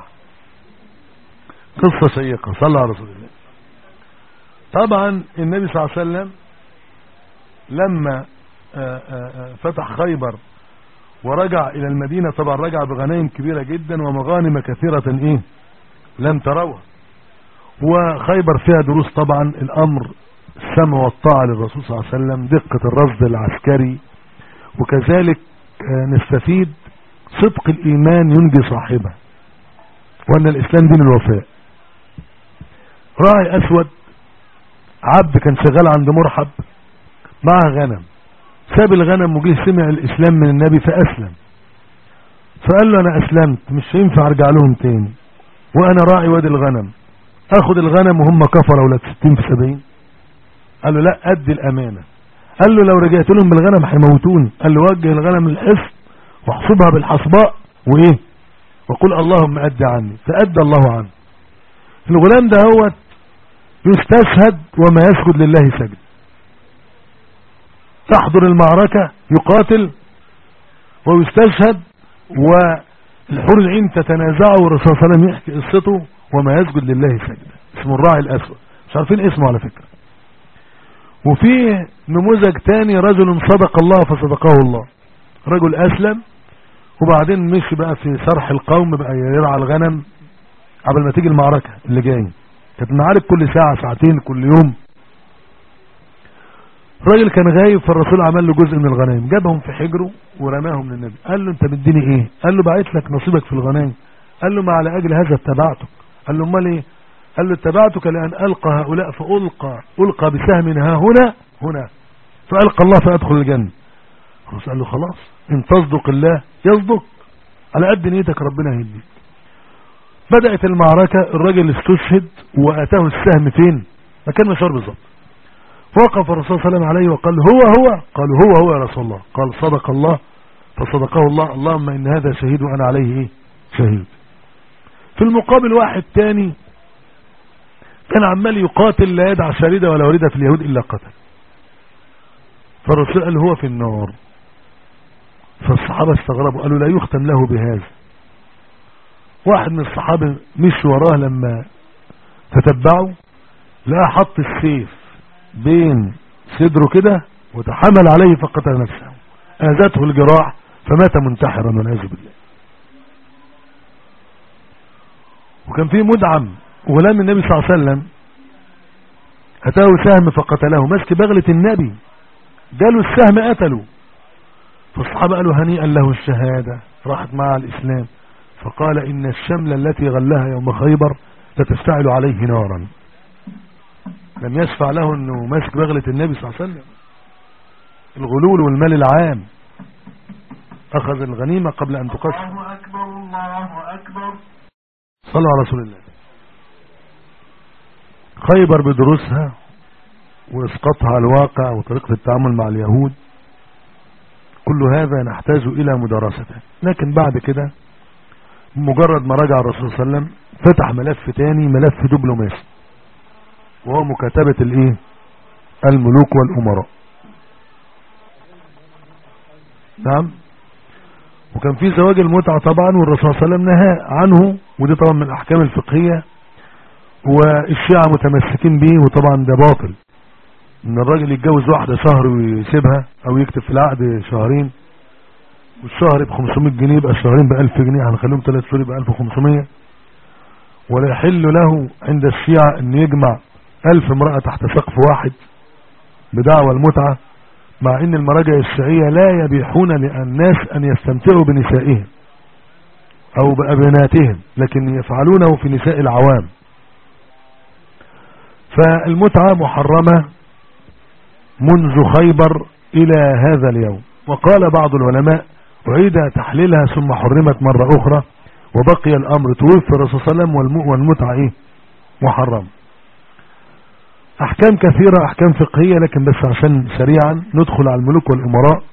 Speaker 1: قصة شيقة صلى على رسول الله طبعا النبي صلى الله عليه وسلم لما آه، آه، آه، فتح خيبر ورجع الى المدينة طبعا رجع بغنائم كبيرة جدا ومغانم كثيرة ايه لم تروها وخيبر فيها دروس طبعا الامر السمع والطاعة للرسول صلى الله عليه وسلم دقة الرصد العسكري وكذلك آه، نستفيد صدق الايمان ينجي صاحبه وان الاسلام دين الوفاء راعي اسود عبد كان شغال عند مرحب معه غنم ساب الغنم وجه سمع الاسلام من النبي فاسلم فقال له انا اسلمت مش هينفع ارجع لهم تاني وانا راعي وادي الغنم اخد الغنم وهم كفروا ولا 60 في 70 قال له لا ادي الامانه قال له لو رجعت لهم بالغنم هيموتوني قال له وجه الغنم للحصن واحصبها بالحصباء وايه وقل اللهم ادي عني فادى الله عنه الغلام ده هو يستشهد وما يسجد لله سجد تحضر المعركة يقاتل ويستشهد والحور العين تتنازعه والرسول صلى الله عليه وسلم يحكي قصته وما يسجد لله سجد اسمه الراعي الاسود مش عارفين اسمه على فكرة وفي نموذج تاني رجل صدق الله فصدقه الله رجل اسلم وبعدين مشي بقى في سرح القوم بقى يرعى الغنم قبل ما تيجي المعركة اللي جاي كانت المعارك كل ساعة ساعتين كل يوم الراجل كان غايب فالرسول عمل له جزء من الغنائم جابهم في حجره ورماهم للنبي قال له انت مديني ايه قال له بعت لك نصيبك في الغنائم قال له ما على اجل هذا اتبعتك قال له امال ايه قال له اتبعتك لان القى هؤلاء فالقى القى بسهم ها هنا هنا فالقى الله فادخل الجنه الرسول قال له خلاص ان تصدق الله يصدق على قد نيتك ربنا يهديك بدأت المعركة الراجل استشهد واتاه السهم فين مكان مشوار بالظبط فوقف الرسول صلى الله عليه وسلم عليه وقال هو هو قالوا هو هو يا رسول الله قال صدق الله فصدقه الله اللهم ان هذا شهيد وانا عليه ايه شهيد في المقابل واحد تاني كان عمال يقاتل لا يدع شريدة ولا وريدة في اليهود الا قتل فالرسول قال هو في النار فالصحابة استغربوا قالوا لا يختم له بهذا واحد من الصحابة مش وراه لما تتبعوا لا حط السيف بين صدره كده وتحمل عليه فقتل نفسه اذته الجراح فمات منتحرا والعياذ بالله وكان في مدعم غلام النبي صلى الله عليه وسلم اتاه سهم فقتله مسك بغلة النبي جاله السهم قتله فالصحابة قالوا هنيئا له الشهادة راحت مع الإسلام فقال إن الشملة التي غلها يوم خيبر لتشتعل عليه نارا لم يشفع له أنه ماسك بغلة النبي صلى الله عليه وسلم الغلول والمال العام أخذ الغنيمة قبل أن تقسم
Speaker 2: الله أكبر الله أكبر
Speaker 1: صلوا على رسول الله خيبر بدروسها وإسقاطها على الواقع وطريقة التعامل مع اليهود كل هذا نحتاج إلى مدرسته لكن بعد كده مجرد ما رجع الرسول صلى الله عليه وسلم فتح ملف تاني ملف دبلوماسي وهو مكاتبة الايه الملوك والامراء نعم وكان في زواج المتعة طبعا والرسول صلى الله عليه وسلم نهى عنه ودي طبعا من الاحكام الفقهية والشيعة متمسكين به وطبعا ده باطل ان الراجل يتجوز واحدة شهر ويسيبها او يكتب في العقد شهرين والشهر ب 500 جنيه يبقى الشهرين ب 1000 جنيه هنخليهم ثلاث شهور يبقى 1500 ولا يحل له عند الشيعة ان يجمع 1000 امرأة تحت سقف واحد بدعوى المتعة مع ان المراجع الشيعية لا يبيحون للناس ان يستمتعوا بنسائهم او بابناتهم لكن يفعلونه في نساء العوام فالمتعة محرمة منذ خيبر الى هذا اليوم وقال بعض العلماء أعيد تحليلها ثم حرمت مرة أخرى وبقي الأمر توفي الرسول صلى الله عليه وسلم والمتعة إيه محرم أحكام كثيرة أحكام فقهية لكن بس عشان سريعا ندخل على الملوك والأمراء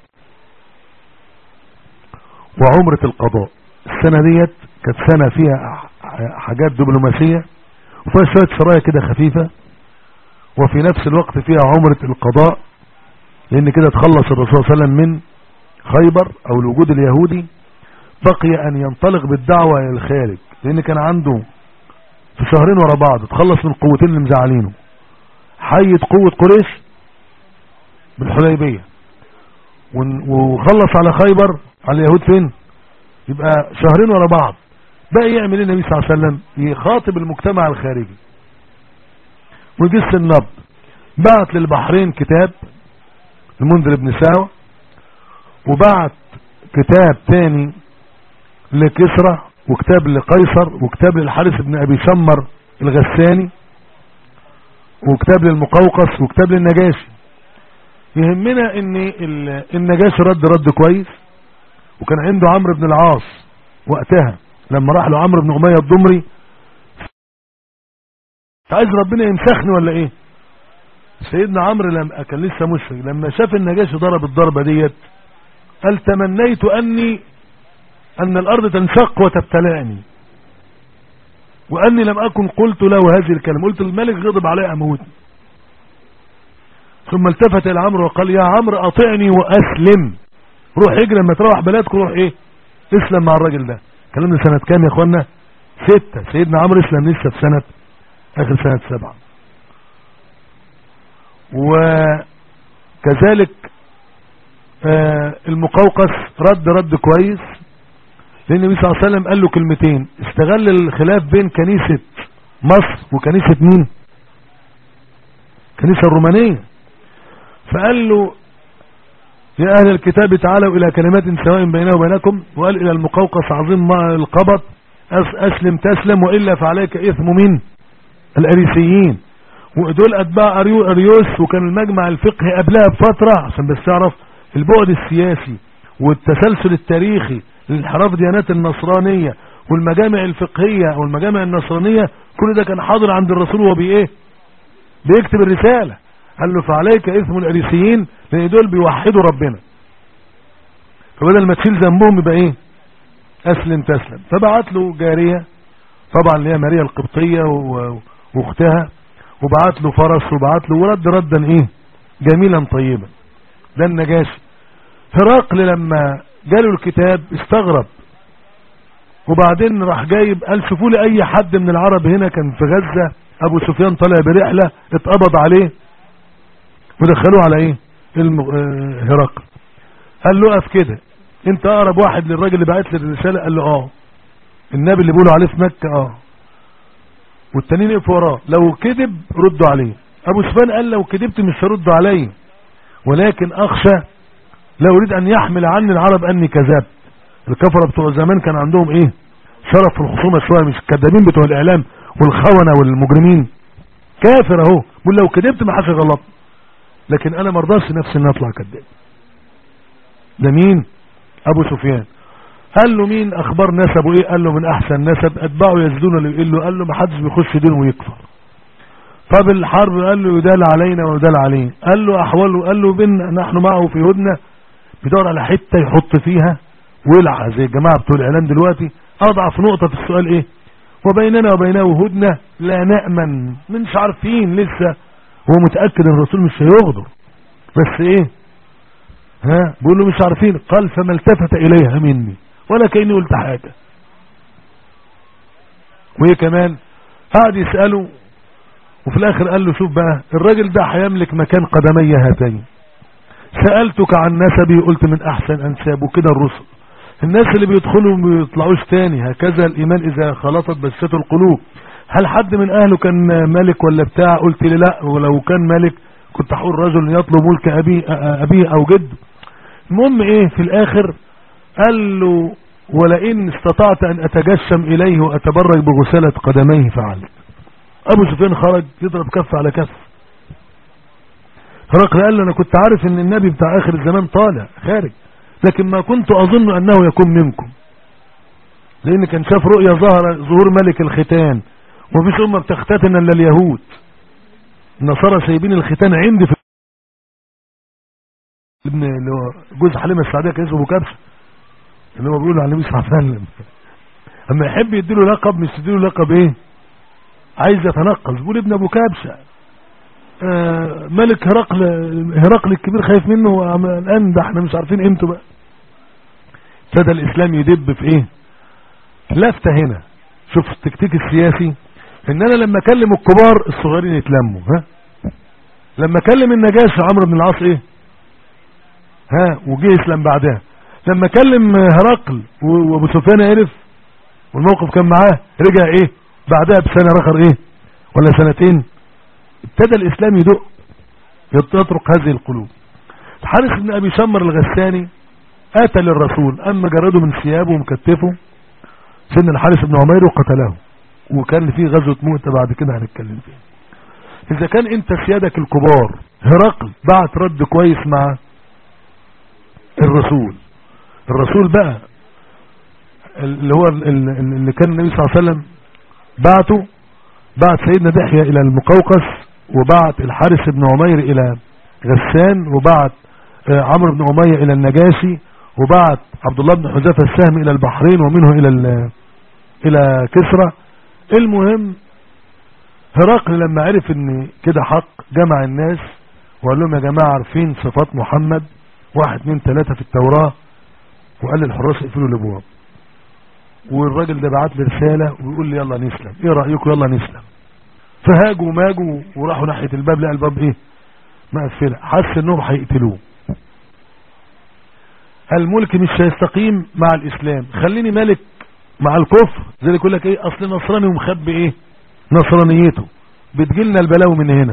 Speaker 1: وعمرة القضاء السنة ديت كانت سنة فيها حاجات دبلوماسية وفيها شوية سرايا كده خفيفة وفي نفس الوقت فيها عمرة القضاء لأن كده تخلص الرسول صلى الله عليه وسلم من خيبر او الوجود اليهودي بقي ان ينطلق بالدعوة الى الخارج لان كان عنده في شهرين ورا بعض تخلص من قوتين اللي مزعلينه حيد قوة قريش بالحديبية ون- وخلص على خيبر على اليهود فين يبقى شهرين ورا بعض بقى يعمل ايه النبي صلى الله عليه وسلم يخاطب المجتمع الخارجي ويجس النبض بعت للبحرين كتاب المنذر بن ساوى وبعت كتاب تاني لكسرى وكتاب لقيصر وكتاب للحارث بن ابي شمر الغساني وكتاب للمقوقس وكتاب للنجاشي يهمنا ان ال- النجاشي رد رد كويس وكان عنده عمرو بن العاص وقتها لما راح له عمرو بن اميه الضمري عايز ربنا يمسخني ولا ايه سيدنا عمرو لما كان لسه مشرك لما شاف النجاشي ضرب الضربه ديت قال تمنيت اني ان الارض تنشق وتبتلعني واني لم اكن قلت له هذه الكلمه قلت الملك غضب علي اموتني ثم التفت الى عمرو وقال يا عمرو اطعني واسلم روح اجري لما تروح بلدك روح ايه اسلم مع الراجل ده كلامنا سنة كام يا اخوانا ستة سيدنا عمرو اسلم لسه في سنة اخر سنة سبعة وكذلك آه المقوقس رد رد كويس لان النبي صلى الله عليه وسلم قال له كلمتين استغل الخلاف بين كنيسة مصر وكنيسة مين الكنيسة الرومانية فقال له يا أهل الكتاب تعالوا إلى كلمات سواء بيننا وبينكم وقال إلى المقوقس عظيم ما القبط أس أسلم تسلم وإلا فعليك إثم مين الأريسيين ودول أتباع أريو أريوس وكان المجمع الفقهي قبلها بفترة عشان بس تعرف البعد السياسي والتسلسل التاريخي للانحراف ديانات النصرانية والمجامع الفقهية والمجامع النصرانية كل ده كان حاضر عند الرسول وهو بإيه بيكتب الرسالة قال له فعليك اسم الاريسيين لان دول بيوحدوا ربنا فبدل ما تشيل ذنبهم يبقى ايه اسلم تسلم فبعت له جارية طبعا اللي هي ماريا القبطية و- واختها وبعت له فرس وبعت له ورد ردا ايه جميلا طيبا ده النجاشي هرقل لما جاله الكتاب استغرب وبعدين راح جايب قال شوفوا لي اي حد من العرب هنا كان في غزة ابو سفيان طلع برحلة اتقبض عليه ودخلوه على ايه الم... آه، هرقل قال له اقف كده انت اقرب واحد للراجل اللي بعت لي الرسالة قال له اه النبي اللي بيقولوا عليه في مكة اه والتانيين يقفوا وراه لو كذب ردوا عليه ابو سفيان قال لو كذبت مش هردوا علي ولكن اخشى لا اريد ان يحمل عني العرب اني كذبت الكفرة بتوع زمان كان عندهم ايه شرف في الخصومة شوية مش الكذابين بتوع الاعلام والخونة والمجرمين كافر اهو بقول لو كذبت ما حاجة غلط لكن انا مرضاش نفسي ان اطلع كذاب ده مين ابو سفيان قال له مين اخبار نسبه ايه قال له من احسن نسب اتباعه يزدون اللي يقول له قال له ما حدش بيخش دين ويكفر طب الحرب قال له يدال علينا ويدال عليه قال له احواله قال له بينا نحن معه في هدنه بيدور على حته يحط فيها ولعه زي الجماعه بتوع الاعلام دلوقتي اضعف نقطه في السؤال ايه وبيننا وبينه هدنه لا نامن مش عارفين لسه هو متاكد ان الرسول مش هيغدر بس ايه ها بيقول له مش عارفين قال فما التفت اليها مني ولا كاني قلت حاجه وايه كمان قعد يساله وفي الاخر قال له شوف بقى الراجل ده هيملك مكان قدمي هاتين سألتك عن نسبي قلت من احسن انساب وكده الرسل الناس اللي بيدخلوا ما بيطلعوش تاني هكذا الايمان اذا خلطت بسة القلوب هل حد من اهله كان ملك ولا بتاع قلت لي لا ولو كان ملك كنت هقول رجل يطلب ملك ابيه ابيه او جده المهم ايه في الاخر قال له ولئن استطعت ان اتجشم اليه واتبرك بغسالة قدميه فعلت ابو سفيان خرج يضرب كف على كف هرقل قال له انا كنت عارف ان النبي بتاع اخر الزمان طالع خارج لكن ما كنت اظن انه يكون منكم لان كان شاف رؤيا ظهر ظهور ملك الختان ومفيش امه بتختتن الا اليهود النصارى سايبين الختان عندي في ابن اللي هو جوز حليمه السعديه كان اسمه ابو كبشه اللي هو بيقول على النبي صلى الله عليه وسلم اما يحب يديله لقب مش يديله لقب ايه عايز يتنقص بيقول ابن ابو كبشه آه ملك هرقل هرقل الكبير خايف منه الان ده احنا مش عارفين قيمته بقى ابتدى الاسلام يدب في ايه لفته هنا شوف التكتيك السياسي ان انا لما اكلم الكبار الصغيرين يتلموا ها لما اكلم النجاشي عمرو بن العاص ايه ها وجه يسلم بعدها لما كلم هرقل و- وابو سفيان عرف والموقف كان معاه رجع ايه بعدها بسنة رخر ايه ولا سنتين ابتدى الاسلام يدق يطرق هذه القلوب الحارث بن ابي شمر الغساني اتى للرسول اما جرده من ثيابه ومكتفه سن الحارث بن عمير وقتله وكان في غزوة موتة بعد كده هنتكلم فيها اذا كان انت سيادك الكبار هرقل بعت رد كويس مع الرسول الرسول بقى اللي هو ال- ال- اللي كان النبي صلى الله عليه وسلم بعته بعت سيدنا دحية الى المقوقس وبعت الحارث بن عمير الى غسان وبعت آه، عمرو بن أمية الى النجاشي وبعت عبد الله بن حذافة السهم الى البحرين ومنه الى ال- الى كسرى المهم هرقل لما عرف ان كده حق جمع الناس وقال لهم يا جماعة عارفين صفات محمد واحد اتنين تلاتة في التوراة وقال للحراس اقفلوا الابواب والراجل ده بعت لي رسالة ويقول لي يلا نسلم ايه رأيكم يلا نسلم فهاجوا وماجوا وراحوا ناحية الباب لقى الباب ايه مقفلة حس انهم هيقتلوه الملك مش هيستقيم مع الاسلام خليني ملك مع الكفر زي اللي يقول لك ايه اصل نصراني ومخبي ايه نصرانيته بتجيلنا البلاوي من هنا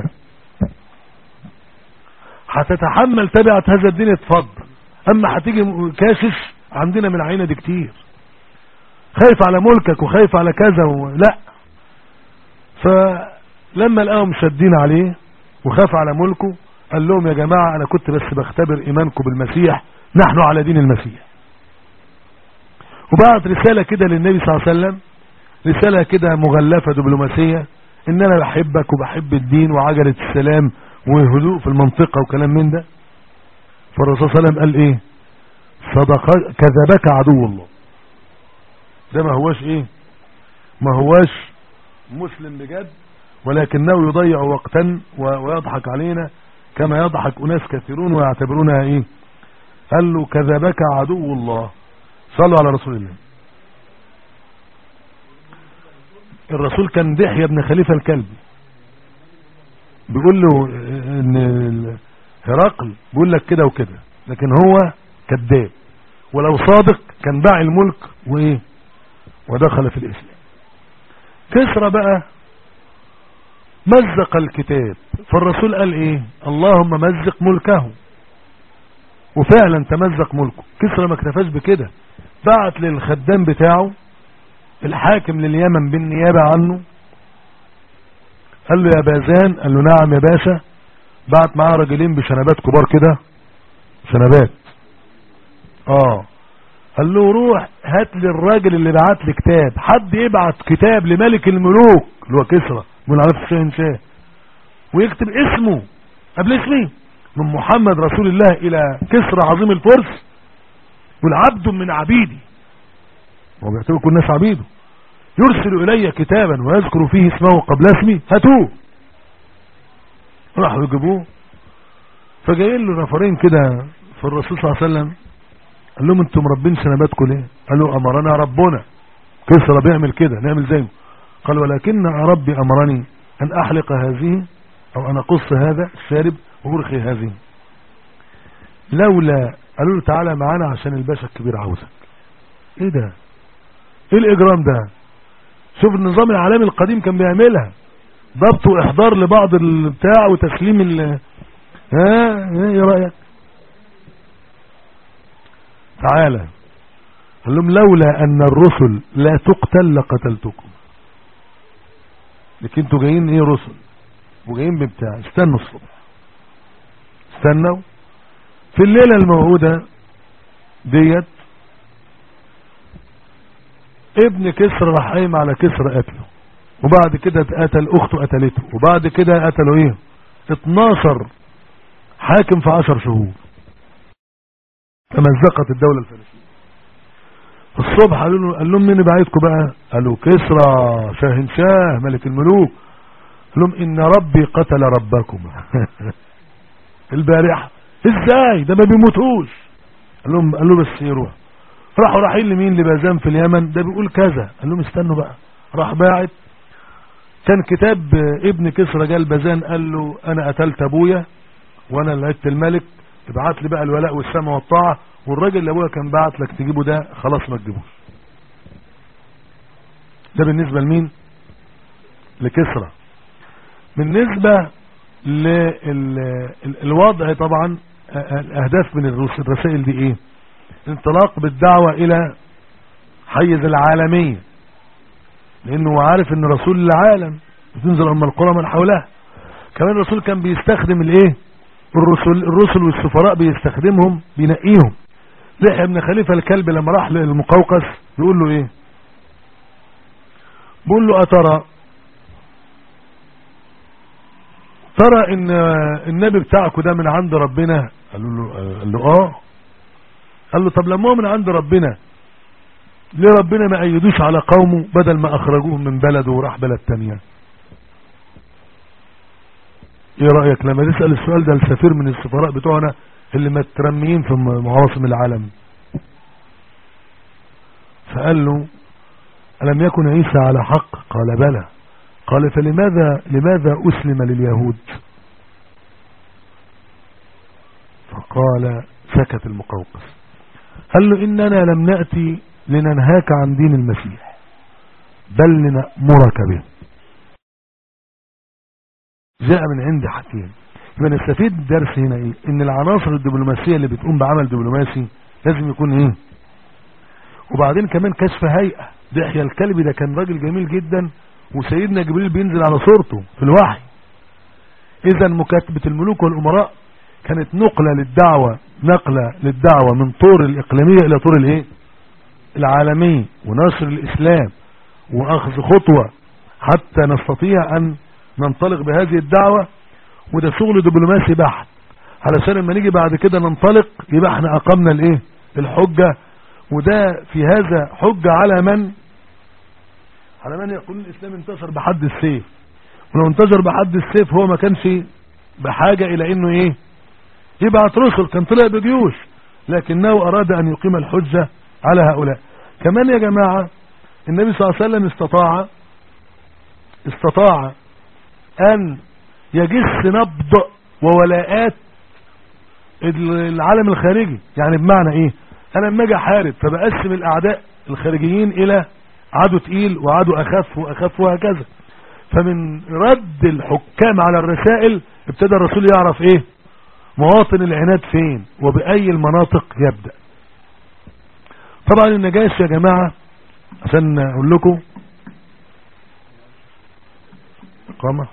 Speaker 1: هتتحمل تبعة هذا الدين اتفضل اما هتيجي م- كاشش عندنا من العينة دي كتير خايف على ملكك وخايف على كذا و... لا فلما لقاهم شادين عليه وخاف على ملكه قال لهم يا جماعة انا كنت بس بختبر ايمانكم بالمسيح نحن على دين المسيح وبعت رسالة كده للنبي صلى الله عليه وسلم رسالة كده مغلفة دبلوماسية ان انا بحبك وبحب الدين وعجلة السلام وهدوء في المنطقة وكلام من ده فالرسول صلى الله عليه وسلم قال ايه صدق كذبك عدو الله ده ما هواش ايه ما هواش مسلم بجد ولكنه يضيع وقتا و- ويضحك علينا كما يضحك اناس كثيرون ويعتبرونها ايه قال له كذبك عدو الله صلوا على رسول الله الرسول كان دحية بن خليفة الكلبي بيقول له ان ال- هرقل بيقول لك كده وكده لكن هو كذاب ولو صادق كان باع الملك وايه ودخل في الاسلام كسرى بقى مزق الكتاب فالرسول قال ايه اللهم مزق ملكه وفعلا تمزق ملكه كسرى ما اكتفاش بكده بعت للخدام بتاعه الحاكم لليمن بالنيابة عنه قال له يا بازان قال له نعم يا باشا بعت معاه راجلين بشنبات كبار كده شنبات اه قال له روح هات لي الراجل اللي بعت لي كتاب حد يبعت كتاب لملك الملوك اللي هو كسرى من عرف الشاهنشاه ويكتب اسمه قبل اسمي من محمد رسول الله الى كسرى عظيم الفرس والعبد من عبيدي هو بيعتبر كل الناس عبيده يرسل الي كتابا ويذكر فيه اسمه قبل اسمي هاتوه راحوا يجيبوه فجايين له نفرين كده في الرسول صلى الله عليه وسلم قال لهم انتم مربين سنباتكم ليه قالوا امرنا ربنا كسرى بيعمل كده نعمل زيه قال ولكن ربي امرني ان احلق هذه او ان اقص هذا الشارب وارخي هذه لولا قالوا له تعالى معانا عشان الباشا الكبير عاوزك ايه ده ايه الاجرام ده شوف النظام العالمي القديم كان بيعملها ضبط واحضار لبعض البتاع وتسليم ال ها ايه رايك تعالى قال لهم لولا ان الرسل لا تقتل لقتلتكم لكن انتوا جايين ايه رسل وجايين ببتاع استنوا الصبح استنوا في الليلة الموعودة ديت ابن كسر راح قايم على كسر قتله وبعد كده اتقتل اخته قتلته وبعد كده قتلوا ايه 12 حاكم في 10 شهور تمزقت الدولة الفلسطينية الصبح قالوا له قال لهم مين بعيدكم بقى قالوا كسرى شاهنشاه ملك الملوك قال لهم ان ربي قتل ربكم البارحة ازاي ده ما بيموتوش قال لهم قال له بس يروح راحوا رايحين لمين لبازان في اليمن ده بيقول كذا قال لهم استنوا بقى راح باعت كان كتاب ابن كسرى جال بازان قال له انا قتلت ابويا وانا اللي عدت الملك ابعت لي بقى الولاء والسمع والطاعة والراجل اللي ابويا كان بعت لك تجيبه ده خلاص ما تجيبوش ده بالنسبة لمين لكسرى بالنسبة للوضع طبعا الاهداف من الرس- الرسائل دي ايه انطلاق بالدعوة الى حيز العالمية لانه هو عارف ان رسول العالم بتنزل ام القرى من حولها كمان الرسول كان بيستخدم الايه الرسل الرسل والسفراء بيستخدمهم بينقيهم يحيى بن خليفة الكلب لما راح للمقوقس بيقول له ايه بيقول له اترى ترى ان النبي بتاعكم ده من عند ربنا قال له قال له اه قال له طب لما هو من عند ربنا ليه ربنا ما ايدوش على قومه بدل ما اخرجوهم من بلده وراح بلد تانية ايه رأيك لما تسأل السؤال ده لسفير من السفراء بتوعنا اللي مترميين في معاصم العالم فقال له ألم يكن عيسى على حق قال بلى قال فلماذا لماذا أسلم لليهود فقال سكت المقوقس قال له إننا لم نأتي لننهاك عن دين المسيح بل لنأمرك به جاء من عند حكيم يبقى نستفيد الدرس هنا ايه ان العناصر الدبلوماسية اللي بتقوم بعمل دبلوماسي لازم يكون ايه وبعدين كمان كشف هيئة دحية الكلبي ده كان راجل جميل جدا وسيدنا جبريل بينزل على صورته في الوحي اذا مكاتبة الملوك والامراء كانت نقلة للدعوة نقلة للدعوة من طور الاقليمية الى طور الايه العالمية ونشر الاسلام واخذ خطوة حتى نستطيع ان ننطلق بهذه الدعوة وده شغل دبلوماسي بحت علشان لما نيجي بعد كده ننطلق يبقى احنا اقمنا الايه الحجة وده في هذا حجة على من على من يقول الاسلام انتشر بحد السيف ولو انتشر بحد السيف هو ما كانش بحاجة الى انه ايه يبعت رسل كان طلع بجيوش لكنه اراد ان يقيم الحجة على هؤلاء كمان يا جماعة النبي صلى الله عليه وسلم استطاع استطاع ان يجس نبض وولاءات العالم الخارجي يعني بمعنى ايه انا لما اجي احارب فبقسم الاعداء الخارجيين الى عدو تقيل وعدو اخف واخف وهكذا فمن رد الحكام على الرسائل ابتدى الرسول يعرف ايه مواطن العناد فين وبأي المناطق يبدأ طبعا النجاش يا جماعة عشان اقول لكم اقامة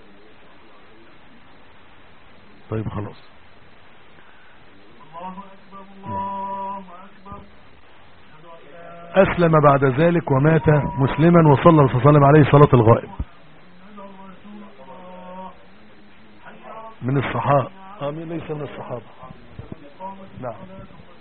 Speaker 1: طيب خلاص
Speaker 2: الله أكبر الله أكبر أشهد أن لا
Speaker 1: اسلم بعد ذلك ومات مسلما وصلى الله عليه وسلم عليه صلاة الغائب
Speaker 2: إلا رسول الله حي على
Speaker 1: من الصحابة امين ليس من الصحابة
Speaker 2: القامة
Speaker 1: نعم
Speaker 2: الصلاة